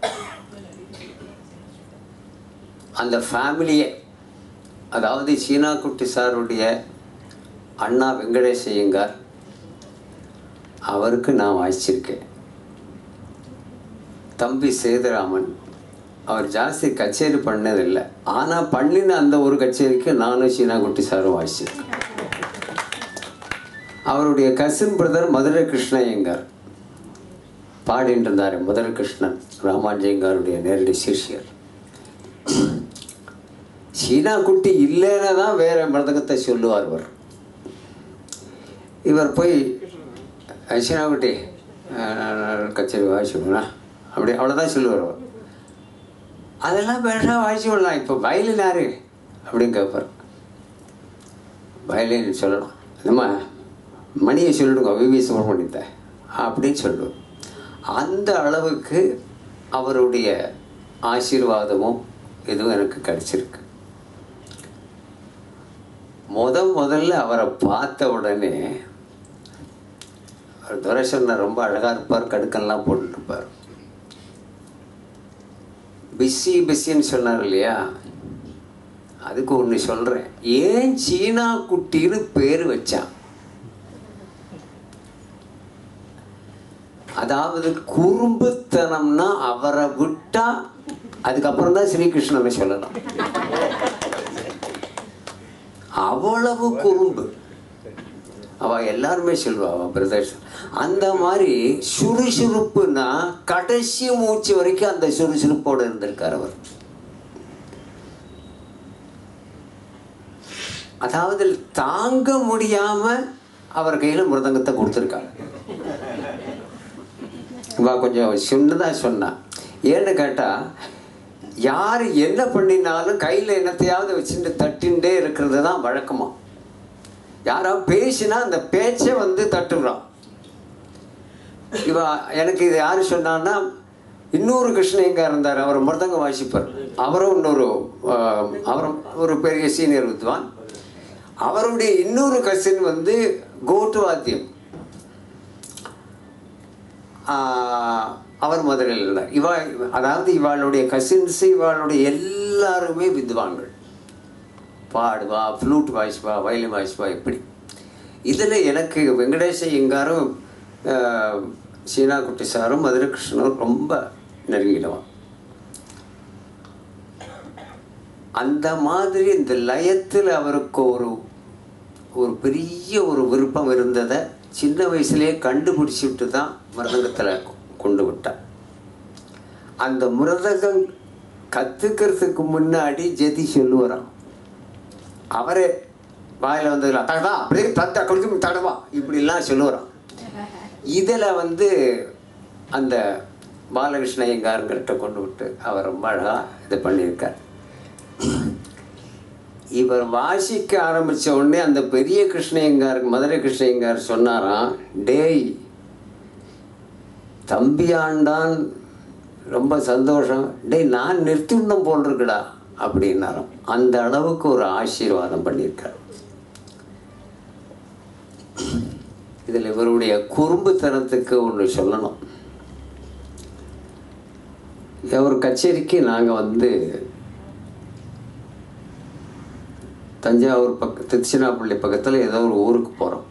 அந்த ஃபேமிலியே அதாவது சீனா குட்டி சாருடைய அண்ணா வெங்கடேஷ் ஐயங்கார் அவருக்கு நான் வாசிச்சிருக்கேன் தம்பி சேதுராமன் அவர் ஜாஸ்தி கச்சேரி பண்ணதில்லை ஆனால் பண்ணின அந்த ஒரு கச்சேரிக்கு நானும் சீனா குட்டி சாரும் வாசிச்சிருக்கேன் அவருடைய கசின் பிரதர் மதுரை கிருஷ்ணய்யங்கார் பாடிட்டு இருந்தார் மதுரை கிருஷ்ணன் ராமாஜயங்காருடைய நேரடி சிஷ்யர் சீனா குட்டி இல்லைன்னு தான் வேற மிருதகத்தை சொல்லுவார் இவர் இவர் போய் "அஹ், சீனா குட்டி அஹ், கச்சேரி வாசிக்கணும்னா அப்படி அவ்வளோதான் சொல்லுவார் அவர் அதெல்லாம் பெருசாக வாசிச்சு விடலாம் இப்போ வயலின் யாரு அப்படின்னு கேட்பார் வயலின் சொல்லணும் நம்ம மணியை சொல்லிடுங்க விவி சுப்பிரமணியத்தை அப்படின்னு சொல்லுவோம் அந்த அளவுக்கு அவருடைய ஆசீர்வாதமும் இதுவும் எனக்கு கிடைச்சிருக்கு முத முதல்ல அவரை பார்த்த உடனே அவர் துரைசன்ன ரொம்ப அழகாக இருப்பார் கடுக்கெல்லாம் போட்டுருப்பார் பிஸி பிஸின்னு சொன்னார் இல்லையா அதுக்கு ஒன்று சொல்கிறேன் ஏன் சீனா குட்டின்னு பேர் வச்சான் அதாவது குறும்புத்தனம்னா அவரை விட்டா அதுக்கப்புறம் தான் ஸ்ரீகிருஷ்ணனை சொல்லலாம் அவ்வளவு குறும்பு அவ எல்லாருமே சொல்லுவா அவ பிரதர்ஸ் அந்த மாதிரி சுறுசுறுப்புனா கடைசி மூச்சு வரைக்கும் அந்த சுறுசுறுப்போடு இருந்திருக்கார் அவர் அதாவது தாங்க முடியாம அவர் கையில மிருதங்கத்தை கொடுத்துருக்காங்க இவா கொஞ்சம் சின்னதா சொன்னா ஏன்னு கேட்டா யார் என்ன பண்ணினாலும் கையில் என்னத்தையாவது வச்சுட்டு தட்டின்ண்டே இருக்கிறது தான் வழக்கமா யாராவது பேசினா அந்த பேச்சை வந்து தட்டுறான் இவ எனக்கு இது யார் சொன்னான்னா இன்னொரு கிருஷ்ணயங்கா இருந்தார் அவர் மிருதங்க வாசிப்பார் அவரும் இன்னொரு ஆஹ், அவரும் ஒரு பெரிய சீனியர் வித்வான் அவருடைய இன்னொரு கசின் வந்து கோட்டு வாத்தியம் ஆஹ், அவர் மதுரையில் இல்லை இவா அதாவது இவாளுடைய கசின்ஸ் இவாளுடைய எல்லாருமே வித்வான்கள் பாடுவா ஃப்ளூட் வாசிப்பா வயலின் வாசிப்பா இப்படி இதில் எனக்கு வெங்கடேஷ ஐயங்காரும் ஆஹ், சீனா குட்டி சாரும் மதுரை கிருஷ்ணரும் ரொம்ப நெருங்கிடுவான் அந்த மாதிரி இந்த லயத்தில் அவருக்கு ஒரு ஒரு பெரிய ஒரு விருப்பம் இருந்ததை சின்ன வயசுலேயே கண்டுபிடிச்சிட்டு தான் மிருதங்கத்தில் கொண்டு விட்டார் அந்த மிருதகம் கற்றுக்கிறதுக்கு முன்னாடி ஜெதி சொல்லுவாராம் அவரே வாயில் வந்து தடவா அப்படியே தட்ட கொடுத்து தடவா இப்படிலாம் சொல்லுவாராம் இதில் வந்து அந்த பாலகிருஷ்ண ஐயங்காருங்கிட்ட கொண்டு விட்டு அவர் ரொம்ப அழகாக இது பண்ணியிருக்கார் இவர் வாசிக்க ஆரம்பித்த உடனே அந்த பெரிய கிருஷ்ணயங்கார் மதுரை கிருஷ்ணயங்கார் சொன்னாராம் டேய் தம்பி ஆண்டான் ரொம்ப சந்தோஷம் டேய் நான் நிறுத்திவிடணும் போல் இருக்குடா அப்படின்னாராம் அந்த அளவுக்கு ஒரு ஆசீர்வாதம் பண்ணியிருக்கார் இதில் இவருடைய குறும்புத்தனத்துக்கு ஒன்று சொல்லணும் ஒரு கச்சேரிக்கு நாங்கள் வந்து தஞ்சாவூர் பக்க திருச்சினாப்பள்ளி பக்கத்தில் ஏதோ ஒரு ஊருக்கு போகிறோம்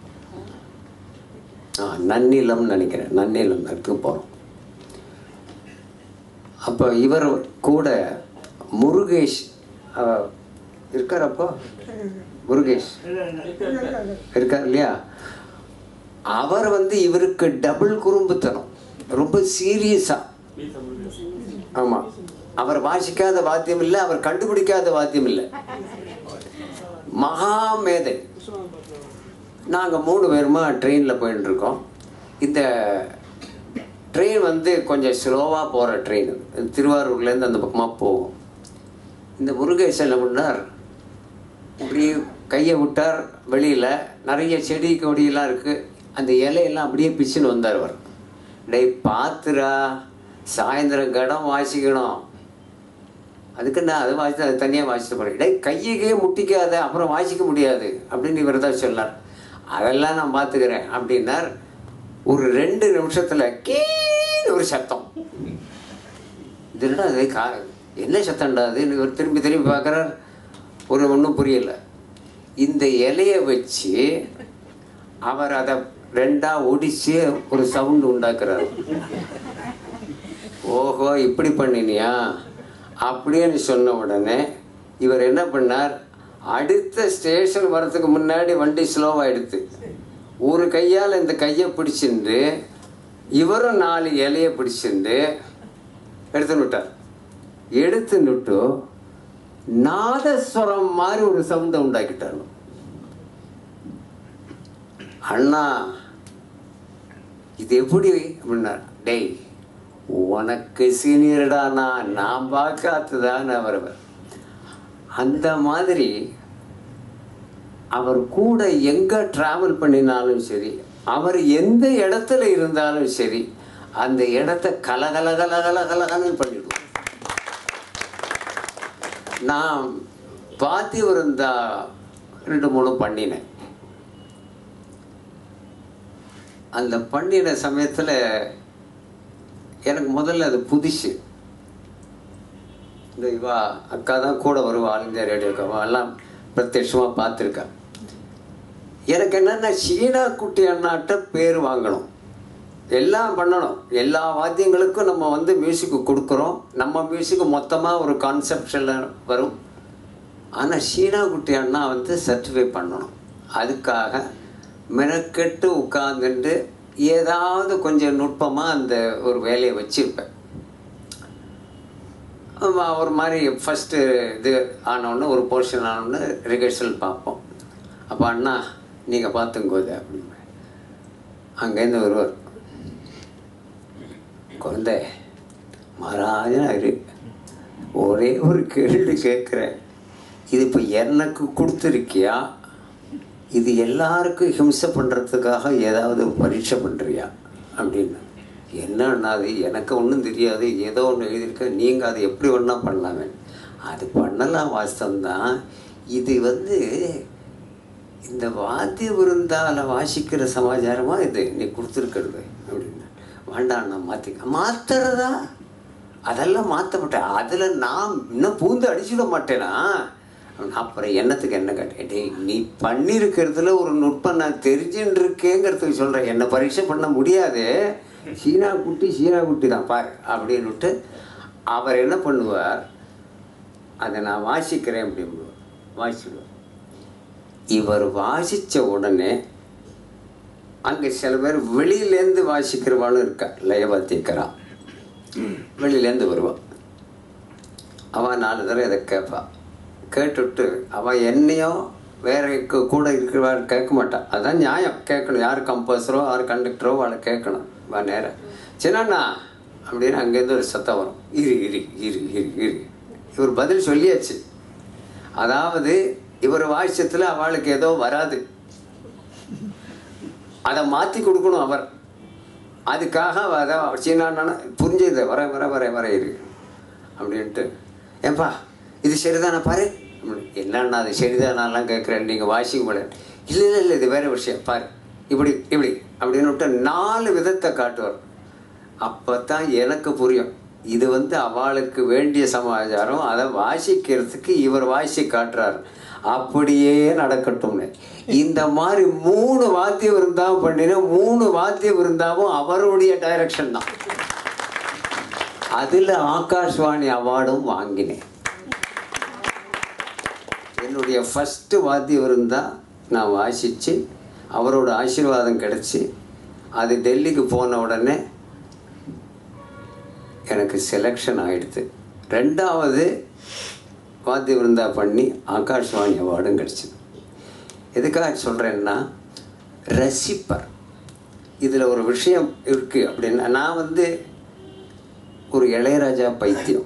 ஆ நன்னிலம்னு நினைக்கிறேன் நன்னிலம் இடத்துக்கு போகிறோம் அப்போ இவர் கூட முருகேஷ் அஹ், இருக்கார் அப்போ முருகேஷ் இருக்கார் இல்லையா அவர் வந்து இவருக்கு டபுள் குறும்புத்தனம் ரொம்ப சீரியஸாக ஆமாம் அவர் வாசிக்காத வாத்தியம் இல்லை அவர் கண்டுபிடிக்காத வாத்தியம் இல்லை மகா மேதை நாங்கள் மூணு பேருமா ட்ரெயினில் போயின்னு இருக்கோம் இந்த ட்ரெயின் வந்து கொஞ்சம் ஸ்லோவாக போகிற ட்ரெயின் திருவாரூர்லேருந்து அந்த பக்கமாக போகும் இந்த முருகேசன் என்ன பண்ணார் இப்படி கையை விட்டார் வெளியில் நிறைய செடி கொடியெல்லாம் இருக்குது அந்த இலையெல்லாம் அப்படியே பிச்சுன்னு வந்தார் அவர் டேய் பாத்துரா சாயந்தரம் கடம் வாசிக்கணும் அதுக்கு நான் அது வாசித்து அது தனியாக வாசிட்டு போகிறேன் டேய் கையைக்கே முட்டிக்காத அப்புறம் வாசிக்க முடியாது அப்படின்னு இவர் தான் சொன்னார் அதெல்லாம் நான் பார்த்துக்கிறேன் அப்படின்னார் ஒரு ரெண்டு நிமிஷத்தில் கீழே ஒரு சத்தம் இது என்னடா அது கா என்ன சத்தம்டா அது இவர் திரும்பி திரும்பி பார்க்குறார் ஒரு ஒன்றும் புரியல இந்த இலையை வச்சு அவர் அதை ரெண்டா ஒடிச்சு ஒரு சவுண்டு உண்டாக்குறாரு ஓஹோ இப்படி பண்ணினியா அப்படின்னு சொன்ன உடனே இவர் என்ன பண்ணார் அடுத்த ஸ்டேஷன் வரதுக்கு முன்னாடி வண்டி ஸ்லோவாகிடுது ஒரு கையால் இந்த கையை பிடிச்சிண்டு இவரும் நாலு இலையை பிடிச்சிண்டு எடுத்துன்னு விட்டார் எடுத்துன்னு விட்டு நாதஸ்வரம் மாதிரி ஒரு சவுண்டை உண்டாக்கிட்டார் அண்ணா இது எப்படி அப்படின்னார் டேய் உனக்கு சீனியர்டா நான் நான் பார்க்காததான் அவர் அந்த மாதிரி அவர் கூட எங்கே ட்ராவல் பண்ணினாலும் சரி அவர் எந்த இடத்துல இருந்தாலும் சரி அந்த இடத்த கலகல கலகல கலகலன்னு பண்ணிடுவோம் நான் பாத்தியவருந்தா ரெண்டு மூணு பண்ணினேன் அந்த பண்ணின சமயத்தில் எனக்கு முதல்ல அது புதுசு இந்த இவா அக்கா தான் கூட வருவா ஆல் இந்தியா ரேடியோக்காவா எல்லாம் பிரத்யட்சமாக பார்த்துருக்கா எனக்கு என்னென்னா சீனா குட்டி அண்ணாட்ட பேர் வாங்கணும் எல்லாம் பண்ணணும் எல்லா வாத்தியங்களுக்கும் நம்ம வந்து மியூசிக்கு கொடுக்குறோம் நம்ம மியூசிக்கு மொத்தமாக ஒரு கான்செப்ஷனில் வரும் ஆனால் சீனா குட்டி அண்ணா வந்து சர்டிஃபை பண்ணணும் அதுக்காக மெனக்கெட்டு உட்காந்துட்டு ஏதாவது கொஞ்சம் நுட்பமாக அந்த ஒரு வேலையை வச்சுருப்பேன் ஆமா, ஒரு மாதிரி ஃபஸ்ட்டு இது ஆனோடனே ஒரு போர்ஷன் ஆனோடனே ரிஹர்சல் பார்ப்போம் அப்போ அண்ணா நீங்கள் பார்த்துங்கோது அப்படின்னு அங்கேருந்து வருவார் குழந்தை மகாராஜா இரு ஒரே ஒரு கேள்வி கேட்குறேன் இது இப்போ எனக்கு கொடுத்துருக்கியா இது எல்லாருக்கும் ஹிம்சை பண்ணுறதுக்காக ஏதாவது பரீட்சை பண்ணுறியா அப்படின்னு என்னன்னா அது எனக்கு ஒன்றும் தெரியாது ஏதோ ஒன்று எழுதியிருக்க நீங்கள் அதை எப்படி ஒன்றா பண்ணலாமே அது பண்ணலாம் வாஸ்தவம்தான் இது வந்து இந்த வாத்திய விருந்தால வாசிக்கிற சமாச்சாரமா இது நீ கொடுத்துருக்கிறது அப்படின்னு வேண்டாம் நான் மாற்றிக்க மாத்துறதா அதெல்லாம் மாற்றப்பட்டேன் அதில் நான் இன்னும் பூந்து அடிச்சுட மாட்டேனா அப்புறம் என்னத்துக்கு என்ன கேட்டேன் டேய் நீ பண்ணியிருக்கிறதுல ஒரு நுட்பம் நான் தெரிஞ்சுன்னு இருக்கேங்கிறதுக்கு சொல்கிறேன் என்னை பரீட்சை பண்ண முடியாது சீனா குட்டி சீனா குட்டி தான் பாரு அப்படின்னுட்டு அவர் என்ன பண்ணுவார் அதை நான் வாசிக்கிறேன் அப்படின்னுவார் வாசிடுவார் இவர் வாசித்த உடனே அங்கே சில பேர் வெளியிலேருந்து வாசிக்கிறவாளும் இருக்கா லயவாத்தியக்கரா வெளியிலேருந்து வருவான் அவன் நாலு தடவை இதை கேட்பான் கேட்டுவிட்டு அவன் என்னையோ வேற கு- கூட இருக்கிறவா கேட்க மாட்டான் அதான் நியாயம் கேட்கணும் யார் கம்போசரோ யார் கண்டக்டரோ அவளை கேட்கணும் வா நேரம் சின்னண்ணா அப்படின்னு அங்கேருந்து ஒரு சத்தம் வரும் இரு இரு இரு இரு இரு இவர் பதில் சொல்லியாச்சு அதாவது இவர் வாய்ச்சத்தில் அவளுக்கு ஏதோ வராது அதை மாற்றி கொடுக்கணும் அவர் அதுக்காக அதை சீனானா புரிஞ்சுது வர வர வர வர இரு அப்படின்ட்டு ஏன்பா இது சரிதானா பாரு அப்படி, என்னண்ணா அது சரிதானாலாம் கேட்குறேன் நீங்கள் வாசிக்க போல இல்லை இல்லை இல்லை இது வேற விஷயம் பாரு இப்படி இப்படி அப்படின்னு விட்டு நாலு விதத்தை காட்டுவார் அப்போ தான் எனக்கு புரியும் இது வந்து அவளுக்கு வேண்டிய சமாச்சாரம் அதை வாசிக்கிறதுக்கு இவர் வாசி காட்டுறார் அப்படியே நடக்கட்டும்னு இந்த மாதிரி மூணு வாத்திய விருந்தாவும் பண்ணின மூணு வாத்திய விருந்தாவும் அவருடைய டைரக்ஷன் தான் அதில் ஆகாஷ்வாணி அவார்டும் வாங்கினேன் என்னுடைய ஃபஸ்ட்டு வாத்திய விருந்தா நான் வாசித்து அவரோட ஆசீர்வாதம் கிடச்சி அது டெல்லிக்கு போன உடனே எனக்கு செலெக்ஷன் ஆயிடுது ரெண்டாவது வாத்திய விருந்தா பண்ணி ஆகாஷ்வாணி அவார்டும் கிடச்சிது எதுக்காக சொல்கிறேன்னா ரசிப்பர் இதில் ஒரு விஷயம் இருக்குது அப்படின்னா நான் வந்து ஒரு இளையராஜா பைத்தியம்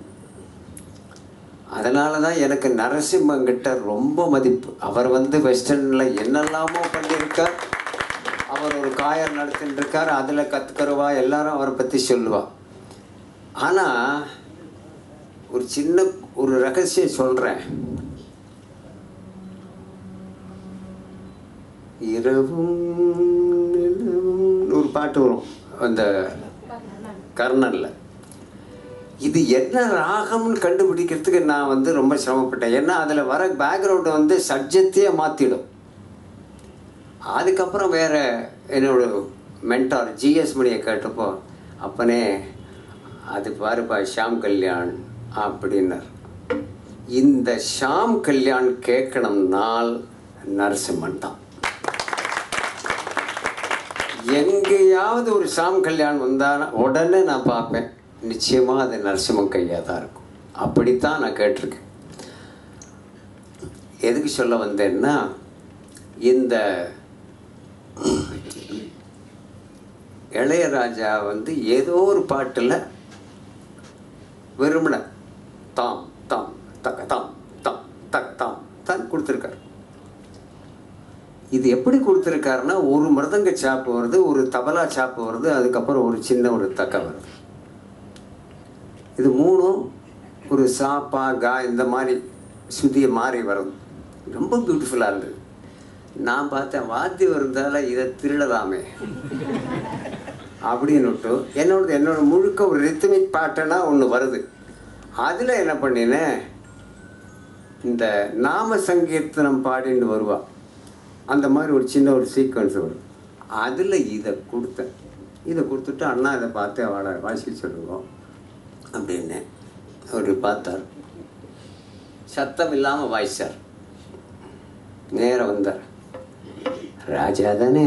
அதனால தான் எனக்கு நரசிம்மங்கிட்ட ரொம்ப மதிப்பு அவர் வந்து வெஸ்டர்னில் என்னெல்லாமோ பண்ணியிருக்கார் அவர் ஒரு காயர் நடத்தின்னு இருக்கார் அதில் கற்றுக்கிறவா எல்லாரும் அவரை பற்றி சொல்லுவா ஆனால் ஒரு சின்ன ஒரு ரகசியம் சொல்கிறேன் இரவும் நிலவும் ஒரு பாட்டு வரும் அந்த கர்ணனில் இது என்ன ராகம்னு கண்டுபிடிக்கிறதுக்கு நான் வந்து ரொம்ப சிரமப்பட்டேன் ஏன்னா அதில் வர பேக்ரவுண்டை வந்து சப்ஜெக்டையே மாற்றிடும் அதுக்கப்புறம் வேற என்னோட மென்டார் ஜிஎஸ் மணியை கேட்டப்போ அப்பனே அது பாருப்பா ஷாம் கல்யாண் அப்படின்னார் இந்த ஷாம் கல்யாண் கேட்கணும்னால் நரசிம்மன் தான் எங்கேயாவது ஒரு ஷாம் கல்யாண் வந்தானா உடனே நான் பார்ப்பேன் நிச்சயமாக அது நரசிம்மன் கையாக தான் இருக்கும் அப்படித்தான் நான் கேட்டிருக்கேன் எதுக்கு சொல்ல வந்தேன்னா இந்த இளையராஜா வந்து ஏதோ ஒரு பாட்டில் வெறுமன தாம் தாம் தக்க தாம் தாம் தக்க தாம் தான் கொடுத்துருக்காரு இது எப்படி கொடுத்துருக்காருன்னா ஒரு மிருதங்க சாப்பு வருது ஒரு தபலா சாப்பு வருது அதுக்கப்புறம் ஒரு சின்ன ஒரு தக்க வருது இது மூணும் ஒரு சாப்பா கா இந்த மாதிரி சுதியை மாறி வரும் ரொம்ப பியூட்டிஃபுல்லாக இருந்தது நான் பார்த்தேன் வாத்தியம் இருந்தால இதை திருடலாமே அப்படின்னுட்டு என்னோட என்னோட முழுக்க ஒரு ரித்மிக் பாட்டனா ஒன்று வருது அதில் என்ன பண்ணினேன் இந்த நாம சங்கீர்த்தனம் பாடின்னு வருவா அந்த மாதிரி ஒரு சின்ன ஒரு சீக்வன்ஸ் வரும் அதில் இதை கொடுத்தேன் இதை கொடுத்துட்டு அண்ணா இதை பார்த்து அவளை வாசிக்க சொல்லுவோம் அப்படின்னு அவர் பார்த்தார் சத்தம் இல்லாமல் வாய்ச்சார் நேரம் வந்தார் ராஜா தானே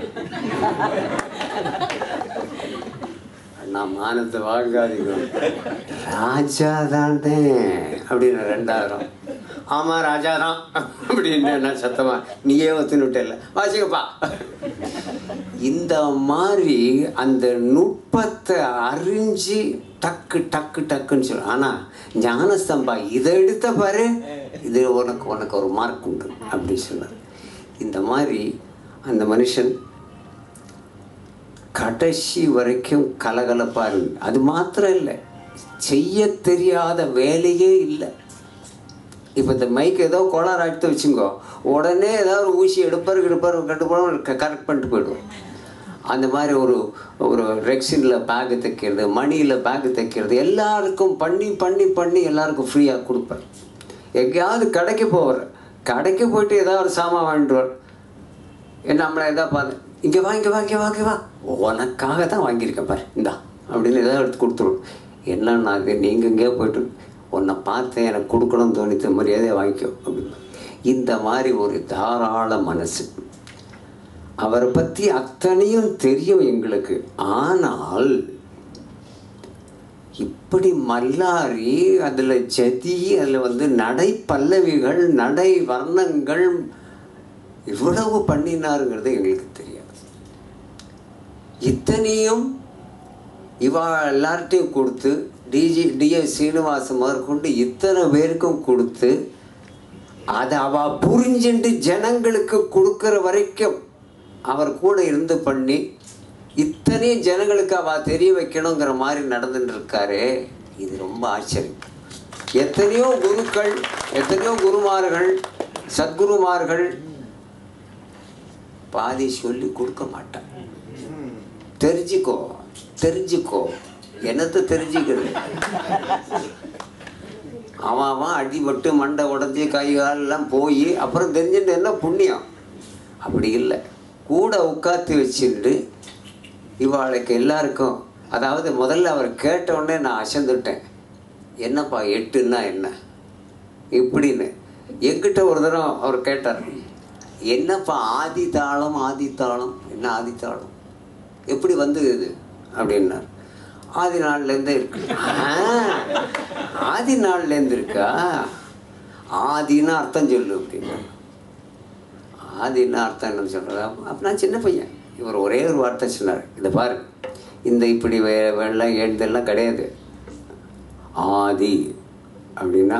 நான் மானத்தை வாங்காதீங்க ராஜா தானே அப்படின்னு ரெண்டாயிரம் ஆமாம் ராஜா தான் அப்படின்னு நான் சத்தமா நீயே ஒத்துனுட்டல வாசிக்கப்பா இந்த மாதிரி அந்த நுட்பத்தை அறிஞ்சு டக்கு டக்கு டக்குன்னு சொல்லு ஆனால் ஞானஸ்தம்பா இதை எடுத்த பாரு இது உனக்கு உனக்கு ஒரு மார்க் உண்டு அப்படி சொன்னார் இந்த மாதிரி அந்த மனுஷன் கடைசி வரைக்கும் கலகலப்பாக இருக்கு அது மாத்திரம் இல்லை செய்ய தெரியாத வேலையே இல்லை இப்போ இந்த மைக் ஏதோ கோளாறு எடுத்து வச்சுங்கோ உடனே ஏதாவது ஒரு ஊசி எடுப்பார் எடுப்பார் கட்டுப்போம் கரெக்ட் பண்ணிட்டு போயிடும் அந்த மாதிரி ஒரு ஒரு ரெக்ஸினில் பேக்கு தைக்கிறது மணியில் பேக்கு தைக்கிறது எல்லாருக்கும் பண்ணி பண்ணி பண்ணி எல்லாருக்கும் ஃப்ரீயாக கொடுப்பார் எங்கேயாவது கடைக்கு போவார் கடைக்கு போயிட்டு ஏதாவது ஒரு சாமான் வாங்கிட்டு வர என்ன நம்மளை எதாவது பார்த்து இங்கே வா இங்கே வா இங்கே வா இங்கே வா உனக்காக தான் வாங்கியிருக்கேன் பாரு இந்தா அப்படின்னு ஏதாவது எடுத்து கொடுத்துருவோம் என்னன்னா அது நீங்கள் எங்கேயோ போயிட்டு உன்னை பார்த்தேன் எனக்கு கொடுக்கணும்னு தோணித்த மரியாதையை வாங்கிக்கோ அப்படின்னு இந்த மாதிரி ஒரு தாராள மனசு அவரை பற்றி அத்தனையும் தெரியும் எங்களுக்கு ஆனால் இப்படி மல்லாரி அதில் ஜதி அதில் வந்து நடை பல்லவிகள் நடை வர்ணங்கள் இவ்வளவு பண்ணினாருங்கிறது எங்களுக்கு தெரியாது இத்தனையும் இவா எல்லார்ட்டையும் கொடுத்து டிஜி டிஎஸ் சீனிவாசன் முதற்கொண்டு இத்தனை பேருக்கும் கொடுத்து அதை அவ புரிஞ்சுட்டு ஜனங்களுக்கு கொடுக்குற வரைக்கும் அவர் கூட இருந்து பண்ணி இத்தனையும் ஜனங்களுக்கு அவ தெரிய வைக்கணுங்கிற மாதிரி நடந்துட்டு இருக்காரே இது ரொம்ப ஆச்சரியம் எத்தனையோ குருக்கள் எத்தனையோ குருமார்கள் சத்குருமார்கள் பாதி சொல்லி கொடுக்க மாட்டான் தெரிஞ்சுக்கோ தெரிஞ்சுக்கோ என்னத்தை தெரிஞ்சுக்கிறது அவன் அவன் அடிபட்டு மண்டை உடஞ்சி கை காலெல்லாம் போய் அப்புறம் தெரிஞ்சுட்டு என்ன புண்ணியம் அப்படி இல்லை கூட உட்காந்து வச்சுட்டு இவாளுக்கு எல்லாருக்கும் அதாவது முதல்ல அவர் கேட்ட உடனே நான் அசந்துட்டேன் என்னப்பா எட்டுன்னா என்ன இப்படின்னு என்கிட்ட ஒரு தரம் அவர் கேட்டார் என்னப்பா ஆதி தாளம் ஆதி தாளம் என்ன ஆதி தாளம் எப்படி வந்தது இது அப்படின்னார் ஆதி நாள்லேருந்தே இருக்கு ஆ, ஆதி நாள்லேருந்து இருக்கா ஆதின்னு அர்த்தம் சொல்லு அப்படின்னா ஆதின்னு அர்த்தம் என்னன்னு சொல்கிறதா அப்போ நான் சின்ன பையன் இவர் ஒரே ஒரு வார்த்தை சொன்னார் இதை பாரு இந்த இப்படி வே வெள்ளம் எழுந்தெல்லாம் கிடையாது ஆதி அப்படின்னா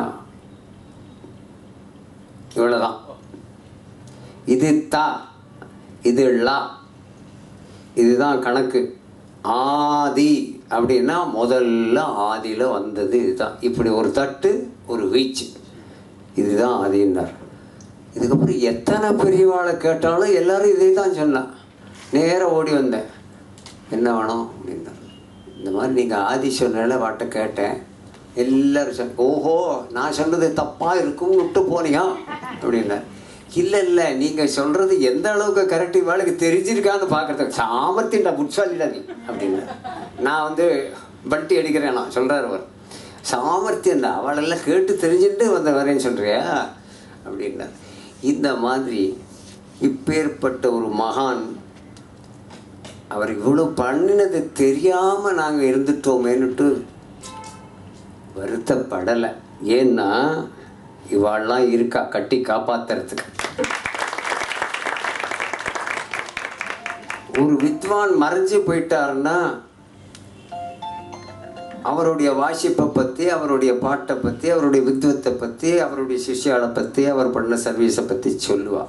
இவ்வளோதான் இது தா இது லா இதுதான் கணக்கு ஆதி அப்படின்னா முதல்ல ஆதியில் வந்தது இதுதான் இப்படி ஒரு தட்டு ஒரு வீச்சு இதுதான் ஆதின்னார் இதுக்கப்புறம் எத்தனை பெரியவாளை கேட்டாலும் எல்லாரும் இதே தான் சொன்னான் நேராக ஓடி வந்தேன் என்ன வேணும் அப்படின்னார் இந்த மாதிரி நீங்கள் ஆதி சொன்னால வாட்ட கேட்டேன் எல்லாரும் சொன்ன ஓஹோ நான் சொன்னது தப்பாக இருக்கும்னு விட்டு போனியா அப்படின்னார் இல்லை இல்லை நீங்கள் சொல்கிறது எந்த அளவுக்கு கரெக்ட் இவாளுக்கு தெரிஞ்சிருக்கான்னு பார்க்குறதுக்கு சாமர்த்தியண்டா புட்சாலிடா நீ அப்படின்னு நான் வந்து பல்ட்டி அடிக்கிறேன் நான் சொல்கிறார் அவர் சாமர்த்தியண்டா அவளெல்லாம் கேட்டு தெரிஞ்சுட்டு வந்த வரேன்னு சொல்கிறியா அப்படின்னார் இந்த மாதிரி இப்பேற்பட்ட ஒரு மகான் அவர் இவ்வளோ பண்ணினது தெரியாமல் நாங்கள் இருந்துட்டோமேன்னுட்டு வருத்தப்படலை ஏன்னா இவாள்லாம் இருக்கா கட்டி காப்பாத்துறதுக்கு ஒரு வித்வான் மறைஞ்சு போயிட்டாருன்னா அவருடைய வாசிப்பை பற்றி அவருடைய பாட்டை பற்றி அவருடைய வித்வத்தை பற்றி அவருடைய சிஷ்யாவை பற்றி அவர் பண்ண சர்வீஸை பற்றி சொல்லுவா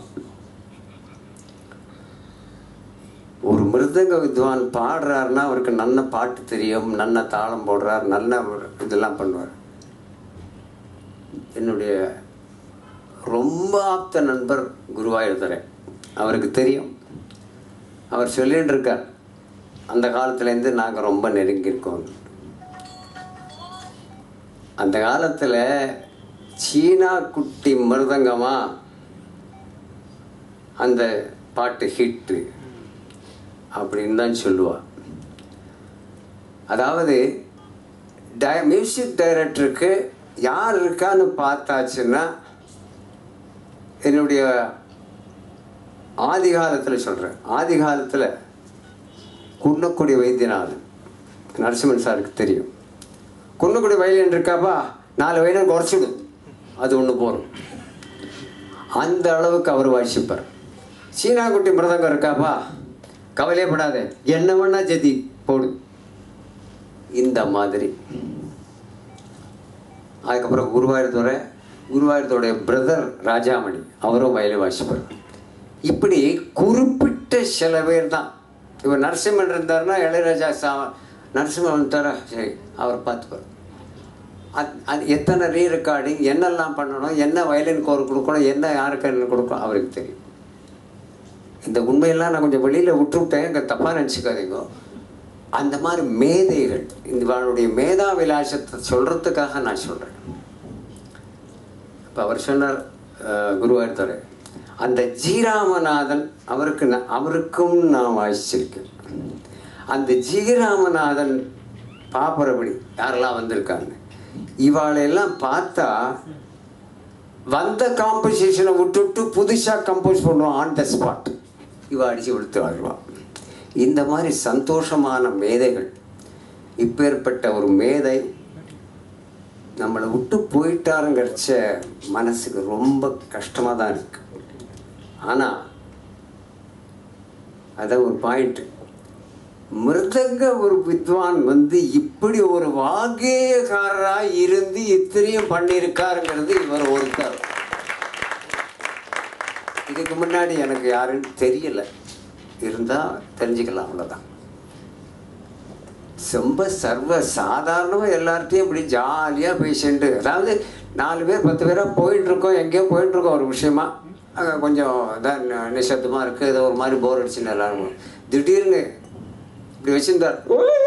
ஒரு மிருதங்க வித்வான் பாடுறாருன்னா அவருக்கு நல்ல பாட்டு தெரியும் நல்ல தாளம் போடுறார் நல்ல ஒரு இதெல்லாம் பண்ணுவார் என்னுடைய ரொம்ப ஆப்த நண்பர் குருவாயூர்தரன் அவருக்கு தெரியும் அவர் சொல்லிட்டு இருக்கார் அந்த காலத்துலேருந்து நாங்கள் ரொம்ப நெருங்கியிருக்கோம் அந்த காலத்தில் சீனா குட்டி மிருதங்கமா அந்த பாட்டு ஹிட்டு அப்படின்னு தான் சொல்லுவா அதாவது டை மியூசிக் டைரக்டருக்கு யார் இருக்கான்னு பார்த்தாச்சுன்னா என்னுடைய ஆதி காலத்தில் சொல்கிறேன் ஆதி காலத்தில் குன்னக்குடி வைத்தியநாதன் நரசிம்மன் சாருக்கு தெரியும் குன்னக்குடி வயலின் இருக்காப்பா நாலு வயலின் குறைச்சிடு அது ஒன்று போகிறோம் அந்த அளவுக்கு அவர் வாசிப்பார் சீனாக்குட்டி மிருதங்கம் இருக்காப்பா கவலையப்படாத என்ன வேணா ஜதி போடு இந்த மாதிரி அதுக்கப்புறம் குருவாயூர்துறை குருவாயூர்துடைய பிரதர் ராஜாமணி அவரும் வயலின் வாசிப்பார் இப்படி குறிப்பிட்ட சில பேர் தான் இப்போ நரசிம்மன் இருந்தாருன்னா இளையராஜா சா நரசிம்மன் வந்துட்டாரா சரி அவர் பார்த்துப்பார் அது அது எத்தனை ரீ ரெக்கார்டிங் என்னெல்லாம் பண்ணணும் என்ன வயலின் கோர் கொடுக்கணும் என்ன யாருக்கு என்ன கொடுக்கணும் அவருக்கு தெரியும் இந்த உண்மையெல்லாம் நான் கொஞ்சம் வெளியில் விட்டுவிட்டேன் இங்கே தப்பாக நினச்சிக்காதீங்க அந்த மாதிரி மேதைகள் இவளுடைய மேதா விலாசத்தை சொல்கிறதுக்காக நான் சொல்கிறேன் இப்போ அவர் சொன்னார் அஹ், குருவாயூர்துறை அந்த ஜீராமநாதன் அவருக்கு நான் அவருக்கும் நான் வாசிச்சிருக்கேன் அந்த ஜீராமநாதன் பாப்பரபடி யாரெல்லாம் வந்திருக்காங்க இவாளெல்லாம் பார்த்தா வந்த காம்போசிஷனை விட்டுவிட்டு புதுசாக கம்போஸ் பண்ணுவான் ஆன் த ஸ்பாட் இவ அடித்து விழுத்து வாழ்வான் இந்த மாதிரி சந்தோஷமான மேதைகள் இப்பேற்பட்ட ஒரு மேதை நம்மளை விட்டு போயிட்டாருங்கிறச்ச மனசுக்கு ரொம்ப கஷ்டமாக தான் இருக்கு ஆனால் அதான் ஒரு பாயிண்ட்டு மிருதங்க ஒரு வித்வான் வந்து இப்படி ஒரு வாகேயக்காரராக இருந்து இத்தனையும் பண்ணியிருக்காருங்கிறது இவர் ஒருத்தர் இதுக்கு முன்னாடி எனக்கு யாருன்னு தெரியல இருந்தால் தெரிஞ்சுக்கலாம் அவ்வளோதான் ரொம்ப சர்வ சாதாரணமாக எல்லார்ட்டையும் இப்படி ஜாலியாக பேசிட்டு அதாவது நாலு பேர் பத்து பேராக போயிட்டுருக்கோம் எங்கேயோ போயிட்டுருக்கோம் ஒரு விஷயமா அங்கே கொஞ்சம் இதான் நிசப்தமாக இருக்குது ஏதோ ஒரு மாதிரி போர் அடிச்சுன்னு எல்லாரும் திடீர்னு இப்படி வச்சிருந்தார்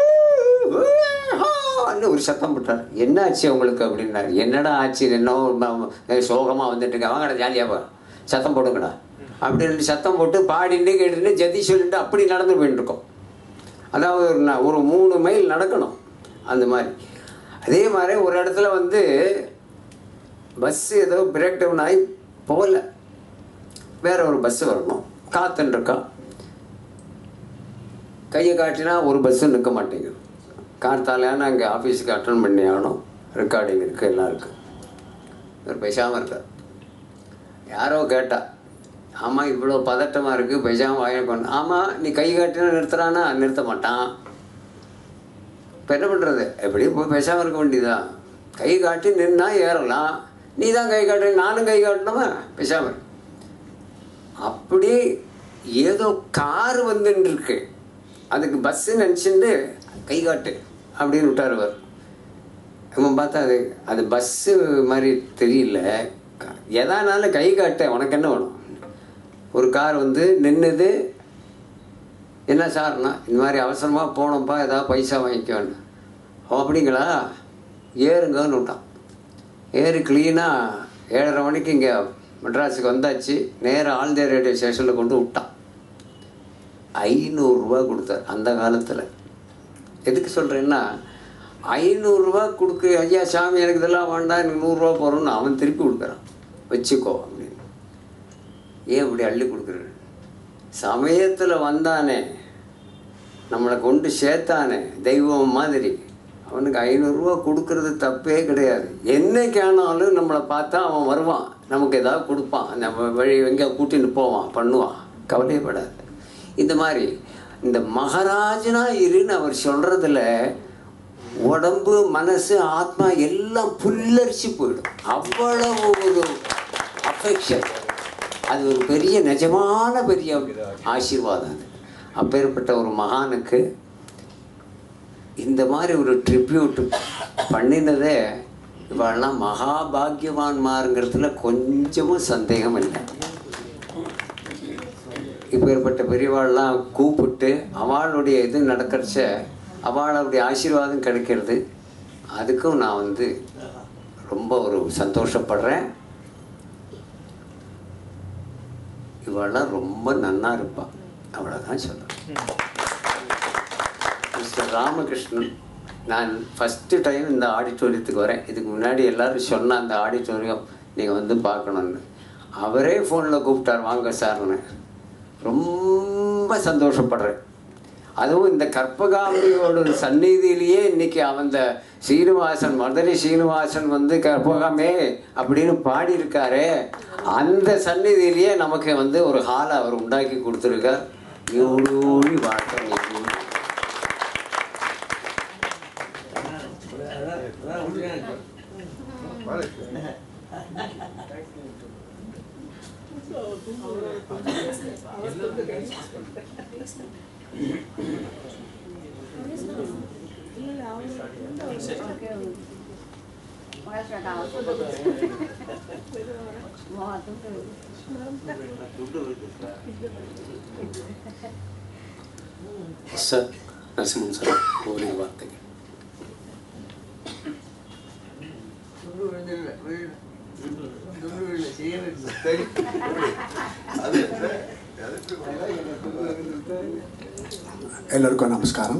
அன்னு ஒரு சத்தம் போட்டார் என்ன ஆச்சு உங்களுக்கு அப்படின்னாரு என்னடா ஆச்சு என்ன சோகமாக வந்துட்டுங்க வாங்கடா ஜாலியாக போ சத்தம் போடுங்கடா அப்படின்னு சத்தம் போட்டு பாடிட்டு கேட்டுட்டு ஜதி சொல்லிட்டு அப்படி நடந்து போயிட்டு இருக்கோம் அதாவது ஒரு ந- ஒரு மூணு மைல் நடக்கணும் அந்த மாதிரி அதே மாதிரி ஒரு இடத்துல வந்து பஸ் ஏதோ பிரேக் டவுன் ஆகி போகல வேற ஒரு பஸ் வரணும் காத்துன்னு இருக்கா கையை காட்டினா ஒரு பஸ்ஸு நிற்க மாட்டேங்குது கார்த்தாலையான அங்கே ஆஃபீஸுக்கு அட்டன் பண்ணி ஆகணும் ரெக்கார்டிங் இருக்குது எல்லாம் இருக்குது இவர் பேசாமல் இருக்கார் யாரோ கேட்டா ஆமாம் இவ்வளோ பதட்டமாக இருக்குது பேசாமல் வாய பண்ண ஆமாம் நீ கை காட்டினா நிறுத்துறானா நிறுத்த மாட்டான் இப்போ என்ன பண்ணுறது எப்படியும் போய் பேசாமல் இருக்க வேண்டியதா கை காட்டி நின்னா ஏறலாம் நீ தான் கை காட்டு நானும் கை காட்டணுமா பேசாமல் இரு. அப்படி ஏதோ கார் வந்துன்னு இருக்கு அதுக்கு பஸ்ஸு நினச்சிட்டு கை காட்டு அப்படின்னு விட்டார் அவர் அவன் பார்த்தா அது அது பஸ்ஸு மாதிரி தெரியல எதானாலும் கை காட்ட உனக்கு என்ன வேணும் ஒரு கார் வந்து நின்றுது என்ன சார்னா இந்த மாதிரி அவசரமாக போனோம்ப்பா ஏதாவது பைசா வாங்கிக்கோன்னு அவன் அப்படிங்களா ஏறுங்கன்னு விட்டான் ஏறி க்ளீனாக ஏழரை மணிக்கு இங்கே மெட்ராஸுக்கு வந்தாச்சு நேராக ஆழ்ந்தே ரேடியோ ஸ்டேஷனில் கொண்டு விட்டான் ஐநூறுரூவா கொடுத்தார் அந்த காலத்தில் எதுக்கு சொல்கிறேன்னா ஐநூறுரூவா கொடுக்கு ஐயா சாமி எனக்கு இதெல்லாம் வேண்டாம் எனக்கு நூறுரூவா போகிறோன்னு அவன் திருப்பி கொடுக்குறான் வச்சுக்கோ அப்படின்னு ஏன் இப்படி அள்ளி கொடுக்குறது சமயத்தில் வந்தானே நம்மளை கொண்டு சேர்த்தானே தெய்வம் மாதிரி அவனுக்கு ஐநூறுரூவா கொடுக்கறது தப்பே கிடையாது என்னைக்கானாலும் நம்மளை பார்த்தா அவன் வருவான் நமக்கு ஏதாவது கொடுப்பான் நம்ம வழி எங்கே கூட்டின்னு போவான் பண்ணுவான் கவலையப்படாது இந்த மாதிரி இந்த மகாராஜனா இருன்னு அவர் சொல்கிறதுல உடம்பு மனசு ஆத்மா எல்லாம் புல்லரிச்சு போயிடும் அவ்வளவு ஒரு அஃபெக்ஷன் அது ஒரு பெரிய நிஜமான பெரிய ஆசீர்வாதம் அது அப்பேற்பட்ட ஒரு மகானுக்கு இந்த மாதிரி ஒரு ட்ரிபியூட் பண்ணினதே இவெல்லாம் மகாபாகியவான்மாருங்கிறதுல கொஞ்சமும் சந்தேகம் இல்லை இப்பேற்பட்ட பெரியவாள்லாம் கூப்பிட்டு அவளுடைய இது நடக்கிறச்ச அவளுடைய ஆசீர்வாதம் கிடைக்கிறது அதுக்கும் நான் வந்து ரொம்ப ஒரு சந்தோஷப்படுறேன் இவெல்லாம் ரொம்ப நன்னா இருப்பாள் அவ்வளோதான் சொல்கிறேன் மிஸ்டர் ராமகிருஷ்ணன் நான் ஃபஸ்ட்டு டைம் இந்த ஆடிட்டோரியத்துக்கு வரேன் இதுக்கு முன்னாடி எல்லாரும் சொன்ன அந்த ஆடிட்டோரியம் நீங்கள் வந்து பார்க்கணுன்னு அவரே ஃபோனில் கூப்பிட்டார் வாங்க சார்னு ரொம்ப சந்தோஷப்படுறேன் அதுவும் இந்த கற்பகாம்பியோட சந்நிதியிலேயே இன்னைக்கு அவந்த சீனிவாசன் மதுரை சீனிவாசன் வந்து கற்பகாமே அப்படின்னு பாடியிருக்காரே அந்த சந்நிதியிலேயே நமக்கு வந்து ஒரு ஹாலை அவர் உண்டாக்கி கொடுத்துருக்கார் யூழி வாழ்க்கை சார் நரசிம்மன் சார் ஓரிரு வார்த்தைகள் எல்லாருக்கும் நமஸ்காரம்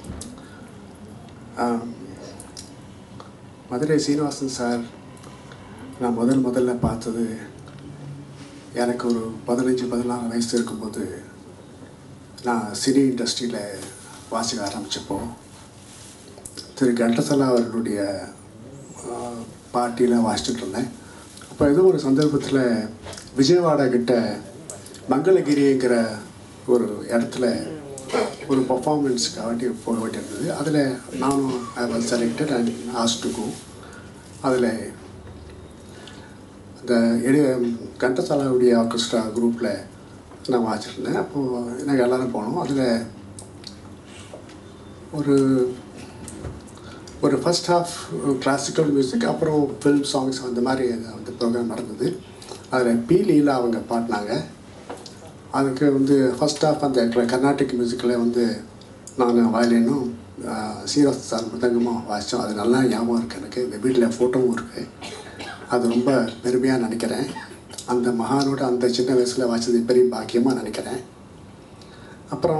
ஆம், மதுரை சீனிவாசன் சார் நான் முதல் முதல்ல பார்த்தது எனக்கு ஒரு பதினஞ்சு பதினாறு வயசு இருக்கும்போது நான் சினி இண்டஸ்ட்ரியில் வாசிக்க ஆரம்பித்தப்போ திரு கண்டசலா அவர்களுடைய பார்ட்டியில் வாசிச்சுட்டு இருந்தேன் அப்போ ஏதோ ஒரு சந்தர்ப்பத்தில் விஜயவாடா கிட்ட மங்களகிரிங்கிற ஒரு இடத்துல ஒரு பர்ஃபார்மன்ஸ்க்காக போக வேண்டியிருந்தது அதில் நானும் I was selected and asked to go அதில் அந்த எளிய கண்டசாலாவுடைய ஆர்கெஸ்ட்ரா குரூப்பில் நான் வாசிச்சிருந்தேன் அப்போது நாங்கள் எல்லோரும் போனோம் அதில் ஒரு ஒரு ஃபர்ஸ்ட் ஹாஃப் கிளாசிக்கல் மியூசிக் அப்புறம் ஃபில்ம் சாங்ஸ் அந்த மாதிரி அந்த ப்ரோக்ராம் நடந்தது அதில் பி லீலா அவங்க பாடினாங்க அதுக்கு வந்து ஃபர்ஸ்ட் ஹாஃப் அந்த கர்நாடிக் மியூசிக்கில் வந்து நான் வயலினும் சீரஸ் சார் மிருதங்கமும் வாசித்தோம் அது நல்லா ஞாபகம் இருக்குது எனக்கு இந்த வீட்டில் ஃபோட்டோவும் இருக்குது அது ரொம்ப பெருமையாக நினைக்கிறேன் அந்த மகானோட அந்த சின்ன வயசில் வாசித்தது பெரிய பாக்கியமாக நினைக்கிறேன் அப்புறம்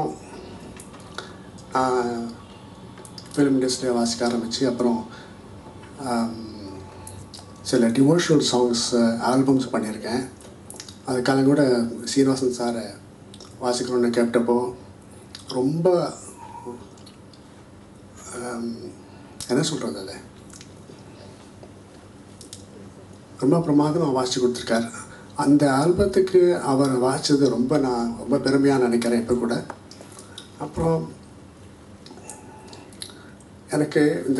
ஃபிலிம் இண்டஸ்ட்ரியில் வாசிக்க ஆரம்பித்து அப்புறம் ஆம், சில டிவோஷனல் சாங்ஸ் ஆல்பம்ஸ் பண்ணியிருக்கேன் அதுக்காக கூட சீனிவாசன் சாரை வாசிக்கணும்னு கேட்டப்போ ரொம்ப ஆம், என்ன சொல்கிறது அது ரொம்ப பிரமாதமாக வாசித்து கொடுத்துருக்காரு அந்த ஆல்பத்துக்கு அவர் வாசித்தது ரொம்ப நான் ரொம்ப பெருமையாக நினைக்கிறேன் இப்போ கூட அப்புறம் எனக்கு இந்த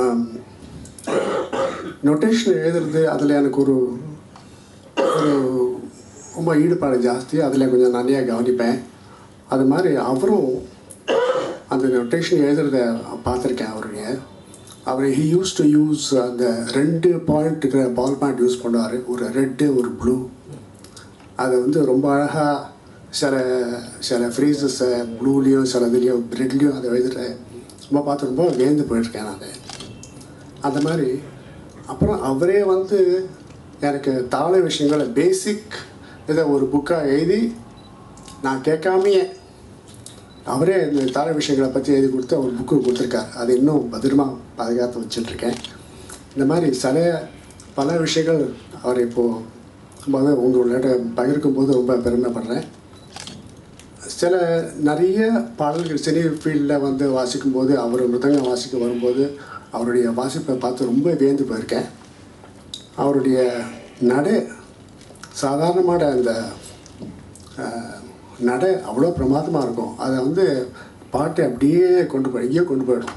நொட்டேஷன் எழுதுறது அதில் எனக்கு ஒரு ஒரு ரொம்ப ஈடுபாடு ஜாஸ்தி அதில் கொஞ்சம் நிறையா கவனிப்பேன் அது மாதிரி அவரும் அந்த நொட்டேஷன் எழுதுறத பார்த்துருக்கேன் அவருடைய அவர் ஹி யூஸ் டு யூஸ் அந்த ரெண்டு பாயிண்ட் இருக்கிற பால் பாயிண்ட் யூஸ் பண்ணுவார் ஒரு ரெட்டு ஒரு ப்ளூ அதை வந்து ரொம்ப அழகாக சில சில ஃப்ரீசஸை ப்ளூலேயும் சில இதுலேயும் ரெட்லேயும் அதை எழுதுகிற ரொம்ப பார்த்து ரொம்ப வியந்து போயிட்டுருக்கேன் நான் அந்த மாதிரி அப்புறம் அவரே வந்து எனக்கு தாள விஷயங்களை பேசிக் இதை ஒரு புக்காக எழுதி நான் கேட்காமையே அவரே இந்த தாள விஷயங்களை பற்றி எழுதி கொடுத்து அவர் புக்கு கொடுத்துருக்காரு அது இன்னும் பத்திரமா பாதுகாத்து வச்சுட்ருக்கேன் இந்த மாதிரி சில பல விஷயங்கள் அவர் இப்போது ரொம்ப உங்களோட பகிர்க்கும் போது ரொம்ப பெருமைப்படுறேன் சில நிறைய பாடல்கள் சினி ஃபீல்டில் வந்து வாசிக்கும் போது அவர் மிருதங்கம் வாசிக்க வரும்போது அவருடைய வாசிப்பை பார்த்து ரொம்ப வியந்து போயிருக்கேன் அவருடைய நடை சாதாரணமான அந்த அஹ், நடை அவ்வளோ பிரமாதமாக இருக்கும் அதை வந்து பாட்டை அப்படியே கொண்டு போய் எங்கேயோ கொண்டு போயிடும்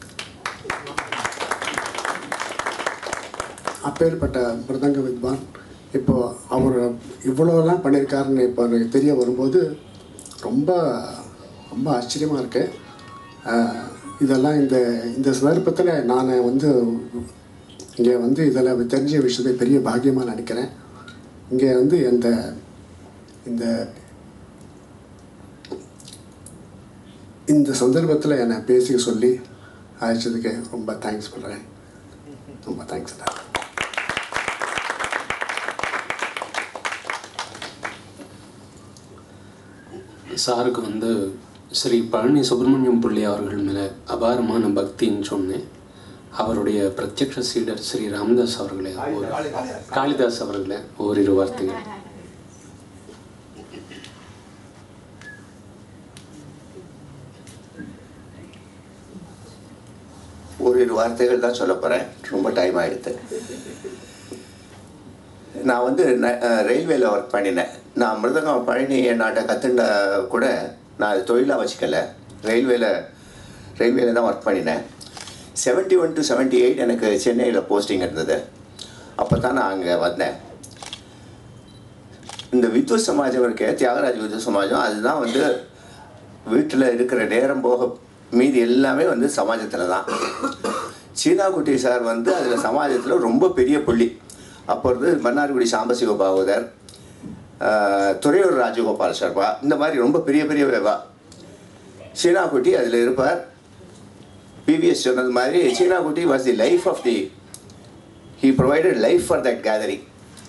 அப்பேற்பட்ட மிருதங்க வித்வான் இப்போ அவர் இவ்வளோலாம் பண்ணியிருக்காருன்னு இப்போ எனக்கு தெரிய வரும்போது ரொம்ப ரொம்ப ஆச்சரியமாக இருக்கு அஹ், இதெல்லாம் இந்த இந்த சந்தர்ப்பத்தில் நான் வந்து இங்கே வந்து இதில் தெரிஞ்ச விஷயத்தை பெரிய பாக்கியமாக நினைக்கிறேன் இங்கே வந்து அந்த இந்த இந்த சந்தர்ப்பத்தில் என்னை பேசிக்க சொல்லி அழைச்சதுக்கு ரொம்ப தேங்க்ஸ் பண்ணுறேன் ரொம்ப தேங்க்ஸ் சாருக்கு வந்து ஸ்ரீ பழனி சுப்பிரமணியம் பிள்ளை அவர்கள் மேலே அபாரமான பக்தின்னு சொன்னேன் அவருடைய பிரத்யக்ஷ சீடர் ஸ்ரீ ராமதாஸ் அவர்களே ஒரு காளிதாஸ் அவர்களே ஓரிரு வார்த்தைகள் ஓரிரு வார்த்தைகள் தான் சொல்ல போகிறேன் ரொம்ப டைம் ஆயிடுது நான் வந்து ரயில்வேல ஒர்க் பண்ணினேன் நான் மிருதங்கம் பழனி நாட்டை கற்றுண்ட கூட நான் அது தொழிலாக வச்சுக்கல ரயில்வேல ரயில்வேல தான் ஒர்க் பண்ணினேன் seventy one to seventy eight எனக்கு சென்னையில் போஸ்டிங் இருந்தது அப்போ தான் நான் அங்கே வந்தேன் இந்த வித்வத் சமாஜம் இருக்கே தியாகராஜ் வித்வத் சமாஜம் அதுதான் வந்து வீட்டில் இருக்கிற நேரம் போக மீதி எல்லாமே வந்து சமாஜத்தில் தான் சீனா குட்டி சார் வந்து அதில் சமாஜத்தில் ரொம்ப பெரிய புள்ளி அப்போ வந்து மன்னார்குடி சாம்பசிவ பாகவதர் ஆஹ், துறையூர் ராஜகோபால் சர்மா இந்த மாதிரி ரொம்ப பெரிய பெரிய வேவா சீனா குட்டி அதில் இருப்பார் பிவிஎஸ் சொன்னது மாதிரி Cheena Kutty was the life of the he provided life for that gathering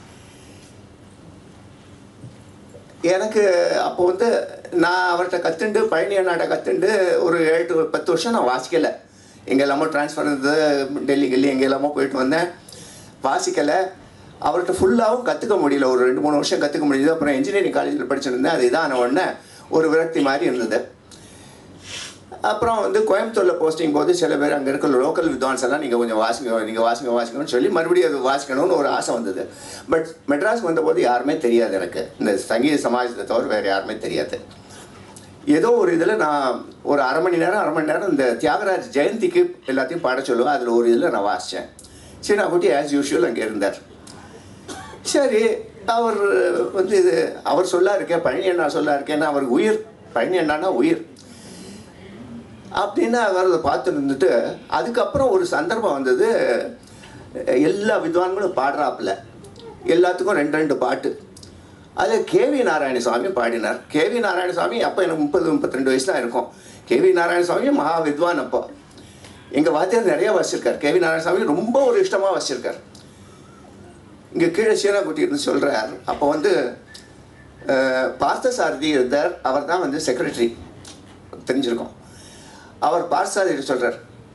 எனக்கு அப்போ வந்து நான் அவர்கிட்ட கற்றுண்டு பழனி அண்ணாட்ட கற்றுண்டு ஒரு ஏழு to பத்து வருஷம் நான் வாசிக்கலை எங்கே எல்லாமோ ட்ரான்ஸ்ஃபர் இருந்தது டெல்லி கில்லி எங்கே எல்லாமோ போயிட்டு வந்தேன் வாசிக்கலை அவர்கிட்ட ஃபுல்லாகவும் கற்றுக்க முடியல ஒரு ரெண்டு மூணு வருஷம் கற்றுக்க முடியுது அப்புறம் இன்ஜினியரிங் காலேஜில் படிச்சிருந்தேன் அது இதான உடனே ஒரு விரக்தி மாதிரி இருந்தது அப்புறம் வந்து கோயம்புத்தூரில் போஸ்டிங் போது சில பேர் அங்கே இருக்கிற லோக்கல் வித்வான்ஸ் எல்லாம் நீங்கள் கொஞ்சம் வாசிங்க நீங்கள் வாசிங்க வாசிங்கன்னு சொல்லி மறுபடியும் அது வாசிக்கணும்னு ஒரு ஆசை வந்தது பட் மெட்ராஸ் வந்தபோது யாருமே தெரியாது எனக்கு இந்த சங்கீத சமாஜத்தை தவிர வேறு யாருமே தெரியாது ஏதோ ஒரு இதில் நான் ஒரு அரை மணி நேரம் அரை மணி நேரம் இந்த தியாகராஜ் ஜெயந்திக்கு எல்லாத்தையும் பாட சொல்லுவேன் அதில் ஒரு இதில் நான் வாசித்தேன் சரி நான் குட்டி ஆஸ் யூஷுவல் அங்கே இருந்தார் சரி அவர் வந்து இது அவர் சொல்லா இருக்கேன் பழனி அண்ணா சொல்லா இருக்கேன்னா அவர் உயிர் பழனி அண்ணானா உயிர் அப்படின்னு அவர் அதை பார்த்து இருந்துட்டு அதுக்கப்புறம் ஒரு சந்தர்ப்பம் வந்தது எல்லா வித்வான்களும் பாடுறாப்புல எல்லாத்துக்கும் ரெண்டு ரெண்டு பாட்டு அது கேவி நாராயணசாமி பாடினார் கேவி நாராயணசாமி அப்போ எனக்கு முப்பது முப்பத்திரெண்டு வயசு தான் இருக்கும் கேவி நாராயணசாமி மகா வித்வான் அப்போ எங்கள் வாத்தியார் நிறைய வச்சிருக்கார் கேவி நாராயணசாமி ரொம்ப ஒரு இஷ்டமாக வச்சிருக்கார் இங்கே கீழே சீனாக்குட்டி இருந்து சொல்கிறார் அப்போ வந்து அஹ், பார்த்தசாரதி இருந்தார் அவர் தான் வந்து செக்ரட்டரி தெரிஞ்சிருக்கோம் அவர் பார்த்தசாரதி சொல்கிறார்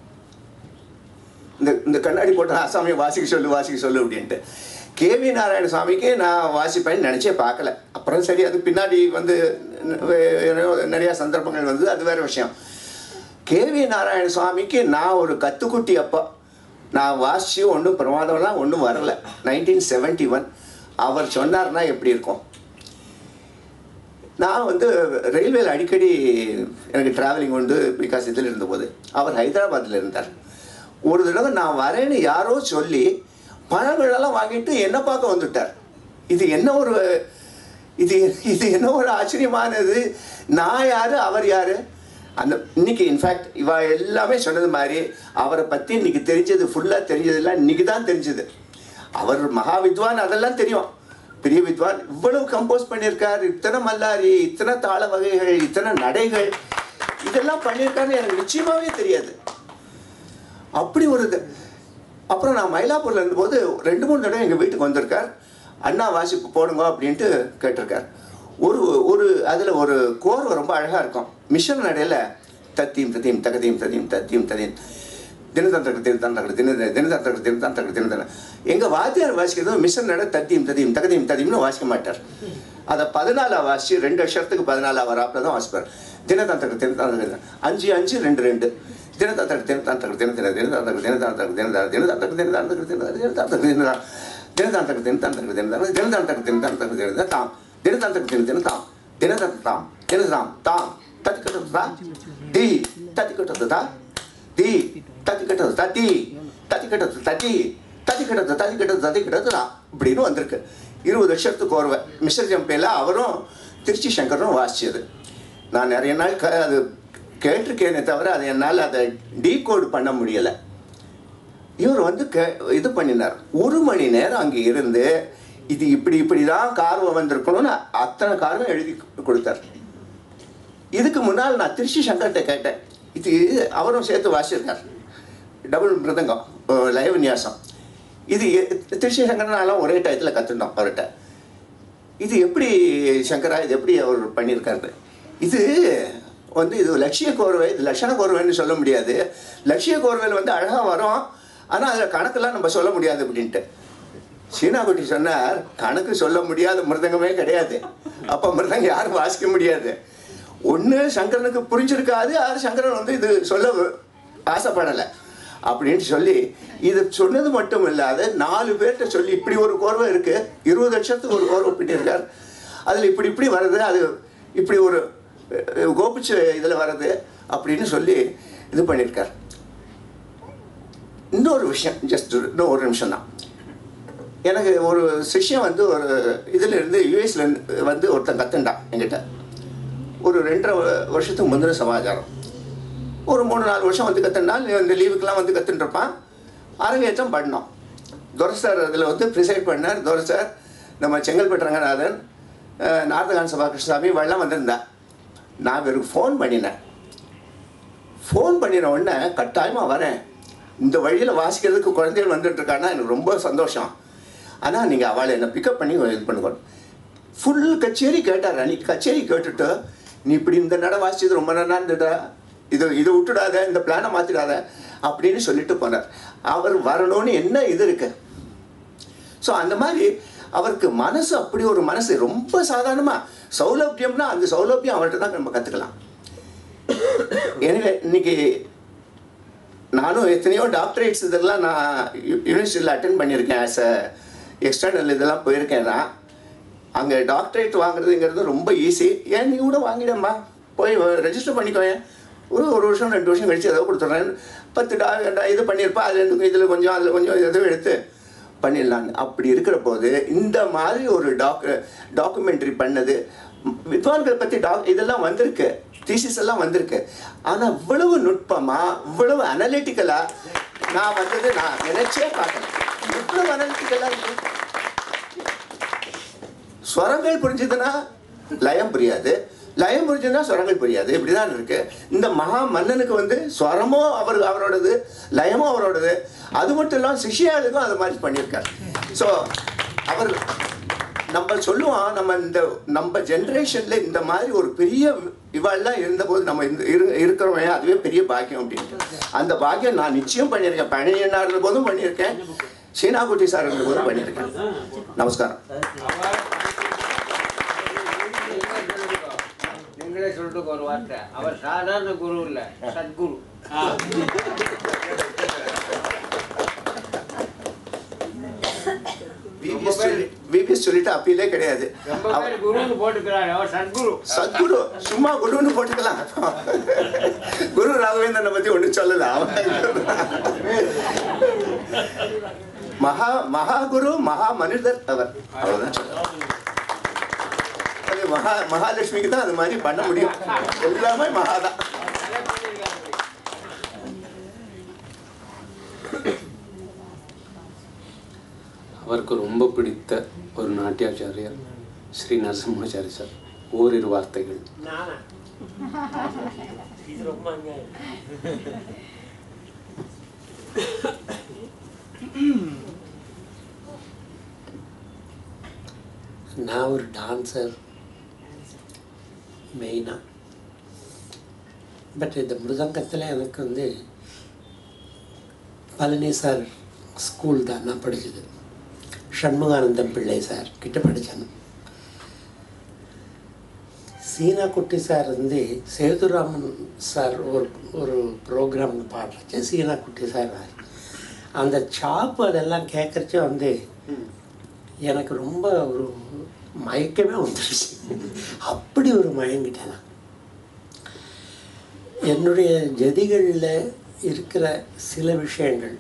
இந்த இந்த கண்ணாடி போட்ட ஆசாமியை வாசிக்க சொல்லு வாசிக்க சொல்லு அப்படின்ட்டு கேவி நாராயணசாமிக்கு நான் வாசிப்பேன்னு நினச்சே பார்க்கல அப்புறம் சரி அது பின்னாடி வந்து வே- நிறைய சந்தர்ப்பங்கள் வந்து அது வேற விஷயம் கேவி நாராயணசாமிக்கு நான் ஒரு கத்துக்குட்டி அப்போ நான் வாசிச்சு ஒன்றும் பிரமாதம்லாம் ஒன்றும் வரல நைன்டீன் செவன்ட்டி ஒன் அவர் சொன்னார்னா எப்படி இருக்கும் நான் வந்து ரயில்வேல அடிக்கடி எனக்கு டிராவலிங் உண்டு பிகாஸ் இதில் இருந்தபோது அவர் ஹைதராபாத்தில் இருந்தார் ஒரு தடவை நான் வரேன்னு யாரோ சொல்லி பழங்களெல்லாம் வாங்கிட்டு என்ன பார்க்க வந்துட்டார் இது என்ன ஒரு இது இது என்ன ஒரு ஆச்சரியமானது நான் யாரு அவர் யாரு அந்த இன்னைக்கு இன்ஃபேக்ட் இவ எல்லாமே சொன்னது மாதிரி அவரை பற்றி இன்னைக்கு தெரிஞ்சது ஃபுல்லாக தெரிஞ்சதெல்லாம் இன்னைக்கு தான் தெரிஞ்சது அவர் மகா வித்வான் அதெல்லாம் தெரியும் பெரிய வித்வான் இவ்வளவு கம்போஸ் பண்ணியிருக்கார் இத்தனை மல்லாரி இத்தனை தாள வகைகள் இத்தனை நடைகள் இதெல்லாம் பண்ணியிருக்காருன்னு எனக்கு நிச்சயமாவே தெரியாது அப்படி ஒரு இது அப்புறம் நான் மயிலாப்பூர்ல இருந்தபோது ரெண்டு மூணு தடவை எங்கள் வீட்டுக்கு வந்திருக்கார் அண்ணா வாசிப்பு போடுங்க அப்படின்ட்டு கேட்டிருக்கார் ஒரு ஒரு அதில் ஒரு கோர்வை ரொம்ப அழகாக இருக்கும் மிஷன் நடையில் தத்தீம் தத்தீம் தகதீம் ததீம் தத்தீம் ததீம் தினதந்திர தினதந்திர தின தினதந்திர தினதந்திர தினதந்திர எங்கள் வாத்தியார் வாசிக்கிறது மிஷன் நட தத்தீம் ததீம் தகதீம் ததீம்னு வாசிக்க மாட்டார் அதை பதினாலா வாசிச்சு ரெண்டு வருஷத்துக்கு பதினாலா வராப்பில் தான் வாசிப்பார் தினதந்திர தினதந்திர அஞ்சு அஞ்சு ரெண்டு ரெண்டு தினதந்திர தினதந்திர தினதின தினதந்திர தினதந்திர தினதந்திர தினதந்திர தினதந்திர தினதந்திர தினதந்திர தினதந்திர தினதந்திர தினதந்திர தினதந்திர தினதந்திர தினதந்திர தாம் தினதந்திர தினதின தாம் தினதந்திர தாம் தினதாம் தாம் தத்திக்கட்டது தா தி தத்திக்கட்டது தா தி தத்திக்கட்டது தத்தி தத்திக்கட்டது தத்தி தத்திக்கட்டது தத்திக்கட்டது தத்திக்கட்டது தா இப்படின்னு வந்திருக்கு இருபது வருஷத்துக்கு ஒருவ மிஸ்டர் ஜம்பேல அவரும் திருச்சி சங்கரும் வாசிச்சது நான் நிறைய நாள் க அது கேட்டிருக்கேனே தவிர அதை என்னால் அதை டீகோட் பண்ண முடியலை இவர் வந்து கே இது பண்ணினார் ஒரு மணி நேரம் அங்கே இருந்து இது இப்படி இப்படி தான் கார்வம் வந்திருக்கணும்னு அத்தனை கார்வம் எழுதி கொடுத்தார் இதுக்கு முன்னால் நான் திருச்சி சங்கர்கிட்ட கேட்டேன் இது அவரும் சேர்த்து வாசிச்சிருக்கார் டபுள் மிருதங்கம் லய விநியாசம் இது எ- திருச்சி சங்கரனாலாம் ஒரே டயத்தில் கற்றுட்டோம் அவர்கிட்ட இது எப்படி சங்கரா இது எப்படி அவர் பண்ணியிருக்காரு இது வந்து இது லட்சிய கோர்வை இது லட்சண கோர்வைன்னு சொல்ல முடியாது லட்சிய கோர்வையில் வந்து அழகாக வரும் ஆனால் அதில் கணக்கெல்லாம் நம்ம சொல்ல முடியாது அப்படின்ட்டு சீனாகுட்டி சொன்னார் கணக்கு சொல்ல முடியாத மிருதங்கமே கிடையாது அப்போ மிருதங்கம் யாரும் வாசிக்க முடியாது ஒன்று சங்கரனுக்கு புரிஞ்சிருக்காது யார் சங்கரன் வந்து இது சொல்ல ஆசைப்படலை அப்படின்னு சொல்லி இது சொன்னது மட்டும் இல்லாத நாலு பேர்கிட்ட சொல்லி இப்படி ஒரு கோர்வை இருக்கு இருபது லட்சத்துக்கு ஒரு கோர்வை பின்னிருக்கார் அதில் இப்படி இப்படி வருது அது இப்படி ஒரு அஹ், கோபிச்சு இதில் வருது அப்படின்னு சொல்லி இது பண்ணியிருக்கார் இன்னொரு விஷயம் ஜஸ்ட் இன்னும் ஒரு நிமிஷம் தான் எனக்கு ஒரு சிஷ்யம் வந்து ஒரு இதில் இருந்து யூஎஸ்ல இருந்து வந்து ஒருத்தன் கத்துண்டான் என்கிட்ட ஒரு ரெண்டரை வ- வருஷத்துக்கு முந்தின சமாச்சாரம் ஒரு மூணு நாலு வருஷம் வந்து கற்றுனால் இந்த லீவுக்கெல்லாம் வந்து கற்றுட்டுருப்பான் அரங்கேற்றம் பண்ணோம் துரை சார் அதில் வந்து ப்ரிசைட் பண்ணார் துரை சார் நம்ம செங்கல்பட்டு ரங்கநாதன் அஹ், நாரதகான் சபா கிருஷ்ணசாமி வெள்ளம் வந்திருந்தா நான் இவருக்கு ஃபோன் பண்ணினேன் ஃபோன் பண்ணின உடனே கட்டாயமாக வரேன் இந்த வழியில் வாசிக்கிறதுக்கு குழந்தைகள் வந்துட்டு இருக்கான்னா எனக்கு ரொம்ப சந்தோஷம் ஆனால் நீங்கள் அவளை என்னை பிக்கப் பண்ணி இது பண்ணுங்க ஃபுல் கச்சேரி கேட்டார் அன்னைக்கு கச்சேரி கேட்டுட்டு நீ இப்படி இந்த நட வாசிச்சது ரொம்ப நல்லா இருந்துட்டா இது இதை விட்டுடாத இந்த பிளானை மாற்றிடாத அப்படின்னு சொல்லிட்டு போனார் அவர் வரணும்னு என்ன இது இருக்கு ஸோ அந்த மாதிரி அவருக்கு மனசு அப்படி ஒரு மனசு ரொம்ப சாதாரணமாக சௌலபியம்னா அந்த சௌலபியம் அவர்கிட்ட தான் நம்ம கற்றுக்கலாம் எனவே இன்னைக்கு நானும் எத்தனையோ டாக்டரேட்ஸ் இதெல்லாம் நான் யூனிவர்சிட்டியில் அட்டன் பண்ணியிருக்கேன் ஆஸ் அ எக்ஸ்டர்னல் இதெல்லாம் போயிருக்கேன் நான் அங்கே டாக்டரேட் வாங்குறதுங்கிறது ரொம்ப ஈஸி ஏன் நீ கூட வாங்கிடம்மா போய் ரெஜிஸ்டர் பண்ணிக்கோயேன் ஒரு ஒரு வருஷம் ரெண்டு வருஷம் கழிச்சு ஏதோ கொடுத்துட்றேன் பத்து டா டா- இது பண்ணியிருப்பா அதில் இதில் கொஞ்சம் அதில் கொஞ்சம் எதுவும் எடுத்து பண்ணிடலான்னு அப்படி இருக்கிற போது இந்த மாதிரி ஒரு டாக் டாக்குமெண்ட்ரி பண்ணது வித்வான்களை பற்றி டாக் இதெல்லாம் வந்திருக்கு தீசிஸ் எல்லாம் வந்திருக்கு ஆனால் இவ்வளவு நுட்பமாக இவ்வளவு அனலிட்டிக்கலாக நான் வந்தது நான் நினைச்சே பார்க்கல இவ்வளவு அனலிட்டிக்கலாக இருக்கு ஸ்வரங்கள் புரிஞ்சுதுன்னா லயம் புரியாது லயம் புரிஞ்சுதுன்னா ஸ்வரங்கள் புரியாது இப்படிதான் இருக்கு இந்த மகா மன்னனுக்கு வந்து ஸ்வரமும் அவர் அவரோடது லயமும் அவரோடது அது மட்டும் இல்லாமல் சிஷியாளுக்கும் அது மாதிரி பண்ணியிருக்காரு ஸோ அவர் நம்ம சொல்லுவோம் நம்ம இந்த நம்ம ஜென்ரேஷன்ல இந்த மாதிரி ஒரு பெரிய இவாள்லாம் இருந்தபோது நம்ம இந்த இரு இருக்கிறவங்க அதுவே பெரிய பாக்கியம் அப்படின்ட்டு அந்த பாக்கியம் நான் நிச்சயம் பண்ணியிருக்கேன் பழனியண்ணா இருந்த போதும் பண்ணியிருக்கேன் சீனாகுட்டி சார் இருந்த போதும் பண்ணியிருக்கேன் நமஸ்காரம் நீங்களே சொல்லிட்டு ஒரு வார்த்தை அவர் சாதாரண குரு இல்ல சத்குரு விபிஎஸ் சொல்லி விபிஎஸ் சொல்லிட்டு அப்பீலே கிடையாது ரொம்ப பேர் குருன்னு போட்டுக்கிறாரு அவர் சத்குரு சத்குரு சும்மா குருன்னு போட்டுக்கலாம் குரு ராகவேந்திரனை பத்தி ஒண்ணும் சொல்லல அவன் மகா மகா குரு மகா மனிதர் அவர் அவ்வளவுதான் சொல்லலாம். அது மகா மகாலட்சுமிக்கு தான் அது மாதிரி பண்ண முடியும் எல்லாமே மகாதான் அவருக்கு ரொம்ப பிடித்த ஒரு நாட்டியாச்சாரியர் ஸ்ரீ நரசிம்மாச்சாரி சார் ஓரிரு வார்த்தைகள் நானா இது ரொம்ப அநியாயம் நான் ஒரு டான்சர் மெயினாக பட் இந்த மிருதங்கத்தில் எனக்கு வந்து பழனி சார் ஸ்கூல் தான் நான் படித்தது சண்முகானந்தம் பிள்ளை சார் கிட்ட படித்தேன் சீனா குட்டி சார் வந்து சேதுராமன் சார் ஒரு ஒரு ப்ரோக்ராம் பாடுறச்சு சீனா குட்டி சார் வராரு. அந்த சாப்பு அதெல்லாம் கேட்குறச்ச வந்து எனக்கு ரொம்ப ஒரு மயக்கமே வந்துருச்சு அப்படி ஒரு மயங்கிட்டேன் நான் என்னுடைய ஜதிகளில் இருக்கிற சில விஷயங்கள்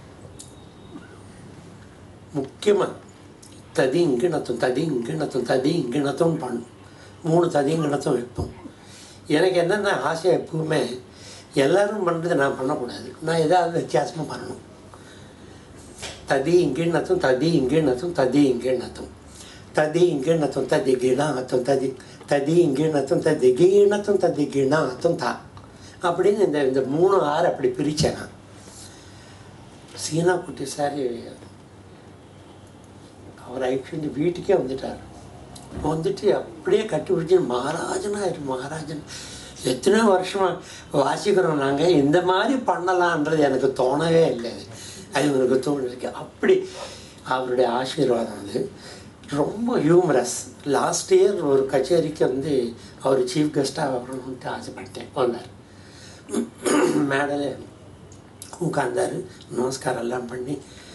முக்கியமாக ததி இங்கிணத்தும் ததி இங்கிணத்தும் ததி இங்கிணத்தும் பண்ணும் மூணு ததி இங்கிணத்தும் வைப்போம் எனக்கு என்னென்ன ஆசை எப்பவுமே எல்லாரும் பண்ணுறது நான் பண்ணக்கூடாது நான் ஏதாவது வித்தியாசமாக பண்ணணும் ததி இங்கிணத்தும் ததி இங்கிணத்தும் ததி இங்கிணத்தும் ததி இங்கிணத்தும் ததி கிணாத்தும் ததி ததி இங்கிணத்தும் ததி கீணத்தும் ததி கிணாத்தும் தா அப்படின்னு இந்த இந்த மூணு ஆறு அப்படி பிரித்தேன் நான் சீனா குட்டி சார் அவர் ஆக்சுவலி வீட்டுக்கே வந்துட்டார் வந்துட்டு அப்படியே கட்டி பிடிச்சி மகாராஜனா இரு மகாராஜன் எத்தனை வருஷமா வாசிக்கிறோம் நாங்கள் இந்த மாதிரி பண்ணலான்றது எனக்கு தோணவே இல்லை அது எனக்கு தோணிருக்கு அப்படி அவருடைய ஆசீர்வாதம் அது ரொம்ப ஹியூமரஸ் லாஸ்ட் இயர் ஒரு கச்சேரிக்கு வந்து அவர் சீஃப் கெஸ்ட்டாக வரணுன்ட்டு ஆசைப்பட்டேன் வந்தார் மேடையில் உட்கார்ந்தார் நமஸ்காரம் எல்லாம் பண்ணி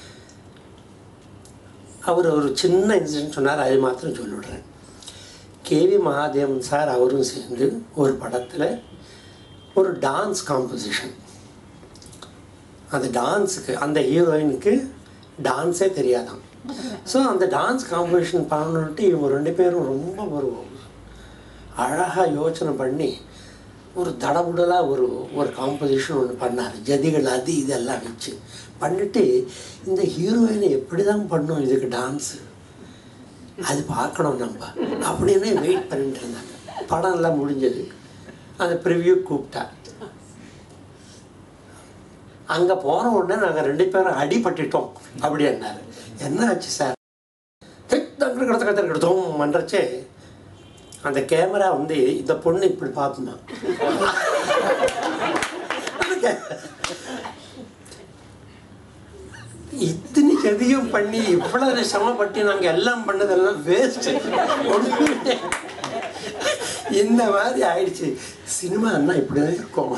அவர் ஒரு சின்ன இன்சிடென்ட் சொன்னார் அது மாத்திரம் சொல்லிவிடுறேன் கேவி மகாதேவன் சார் அவரும் சேர்ந்து ஒரு படத்தில் ஒரு டான்ஸ் காம்போசிஷன் அந்த டான்ஸுக்கு அந்த ஹீரோயினுக்கு டான்ஸே தெரியாதான் ஸோ அந்த டான்ஸ் காம்போசிஷன் பண்ணணுன்ட்டு இவங்க ரெண்டு பேரும் ரொம்ப ஒரு அழகாக யோசனை பண்ணி ஒரு தடபுடலாக ஒரு ஒரு காம்போசிஷன் ஒன்று பண்ணார் ஜதிகள் அது இதெல்லாம் வச்சு பண்ணிட்டு இந்த ஹீரோயினை எப்படி தான் பண்ணும் இதுக்கு டான்ஸு அது பார்க்கணும் நம்ம அப்படின்னு வெயிட் பண்ணிட்டு இருந்தாங்க படம் எல்லாம் முடிஞ்சது அந்த ப்ரிவ்யூ கூப்பிட்டா அங்கே போன உடனே நாங்கள் ரெண்டு பேரும் அடிபட்டுட்டோம் அப்படின்னாரு என்ன ஆச்சு சார் தங்கிற கிடத்த கத்த கிடத்தோம் பண்ணுறச்சே அந்த கேமரா வந்து இந்த பொண்ணு இப்படி பார்த்துமா இத்தனை எதையும் பண்ணி இவ்வளவு சிரமப்பட்டு நாங்கள் எல்லாம் பண்ணதெல்லாம் வேஸ்ட் இந்த மாதிரி ஆயிடுச்சு சினிமா அண்ணா இப்படி தான் இருக்கும்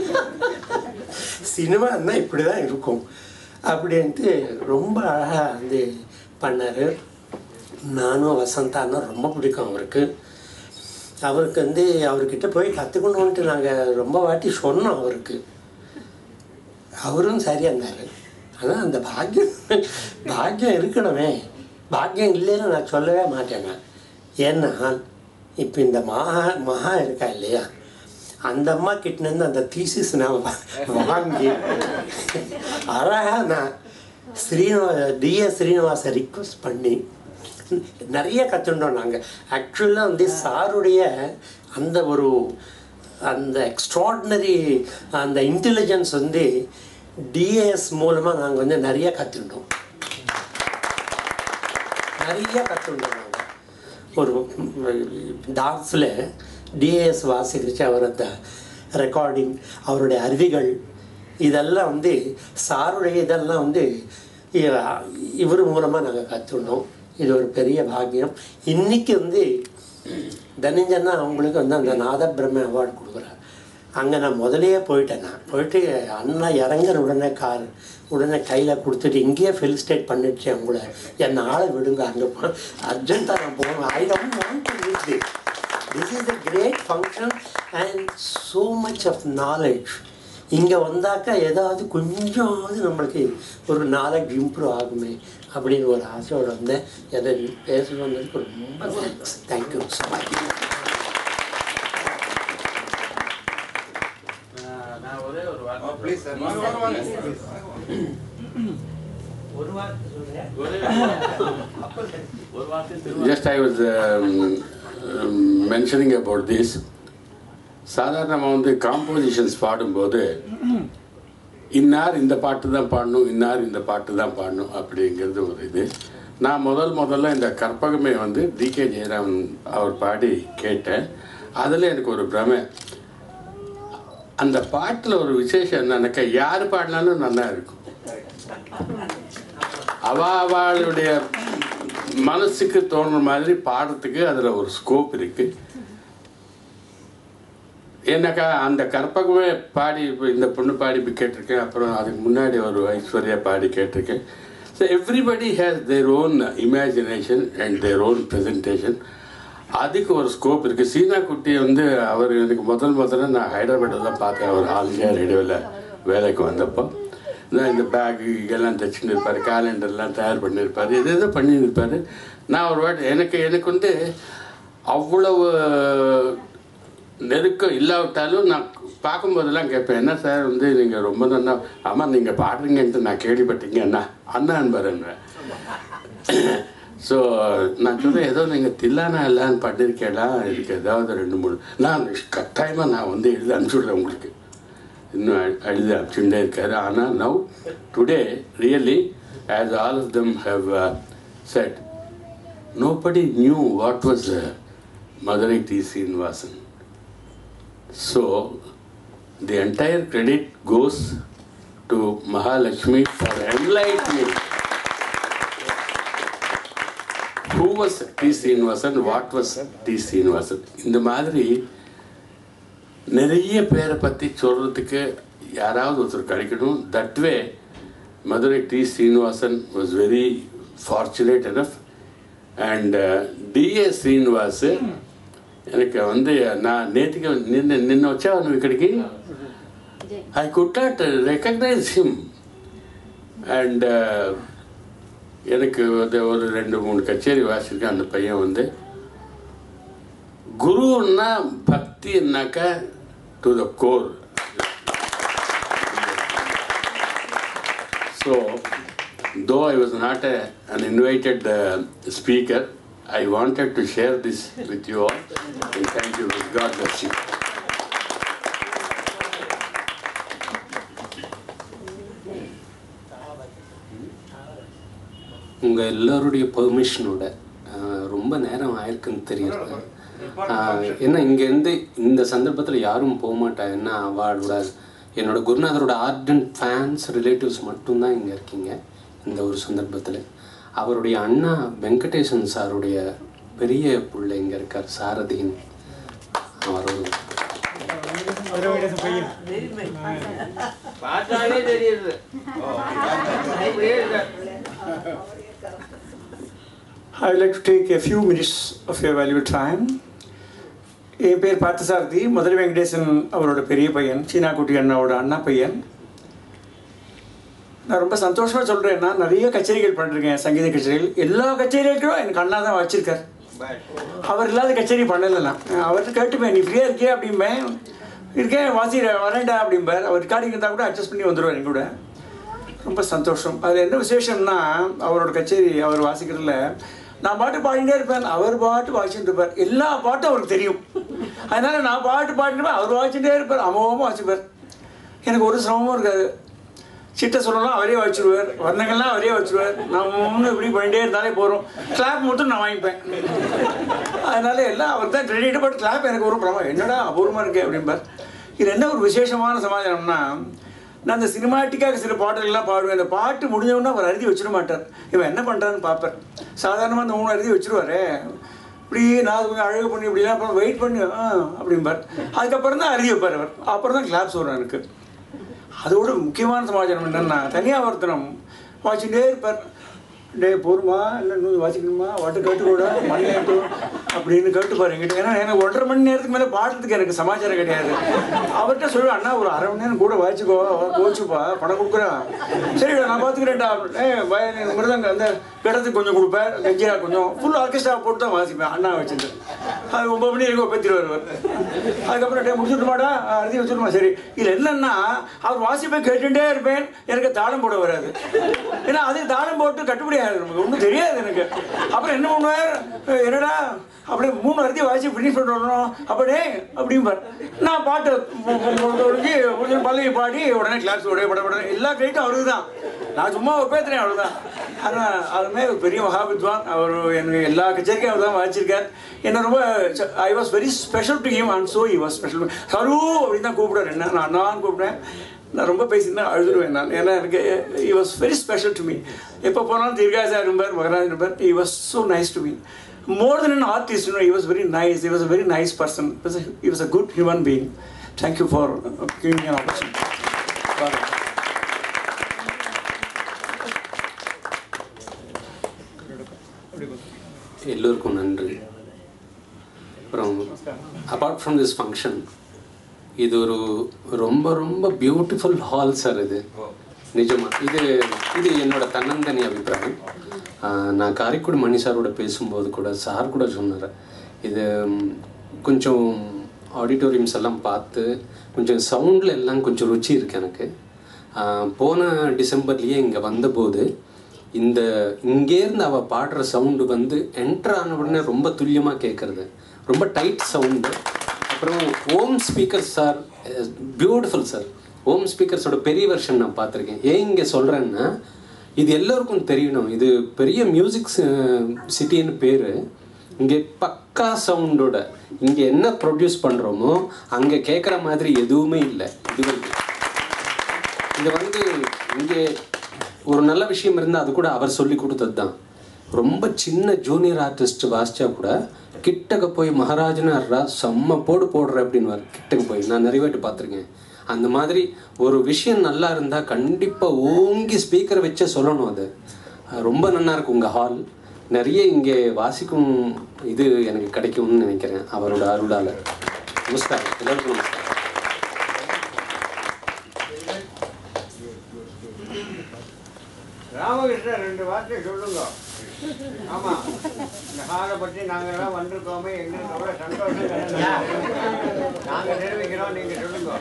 சினிமா அண்ணா இப்படி தான் இருக்கும் அப்படின்ட்டு ரொம்ப அழகாக வந்து பண்ணார் நானும் வசந்தா அண்ணா ரொம்ப பிடிக்கும் அவருக்கு அவருக்கு வந்து அவர்கிட்ட போய் கற்றுக்கணுன்ட்டு நாங்கள் ரொம்ப வாட்டி சொன்னோம் அவருக்கு அவரும் சரியா இருந்தார் ஆனால் அந்த பாக்கியம் பாக்கியம் இருக்கணுமே பாக்கியம் இல்லைன்னு நான் சொல்லவே மாட்டேங்க ஏன்னா இப்போ இந்த மகா மகா இருக்கா இல்லையா அந்த அம்மா கிட்டேருந்து அந்த தீசிஸ் நான் வா- வாங்கி அழகாக நான் ஸ்ரீனிவாச டிஎஸ் ஸ்ரீனிவாசை ரிக்வஸ்ட் பண்ணி நிறைய கற்றுண்டோம் நாங்கள் ஆக்சுவலாக வந்து சாருடைய அந்த ஒரு அந்த எக்ஸ்ட்ராடினரி அந்த இன்டெலிஜென்ஸ் வந்து டிஏஎஸ் மூலமாக நாங்கள் வந்து நிறைய கற்றுண்டோம் நிறைய கற்றுண்டோம் நாங்கள் ஒரு டான்ஸில் டிஏஎஸ் வாசிக்கிச்சு அவர் அந்த ரெக்கார்டிங் அவருடைய அருவிகள் இதெல்லாம் வந்து சாருடைய இதெல்லாம் வந்து இ- இவர் மூலமாக நாங்கள் கற்றுண்டோம் இது ஒரு பெரிய பாக்கியம் இன்னைக்கு வந்து தனஞ்சன்னா அவங்களுக்கு வந்து அந்த நாத பிரம்ம அவார்டு கொடுக்குறாரு அங்கே நான் முதலையே போயிட்டேன் நான் போயிட்டு அண்ணா இறங்குற உடனே கார் உடனே கையில் கொடுத்துட்டு இங்கேயே ஃபெலிசிட்டேட் பண்ணிடுச்சு அவங்கள என்னை ஆளை விடுங்க அங்கே போ அர்ஜென்ட்டாக நான் போகணும் I don't want to miss this this is a great function and so much of knowledge இங்கே வந்தாக்கா ஏதாவது கொஞ்சமாவது நம்மளுக்கு ஒரு நாலேஜ் இம்ப்ரூவ் ஆகுமே அப்படின்னு ஒரு ஆசையோடு வந்தேன் எதை பேச வந்ததுக்கு ரொம்ப தேங்க்ஸ் தேங்க்யூ ஸோ மச் நான் ஒரே ஒரு வார்த்தை ப்ளீஸ் சார் வாங்க வாங்க வாங்க ஒரு வார்த்தை சொல்கிறேன் ஒரு வார்த்தை Just I was um, um, mentioning about this. சாதாரணமாக வந்து காம்போசிஷன்ஸ் பாடும்போது இன்னார் இந்த பாட்டு தான் பாடணும் இன்னார் இந்த பாட்டு தான் பாடணும் அப்படிங்கிறது ஒரு இது நான் முதல் முதல்ல இந்த கற்பகமே வந்து டி கே ஜெயராமன் அவர் பாடி கேட்டேன் அதில் எனக்கு ஒரு பிரமை அந்த பாட்டில் ஒரு விசேஷம் என்னன்னாக்கா யார் பாடினாலும் நல்லா இருக்கும் அவ அவளுடைய மனசுக்கு தோணுற மாதிரி பாடுறதுக்கு அதில் ஒரு ஸ்கோப் இருக்கு ஏன்னாக்கா அந்த கற்பகமே பாடி இப்போ இந்த பொண்ணு பாடி இப்போ கேட்டிருக்கேன் அப்புறம் அதுக்கு முன்னாடி ஒரு ஐஸ்வர்யா பாடி கேட்டிருக்கேன் so everybody has their own imagination and their own presentation அதுக்கு ஒரு ஸ்கோப் இருக்குது சீனா குட்டி வந்து அவர் எனக்கு முதல் முதல்ல நான் ஹைதராபாத்தில் தான் பார்த்தேன் அவர் ஆல் இந்தியா ரேடியோவில் வேலைக்கு வந்தப்போ நான் இந்த பேக்கு எல்லாம் தைச்சுன்னு இருப்பார் கேலண்டர்லாம் தயார் பண்ணியிருப்பார் எது எதோ பண்ணியிருப்பார் நான் ஒரு வாட்டி எனக்கு எனக்கு வந்து அவ்வளவு நெருக்கம் இல்லாவிட்டாலும் நான் பார்க்கும்போதெல்லாம் கேட்பேன் என்ன சார் வந்து நீங்கள் ரொம்ப நல்லா ஆமாம் நீங்கள் பாடுறீங்கன்ட்டு நான் கேள்விப்பட்டீங்க அண்ணா அண்ணா என்பாருன்னு ஸோ நான் சொல்கிறேன் ஏதோ நீங்கள் தில்லானா இல்லான்னு பண்ணியிருக்கேடா இதுக்கு ஏதாவது ரெண்டு மூணு நான் கட்டாயமாக நான் வந்து எழுதி அனுப்பிச்சுடுறேன் உங்களுக்கு இன்னும் எ- எழுதி அனுப்பிச்சுட்டே இருக்காரு ஆனால் now today really as all of them how said nobody knew what was Madurai T Srinivasan so the entire credit goes to Mahalakshmi for enlightening who was T Srinivasan what was T Srinivasan இந்த மாதிரி நிறைய பேரை பற்றி சொல்கிறதுக்கு யாராவது ஒருத்தர் கிடைக்கணும் that way Madurai T Srinivasan was very fortunate enough and DA Srinivas எனக்கு வந்து நான் நேற்றுக்கு நின்று நின்று வச்சா அவனு இక్కడికి I could not recognise him and எனக்கு வந்து ஒரு ரெண்டு மூணு கச்சேரி வாசியிருக்கேன் அந்த பையன் வந்து குருன்னா பக்தின்னாக்க to the core so though I was not a, an invited uh, speaker, I wanted to share this with you all. And thank you. God bless you. உங்கள் எல்லோருடைய பெர்மிஷனோட ரொம்ப நேரம் ஆயிருக்குன்னு தெரியல ஆஹ், ஏன்னா இங்கேருந்து இந்த சந்தர்ப்பத்தில் யாரும் போக மாட்டாங்க என்ன அவளோட என்னோட குருநாதரோட ஆர்டன்ட் ஃபேன்ஸ் ரிலேட்டிவ்ஸ் மட்டும்தான் இங்கே இருக்கீங்க இந்த ஒரு சந்தர்ப்பத்தில் அவருடைய அண்ணா வெங்கடேசன் சாருடைய பெரிய பிள்ளை இங்கே இருக்கார் சாரதியின் அவரோட பார்த்தாலே தெரியுது I would like to take a few minutes of your valuable time. என் பேர் பார்த்தசாரதி மதுரை வெங்கடேசன் அவரோட பெரிய பையன் சீனாக்குட்டி அண்ணாவோட அண்ணா பையன் நான் ரொம்ப சந்தோஷமாக சொல்கிறேன் நான் நிறைய கச்சேரிகள் பண்ணிருக்கேன் சங்கீத கச்சேரிகள் எல்லா கச்சேரிகளுக்கும் எனக்கு அண்ணா தான் வச்சிருக்கார் அவர் இல்லாத கச்சேரி பண்ணலை நான் அவர்கிட்ட கேட்டுப்பேன் நீ ஃப்ரீயாக இருக்கியா அப்படிம்பேன் இருக்கேன் வாசி வரேன்டா அப்படிம்பார் அவர் ரெக்கார்டிங் இருந்தால் கூட அட்ஜஸ்ட் பண்ணி வந்துடுவார் என் கூட ரொம்ப சந்தோஷம் அதில் என்ன விசேஷம்னா அவரோட கச்சேரி அவர் வாசிக்கிறதுல நான் பாட்டு பாடிட்டே இருப்பேன் அவர் பாட்டு வாசிச்சுட்டு இருப்பார் எல்லா பாட்டும் அவருக்கு தெரியும் அதனால நான் பாட்டு பாடிட்டு அவர் வாசிச்சுட்டே இருப்பார் அமோகமாக வாசிப்பார் எனக்கு ஒரு சிரமமும் இருக்காது சிட்டை சொல்லலாம் அவரே வச்சுருவார் வர்ணங்கள்லாம் அவரே வச்சுருவார் நான் ஒன்று இப்படி பண்ணிட்டே இருந்தாலே போகிறோம் கிளாப் மட்டும் நான் வாங்கிப்பேன் அதனால எல்லாம் அவர் தான் கிரெடிட் பட் கிளாப் எனக்கு ஒரு பிரமா என்னடா அபூர்வமாக இருக்கே அப்படிம்பார் இது என்ன ஒரு விசேஷமான சமாச்சாரம்னா நான் அந்த சினிமாட்டிக்காக சில பாடல்கள்லாம் பாடுவேன் அந்த பாட்டு முடிஞ்சவொன்னே அவர் அறுதி வச்சிட மாட்டார் இவன் என்ன பண்ணுறான்னு பார்ப்பார் சாதாரணமாக அந்த மூணு அறுதி வச்சிருவாரு இப்படி நான் கொஞ்சம் அழகு பண்ணி இப்படிலாம் அப்புறம் வெயிட் பண்ணி ஆ அப்படிம்பார் அதுக்கப்புறம் தான் அறுதி வைப்பார் அவர் அப்புறம் தான் கிளாப்ஸ் வரும் எனக்கு அதோட முக்கியமான சமாச்சாரம் என்னன்னா தனியாக ஒருத்தனம் வாசிச்சுட்டே இருப்பார் டே போருமா இல்லை இன்னும் வாசிக்கணுமா வாட்டு கேட்டுக்கூட மணி ஆட்டும் அப்படின்னு கேட்டுப்பாரு என்கிட்ட ஏன்னா எனக்கு ஒன்றரை மணி நேரத்துக்கு மேலே பாடுறதுக்கு எனக்கு சமாச்சாரம் கிடையாது அவர்கிட்ட சொல்லுவேன் அண்ணா ஒரு அரை மணி நேரம் கூட வாசிக்கோ கோச்சுப்பா பணம் கொடுக்குறேன் சரிடா நான் பார்த்துக்கிறேன்டா ஏ வயலின் மிருதங்க அந்த இடத்துக்கு கொஞ்சம் கொடுப்பேன் கஞ்சிரா கொஞ்சம் ஃபுல் ஆர்கெஸ்ட்ரா போட்டு தான் வாசிப்பேன் அண்ணா வச்சுட்டு அது ஒன்பது மணி வரைக்கும் பத்திரி வருவார் அதுக்கப்புறம் டே முடிச்சுட்டுமாடா அறுதி வச்சுட்டுமா சரி இதில் என்னன்னா அவர் வாசிப்பை கேட்டுட்டே இருப்பேன் எனக்கு தாளம் போட வராது ஏன்னா அது தாளம் போட்டு கட்டுப்படி ஆகாது நமக்கு ஒன்றும் தெரியாது எனக்கு அப்புறம் என்ன பண்ணுவார் "ஏய், என்னடா அப்படியே மூணு அறுதி வாசி ஃபினிஷ் பண்ணிட்டு வரணும் அப்படியே அப்படிம்பார் நான் பாட்டு ஒழிஞ்சு கொஞ்சம் பல்லவி பாடி உடனே கிளாஸ் உடைய பட பட எல்லா கிரெடிட்டும் அவருக்கு தான் நான் சும்மா பேத்துறேன் அவ்வளோதான் ஆனால் அதுமே ஒரு பெரிய மகாவித்வான் அவர் எனக்கு எல்லா கச்சேரிக்கும் அவர் தான் வாசிச்சிருக்கார் என்ன ரொம்ப I was very special to him and so he was special சரு அப்படின்னு தான் கூப்பிடுறாரு என்ன நான் அண்ணான்னு கூப்பிட்டேன் நான் ரொம்ப பேசியிருந்தா அழுதுருவேன் நான் ஏன்னா எனக்கு he was very special to me எப்போ போனாலும் தீர்காசா இருப்பார் மகராஜ் இருப்பார் he was so nice to me more than an artist you was very nice he was a very nice person he was a good human being thank you for giving an opportunity எல்லோருக்கும் நன்றி அப்புறம் apart from this function இது ஒரு ரொம்ப ரொம்ப beautiful hall sir இது நிஜமா இது இது என்னோட தன்னந்தனி அபிப்பிராயம் ஆஹ் நான் காரைக்குடி மணி சாரோட பேசும்போது கூட சார் கூட சொன்னார் இது ம், கொஞ்சம் ஆடிட்டோரியம்ஸ் எல்லாம் பார்த்து கொஞ்சம் சவுண்டில் எல்லாம் கொஞ்சம் ருச்சி இருக்கு எனக்கு ஆஹ் போன டிசம்பர்லேயே இங்கே வந்தபோது இந்த இங்கேருந்து அவள் பாடுற சவுண்டு வந்து என்டர் ஆன உடனே ரொம்ப துல்லியமாக கேட்குறது ரொம்ப டைட் சவுண்டு அப்புறம் Om speaker sir beautiful sir Om ஸ்பீக்கர்ஸோட பெரிய வெர்ஷன் நான் பார்த்துருக்கேன் ஏன் இங்கே சொல்கிறேன்னா இது எல்லோருக்கும் தெரியணும் இது பெரிய மியூசிக் சிட்டின்னு பேர் இங்கே பக்கா சவுண்டோட இங்கே என்ன ப்ரொடியூஸ் பண்ணுறோமோ அங்கே கேட்குற மாதிரி எதுவுமே இல்லை இது வரைக்கும் இது வந்து இங்கே ஒரு நல்ல விஷயம் இருந்தால் அது கூட அவர் சொல்லி கொடுத்தது தான் ரொம்ப சின்ன ஜூனியர் ஆர்டிஸ்ட் வாசிச்சா கூட கிட்டக்க போய் மகாராஜனார்ரா செம்ம போடு போடுற அப்படின்னு கிட்டக்க போய் நான் நிறைய வாட்டி பார்த்துருக்கேன் அந்த மாதிரி ஒரு விஷயம் நல்லா இருந்தால் கண்டிப்பாக ஓங்கி ஸ்பீக்கரை வச்சே சொல்லணும் அது அஹ் ரொம்ப நல்லா இருக்கும் உங்கள் ஹால் நிறைய இங்கே வாசிக்கும் இது எனக்கு கிடைக்கும்னு நினைக்கிறேன் அவரோட அருளால் நமஸ்காரம் எல்லாருக்கும் நமஸ்காரம் ரா ராமகிருஷ்ணன் ரெண்டு வார்த்தை சொல்லுங்க ஆமா இந்த ஹாலை பற்றி நாங்கெல்லாம் வந்திருக்கோமே எங்களுக்கு எவ்வளோ சந்தோஷம் நாங்க தெரிவிக்கிறோம் நீங்க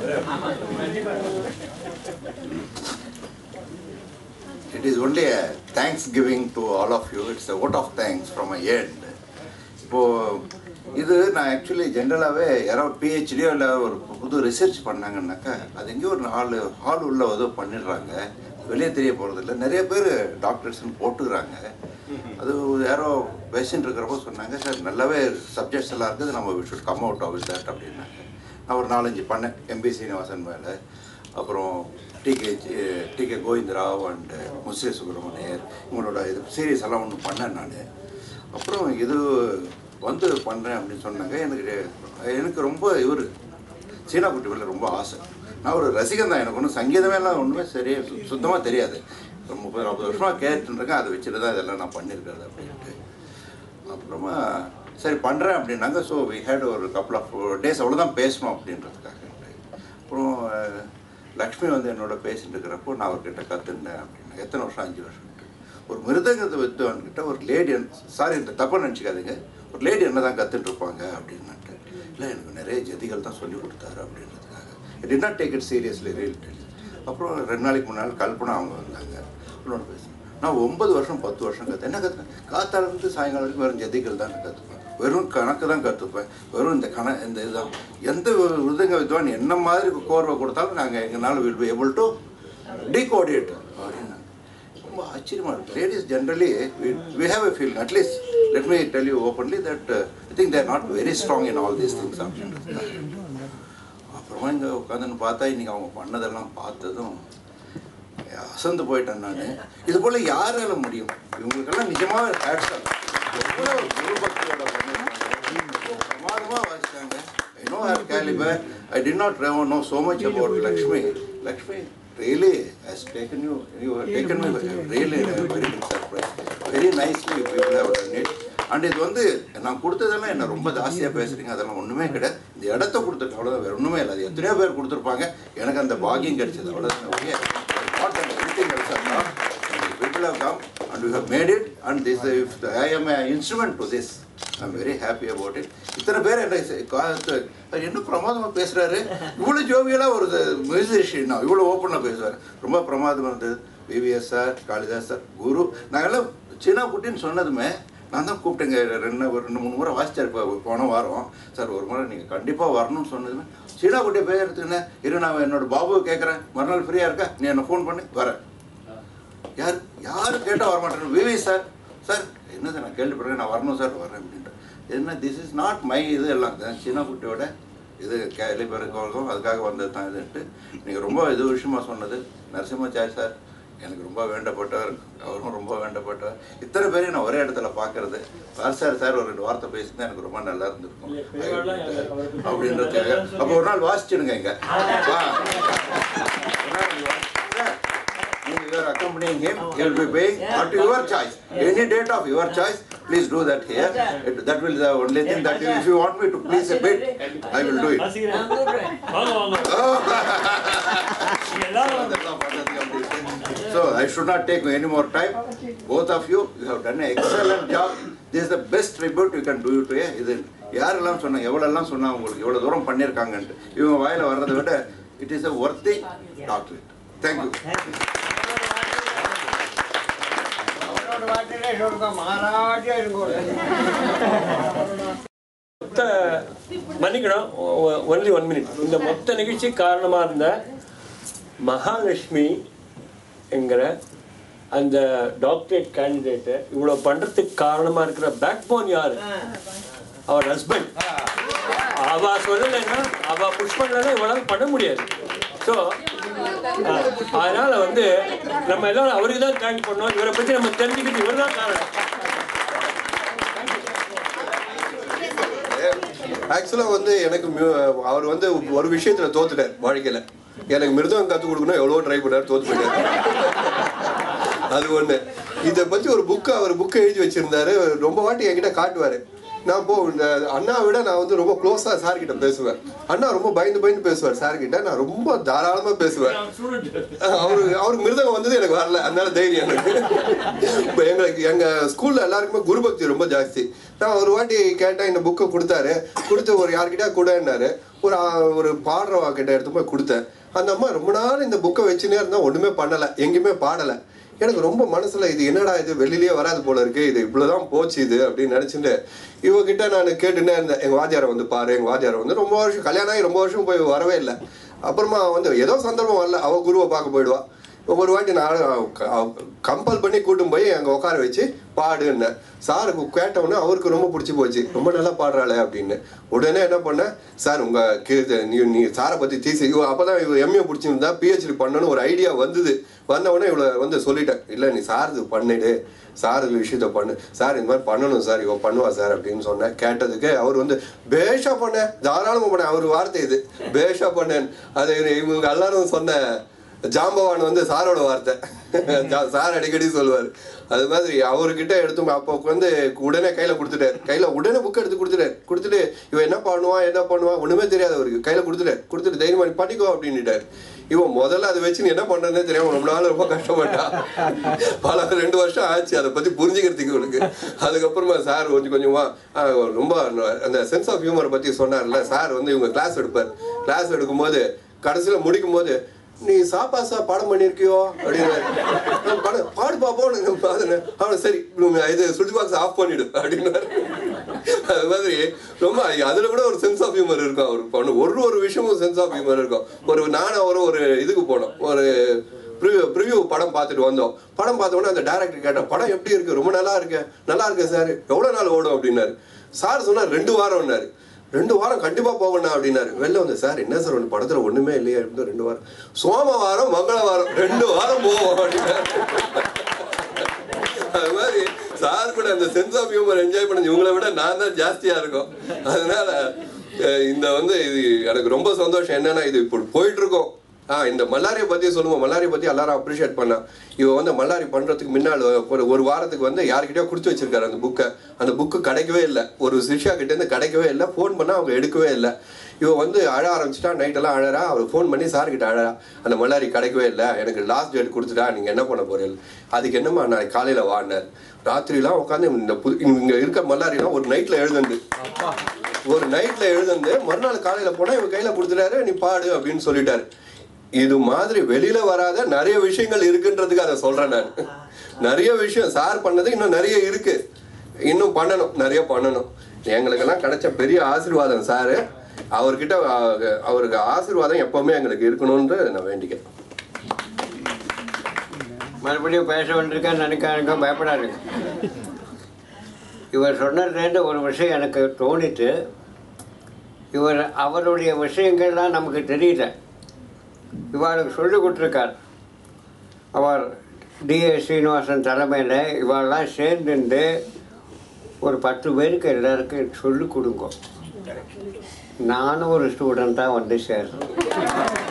It is only a thanksgiving to all of you. It's a vote of thanks from my end. இப்போ இது நான் ஆக்சுவலி ஜென்ரலாகவே யாரோ பிஹெச்டியோ இல்லை ஒரு புது ரிசர்ச் பண்ணாங்கன்னாக்கா அது எங்கேயோ ஒரு நாலு ஹால் உள்ள ஏதோ பண்ணிடுறாங்க வெளியே தெரிய போகிறதில்ல நிறைய பேர் டாக்டர்ஸ்னு போட்டுக்கிறாங்க அது யாரோ பேஷண்ட் இருக்கிறப்போ சொன்னாங்க சார் நல்லாவே சப்ஜெக்ட்ஸ் எல்லாம் இருக்குது நம்ம we should come out of that அப்படின்னாங்க நான் ஒரு நாலஞ்சு பண்ணேன் எம்பி சீனிவாசன் மேலே அப்புறம் டிகே டிகே கோவிந்தராவ் அண்ட் முஸ்ரீ சுப்பிரமணியர் இவங்களோட இது சீரியஸ் எல்லாம் ஒன்று பண்ணேன் நான் அப்புறம் இது வந்து பண்ணுறேன் அப்படின்னு சொன்னாங்க எனக்கு எனக்கு ரொம்ப இவர் சீனா குட்டி மேலே ரொம்ப ஆசை நான் ஒரு ரசிகன் தான் எனக்கு ஒன்றும் சங்கீதமே எல்லாம் ஒன்றுமே சரியா சுத்தமாக தெரியாது ஒரு முப்பது நாற்பது வருஷமாக கேட்டுருக்கேன் அதை வச்சுட்டு தான் இதெல்லாம் நான் பண்ணியிருக்கிறது அப்படின்ட்டு அப்புறமா சரி பண்ணுறேன் அப்படின்னாங்க ஸோ வி ஹேட் ஒரு கப்பல் ஆஃப் டேஸ் அவ்வளோதான் பேசணும் அப்படின்றதுக்காக அப்புறம் அஹ், லக்ஷ்மி வந்து என்னோட பேசிட்டு இருக்கிறப்போ நான் அவர்கிட்ட கற்றுண்டேன் அப்படின்னா எத்தனை வருஷம் அஞ்சு வருஷம் ஒரு மிருதங்கத்தை வித்துவன்கிட்ட ஒரு லேடி சாரி இந்த தப்பாக நினச்சிக்காதீங்க ஒரு லேடி என்ன தான் கற்றுட்டு இருப்பாங்க அப்படின்னுட்டு இல்லை எனக்கு நிறைய ஜதிகள் தான் சொல்லி கொடுத்தாரு அப்படின்றதுக்காக did not take it seriously real அப்புறம் ரெண்டு நாளைக்கு முன்னால் கல்பனா அவங்க வந்தாங்க அவங்களோட பேசினேன் நான் ஒன்பது வருஷம் பத்து வருஷம் கற்று என்ன கற்றுனேன் காத்தாலேருந்து சாயங்காலம் வரைக்கும் வெறும் ஜதிகள் தான் கற்றுப்பேன் வெறும் கணக்கு தான் கற்றுப்பேன் வெறும் இந்த கண இந்த இதுதான் எந்த ஒரு விருதுங்க வித்வான் என்ன மாதிரி கோர்வை கொடுத்தாலும் நாங்கள் எங்களால் will be able to decode it அப்படின்னு ரொம்ப ஆச்சரியமாக இருக்கு ladies generally we have a feeling at least let me tell you openly that I think they're not very strong in all these things அப்படின்றது அப்புறமா இங்கே உட்காந்துன்னு பார்த்தா இன்னைக்கு அவங்க பண்ணதெல்லாம் பார்த்ததும் அசந்து போயிட்டேன் நான் இது போல் யாரால முடியும் இவங்களுக்கெல்லாம் நிஜமாக ஹேட்ஸ் எவ்வளோ ஒரு குரு பக்தியோட பண்ணியிருக்காங்க பிரமாதமாக வாசிச்சாங்க I know her calibre I did not know so much about Lakshmi Lakshmi really has taken you you have taken me really a very big surprise very nicely people have done it and இது வந்து நான் கொடுத்ததெல்லாம் என்ன ரொம்ப ஜாஸ்தியாக பேசுறீங்க அதெல்லாம் ஒன்றுமே கிடையாது இந்த இடத்த கொடுத்துருக்கேன் அவ்வளோதான் வேறு ஒன்றுமே இல்லை அது எத்தனையோ பேர் கொடுத்துருப்பாங்க எனக்கு அந்த பாக்கியம் கிடைச்சது அவ்வளோதான் ஒழிய not and anything else or not people have come and we have made it and this if the, I am an instrument to this I'm very happy about it இத்தனை பேர் என்ன செ- காத்து அவர் என்ன பிரமாதமாக பேசுகிறாரு இவ்வளோ ஜோவியலாக ஒரு மியூசிஷியன் இவ்வளோ ஓப்பனாக பேசுவார் ரொம்ப பிரமாதமாக இருந்தது விவிஎஸ் சார் காளிதாஸ் சார் குரு நாங்கெல்லாம் சின்ன குட்டின்னு சொன்னதுமே நான் தான் கூப்பிட்டேங்க ரெண்டு ஒரு ரெண்டு மூணு முறை வாசிச்சார் இப்போ போன வாரம் சார் ஒரு முறை நீங்கள் கண்டிப்பாக வரணும்னு சொன்னதுமே சீனா குட்டியை பேர் எடுத்துக்கினேன் இரு நான் என்னோட பாபுவை கேட்குறேன் மறுநாள் ஃப்ரீயாக இருக்கா நீ என்னை ஃபோன் பண்ணி வரேன் யார் யார் கேட்டால் வரமாட்டேன் விவி சார் சார் என்னது நான் கேள்விப்படுறேன் நான் வரணும் சார் வரேன் அப்படின்ட்டு என்ன திஸ் இஸ் நாட் மை இது எல்லாம் தான் சின்ன குட்டியோட இது கேள்விப்பெருக்கும் அதுக்காக வந்தது தான் இதுன்ட்டு நீங்கள் ரொம்ப இது விஷயமா சொன்னது நரசிம்மாச்சாரி சார் எனக்கு ரொம்ப வேண்டப்பட்டவர் அவரும் ரொம்ப வேண்டப்பட்டவர் இத்தனை பேரையும் நான் ஒரே இடத்துல பார்க்கறது சார் சார் சார் ஒரு ரெண்டு வார்த்தை பேசினா எனக்கு ரொம்ப நல்லா இருந்திருக்கும் அப்படின்றதுக்காக அப்போ ஒரு நாள் வாசிச்சிடுங்க இங்க வா. ஒரு நாள் நீங்க வாசிச்சுங்க. you are accompanying him, he will be paying at your choice. Any date of your choice, please do that here. It- That will be the only thing that you, if you want me to please a bit, I will do it. So I should not take any more time. Both of you, you have done an excellent job. This is the best tribute you can do to a இது யாரெல்லாம் சொன்னாங்க எவ்வளோலாம் சொன்னாங்க உங்களுக்கு எவ்வளோ தூரம் பண்ணியிருக்காங்கன்ட்டு இவங்க வாயில வர்றதை விட it is a worthy doctorate thank you அவரோட வார்த்தையிலே சொல்லுங்க மகாராஜா இருக்கும் மொத்த மன்னிக்கணும் ஒன்லி ஒன் மினிட் இந்த மொத்த நிகழ்ச்சி காரணமாக இருந்த மகாலட்சுமி என்கிற அந்த டாக்டரேட் கேண்டிடேட்டு இவ்வளோ பண்ணுறதுக்கு காரணமாக இருக்கிற பேக் போன் யார் அவர் ஹஸ்பண்ட் அவ சொல்லலைன்னா அவ புஷ் பண்ணலைன்னா இவளால் பண்ண முடியாது ஸோ அதனால வந்து நம்ம எல்லாரும் அவருக்கு தான் தேங்க் பண்ணோம் இவரை பற்றி நம்ம தெரிஞ்சுக்கிட்டு இவர் தான் காரணம் ஆக்சுவலாக வந்து எனக்கு மியூ- அவர் வந்து ஒரு விஷயத்தில் தோத்துட்டார் வாழ்க்கையில் எனக்கு மிருதம் கற்றுக் கொடுக்கணும் எவ்வளோ ட்ரை பண்ணார் தோத்து போயிட்டார் அது ஒன்று இதை பற்றி ஒரு புக்கு அவர் புக்கை எழுதி வச்சிருந்தாரு ரொம்ப வாட்டி என்கிட்ட காட்டுவார் நான் போ இந்த அண்ணா விட நான் வந்து ரொம்ப க்ளோஸாக சார் கிட்ட பேசுவேன் அண்ணா ரொம்ப பயந்து பயந்து பேசுவார் சார் கிட்ட நான் ரொம்ப தாராளமாக பேசுவேன் அவரு அவருக்கு மிருதகம் வந்தது எனக்கு வரல அதனால தைரியம் எனக்கு இப்போ எங்களுக்கு எங்கள் ஸ்கூலில் எல்லாருக்குமே குருபக்தி ரொம்ப ஜாஸ்தி நான் ஒரு வாட்டி கேட்டேன் இந்த புக்கை கொடுத்தாரு கொடுத்து ஒரு யார்கிட்டயா கூடன்னாரு ஒரு ஆ- ஒரு பாடுறவா கிட்ட எடுத்து போய் கொடுத்தேன் அந்த அம்மா ரொம்ப நாள் இந்த புக்கை வச்சுனே இருந்தால் ஒன்றுமே பண்ணலை எங்கேயுமே பாடலை எனக்கு ரொம்ப மனசுல இது என்னடா இது வெளியிலேயே வராது போல இருக்கு இது இவ்வளவுதான் போச்சு இது அப்படின்னு நினைச்சுட்டு இவகிட்ட நான் கேட்டுன்னே இருந்தேன் எங்க வாத்தியாரை வந்து பாரு எங்க வாத்தியாரை வந்து ரொம்ப வருஷம் கல்யாணம் ஆகி ரொம்ப வருஷம் போய் வரவே இல்லை அப்புறமா வந்து ஏதோ சந்தர்ப்பம் வரல அவ குருவை பார்க்க போயிடுவா ஒரு வாட்டி நான் கம்பல் பண்ணி கூட்டும் போய் அங்கே உட்கார வச்சு பாடுன்னேன் சாருக்கு கேட்டவுடனே அவருக்கு ரொம்ப பிடிச்சி போச்சு ரொம்ப நல்லா பாடுறாளே அப்படின்னு உடனே என்ன பண்ணேன் சார் உங்கள் கீர்த்த நீ நீ சாரை பற்றி தீசி இவ அப்போ தான் இவ எம்ஏ பிடிச்சிருந்தா பிஹெச்டி பண்ணணும்னு ஒரு ஐடியா வந்தது வந்த உடனே இவளை வந்து சொல்லிட்டேன் இல்லை நீ சார் இது பண்ணிடு சார் இது விஷயத்த பண்ணு சார் இந்த மாதிரி பண்ணணும் சார் இவ பண்ணுவா சார் அப்படின்னு சொன்னேன் கேட்டதுக்கு அவர் வந்து பேஷா பண்ணேன் தாராளமாக பண்ணேன் அவர் வார்த்தை இது பேஷா பண்ணேன் அது இவங்க எல்லாரும் சொன்ன ஜாம்பவான் வந்து சாரோட வார்த்தை ஜா- சார் அடிக்கடி சொல்லுவார் அது மாதிரி அவர்கிட்ட எடுத்து அப்போ வந்து உடனே கையில் கொடுத்துட்டார் கையில் உடனே புக் எடுத்து கொடுத்துட்டார் கொடுத்துட்டு இவன் என்ன பண்ணுவான் என்ன பண்ணுவான் ஒன்றுமே தெரியாது அவருக்கு கையில் கொடுத்துட்டார் கொடுத்துட்டு தைரியமா நீ பண்ணிக்கோ அப்படின்னுட்டார் இவன் முதல்ல அதை வச்சு நீ என்ன பண்ணுறதுனே தெரியாம ரொம்ப நாள் ரொம்ப கஷ்டப்பட்டா பல ரெண்டு வருஷம் ஆச்சு அதை பற்றி புரிஞ்சுக்கிறதுக்கு உனக்கு அதுக்கப்புறமா சார் கொஞ்சம் கொஞ்சமா ஆ, ரொம்ப அந்த சென்ஸ் ஆஃப் ஹியூமரை பற்றி சொன்னார்ல சார் வந்து இவங்க கிளாஸ் எடுப்பார் கிளாஸ் எடுக்கும்போது கடைசியில் முடிக்கும் போது நீ சாப்பாசா பாடம் பண்ணியிருக்கியோ அப்படின்னு படம் பாடு பாப்போம் பாதுனேன் அவன் சரி உம், இது சுடி பாக்ஸ் ஆஃப் பண்ணிடு அப்படின்னு அது மாதிரி ரொம்ப அதுல கூட ஒரு சென்ஸ் ஆஃப் ஹியூமர் இருக்கும் அவர் பண்ண ஒரு ஒரு விஷயமும் சென்ஸ் ஆஃப் ஹியூமர் இருக்கும் ஒரு நானும் அவரும் ஒரு இதுக்கு போனோம் ஒரு ப்ரிவியூ ப்ரிவியூ படம் பார்த்துட்டு வந்தோம் படம் பார்த்த உடனே அந்த டேரக்டர் கேட்டேன் படம் எப்படி இருக்கு ரொம்ப நல்லா இருக்கு நல்லா இருக்கு சார் எவ்வளோ நாள் ஓடும் அப்படின்னாரு சார் சொன்னார் ரெண்டு வாரம்னாரு ரெண்டு வாரம் கண்டிப்பா போகணும் அப்படின்னாரு வெளில வந்து சார் என்ன சார் ஒன்று படத்துல ஒண்ணுமே இல்லையா அப்படின்னு ரெண்டு வாரம் சோமவாரம் மங்களவாரம் ரெண்டு வாரம் போவோம் அப்படின்னாரு அது மாதிரி சார் கூட அந்த சென்ஸ் ஆஃப் ஹியூமர் என்ஜாய் பண்ண இவங்களை விட நான் தான் ஜாஸ்தியா இருக்கும் அதனால அஹ், இந்த வந்து இது எனக்கு ரொம்ப சந்தோஷம் என்னன்னா இது இப்போ போயிட்டு இருக்கோம் ஆ இந்த மல்லாரியை பத்தி சொல்லுவோம் மல்லாரியை பத்தி எல்லாரும் அப்ரிஷியேட் பண்ணா இவ வந்து மல்லாரி பண்றதுக்கு முன்னால் ஒரு ஒரு வாரத்துக்கு வந்து யார்கிட்டயோ கொடுத்து வச்சிருக்காரு அந்த புக்கை அந்த புக்கு கிடைக்கவே இல்லை ஒரு சிஷ்யா கிட்ட இருந்து கிடைக்கவே இல்லை ஃபோன் பண்ணா அவங்க எடுக்கவே இல்லை இவ வந்து அழ ஆரம்பிச்சிட்டா நைட்டெல்லாம் அழறா அவர் ஃபோன் பண்ணி சார் கிட்ட அழறா அந்த மல்லாரி கிடைக்கவே இல்லை எனக்கு லாஸ்ட் டேட் கொடுத்துட்டா நீங்க என்ன பண்ண போறீங்க அதுக்கு என்னம்மா நாளைக்கு காலையில வாடினார் ராத்திரிலாம் உட்காந்து இந்த புது இங்க இருக்க மல்லாரிலாம் ஒரு நைட்ல எழுதுண்டு ஒரு நைட்ல எழுதுந்து மறுநாள் காலையில போனா இவன் கையில கொடுத்துட்டாரு நீ பாடு அப்படின்னு சொல்லிட்டாரு இது மாதிரி வெளியில வராத நிறைய விஷயங்கள் இருக்குன்றதுக்கு அதை சொல்றேன் நான் நிறைய விஷயம் சார் பண்ணது இன்னும் நிறைய இருக்கு இன்னும் பண்ணணும் நிறைய பண்ணணும் எங்களுக்கெல்லாம் கிடைச்ச பெரிய ஆசீர்வாதம் சாரு அவர்கிட்ட அஹ், அவருக்கு ஆசீர்வாதம் எப்பவுமே எங்களுக்கு இருக்கணும்னு நான் வேண்டிக்கிறேன் மறுபடியும் பேச வேண்டியிருக்கேன்னு நினைக்காருங்க பயப்படாதுங்க இவர் சொன்னதுலேருந்து ஒரு விஷயம் எனக்கு தோணிட்டு இவர் அவருடைய விஷயங்கள்லாம் நமக்கு தெரியல இவளுக்கு சொல்லி கொடுத்துருக்கார் அவர் டிஏ ஸ்ரீனிவாசன் தலைமையில் இவாளெல்லாம் சேர்ந்துட்டு ஒரு பத்து பேருக்கு எல்லாருக்கும் சொல்லி கொடுங்க நானும் ஒரு ஸ்டூடெண்ட்டாக வந்து சேர்றேன்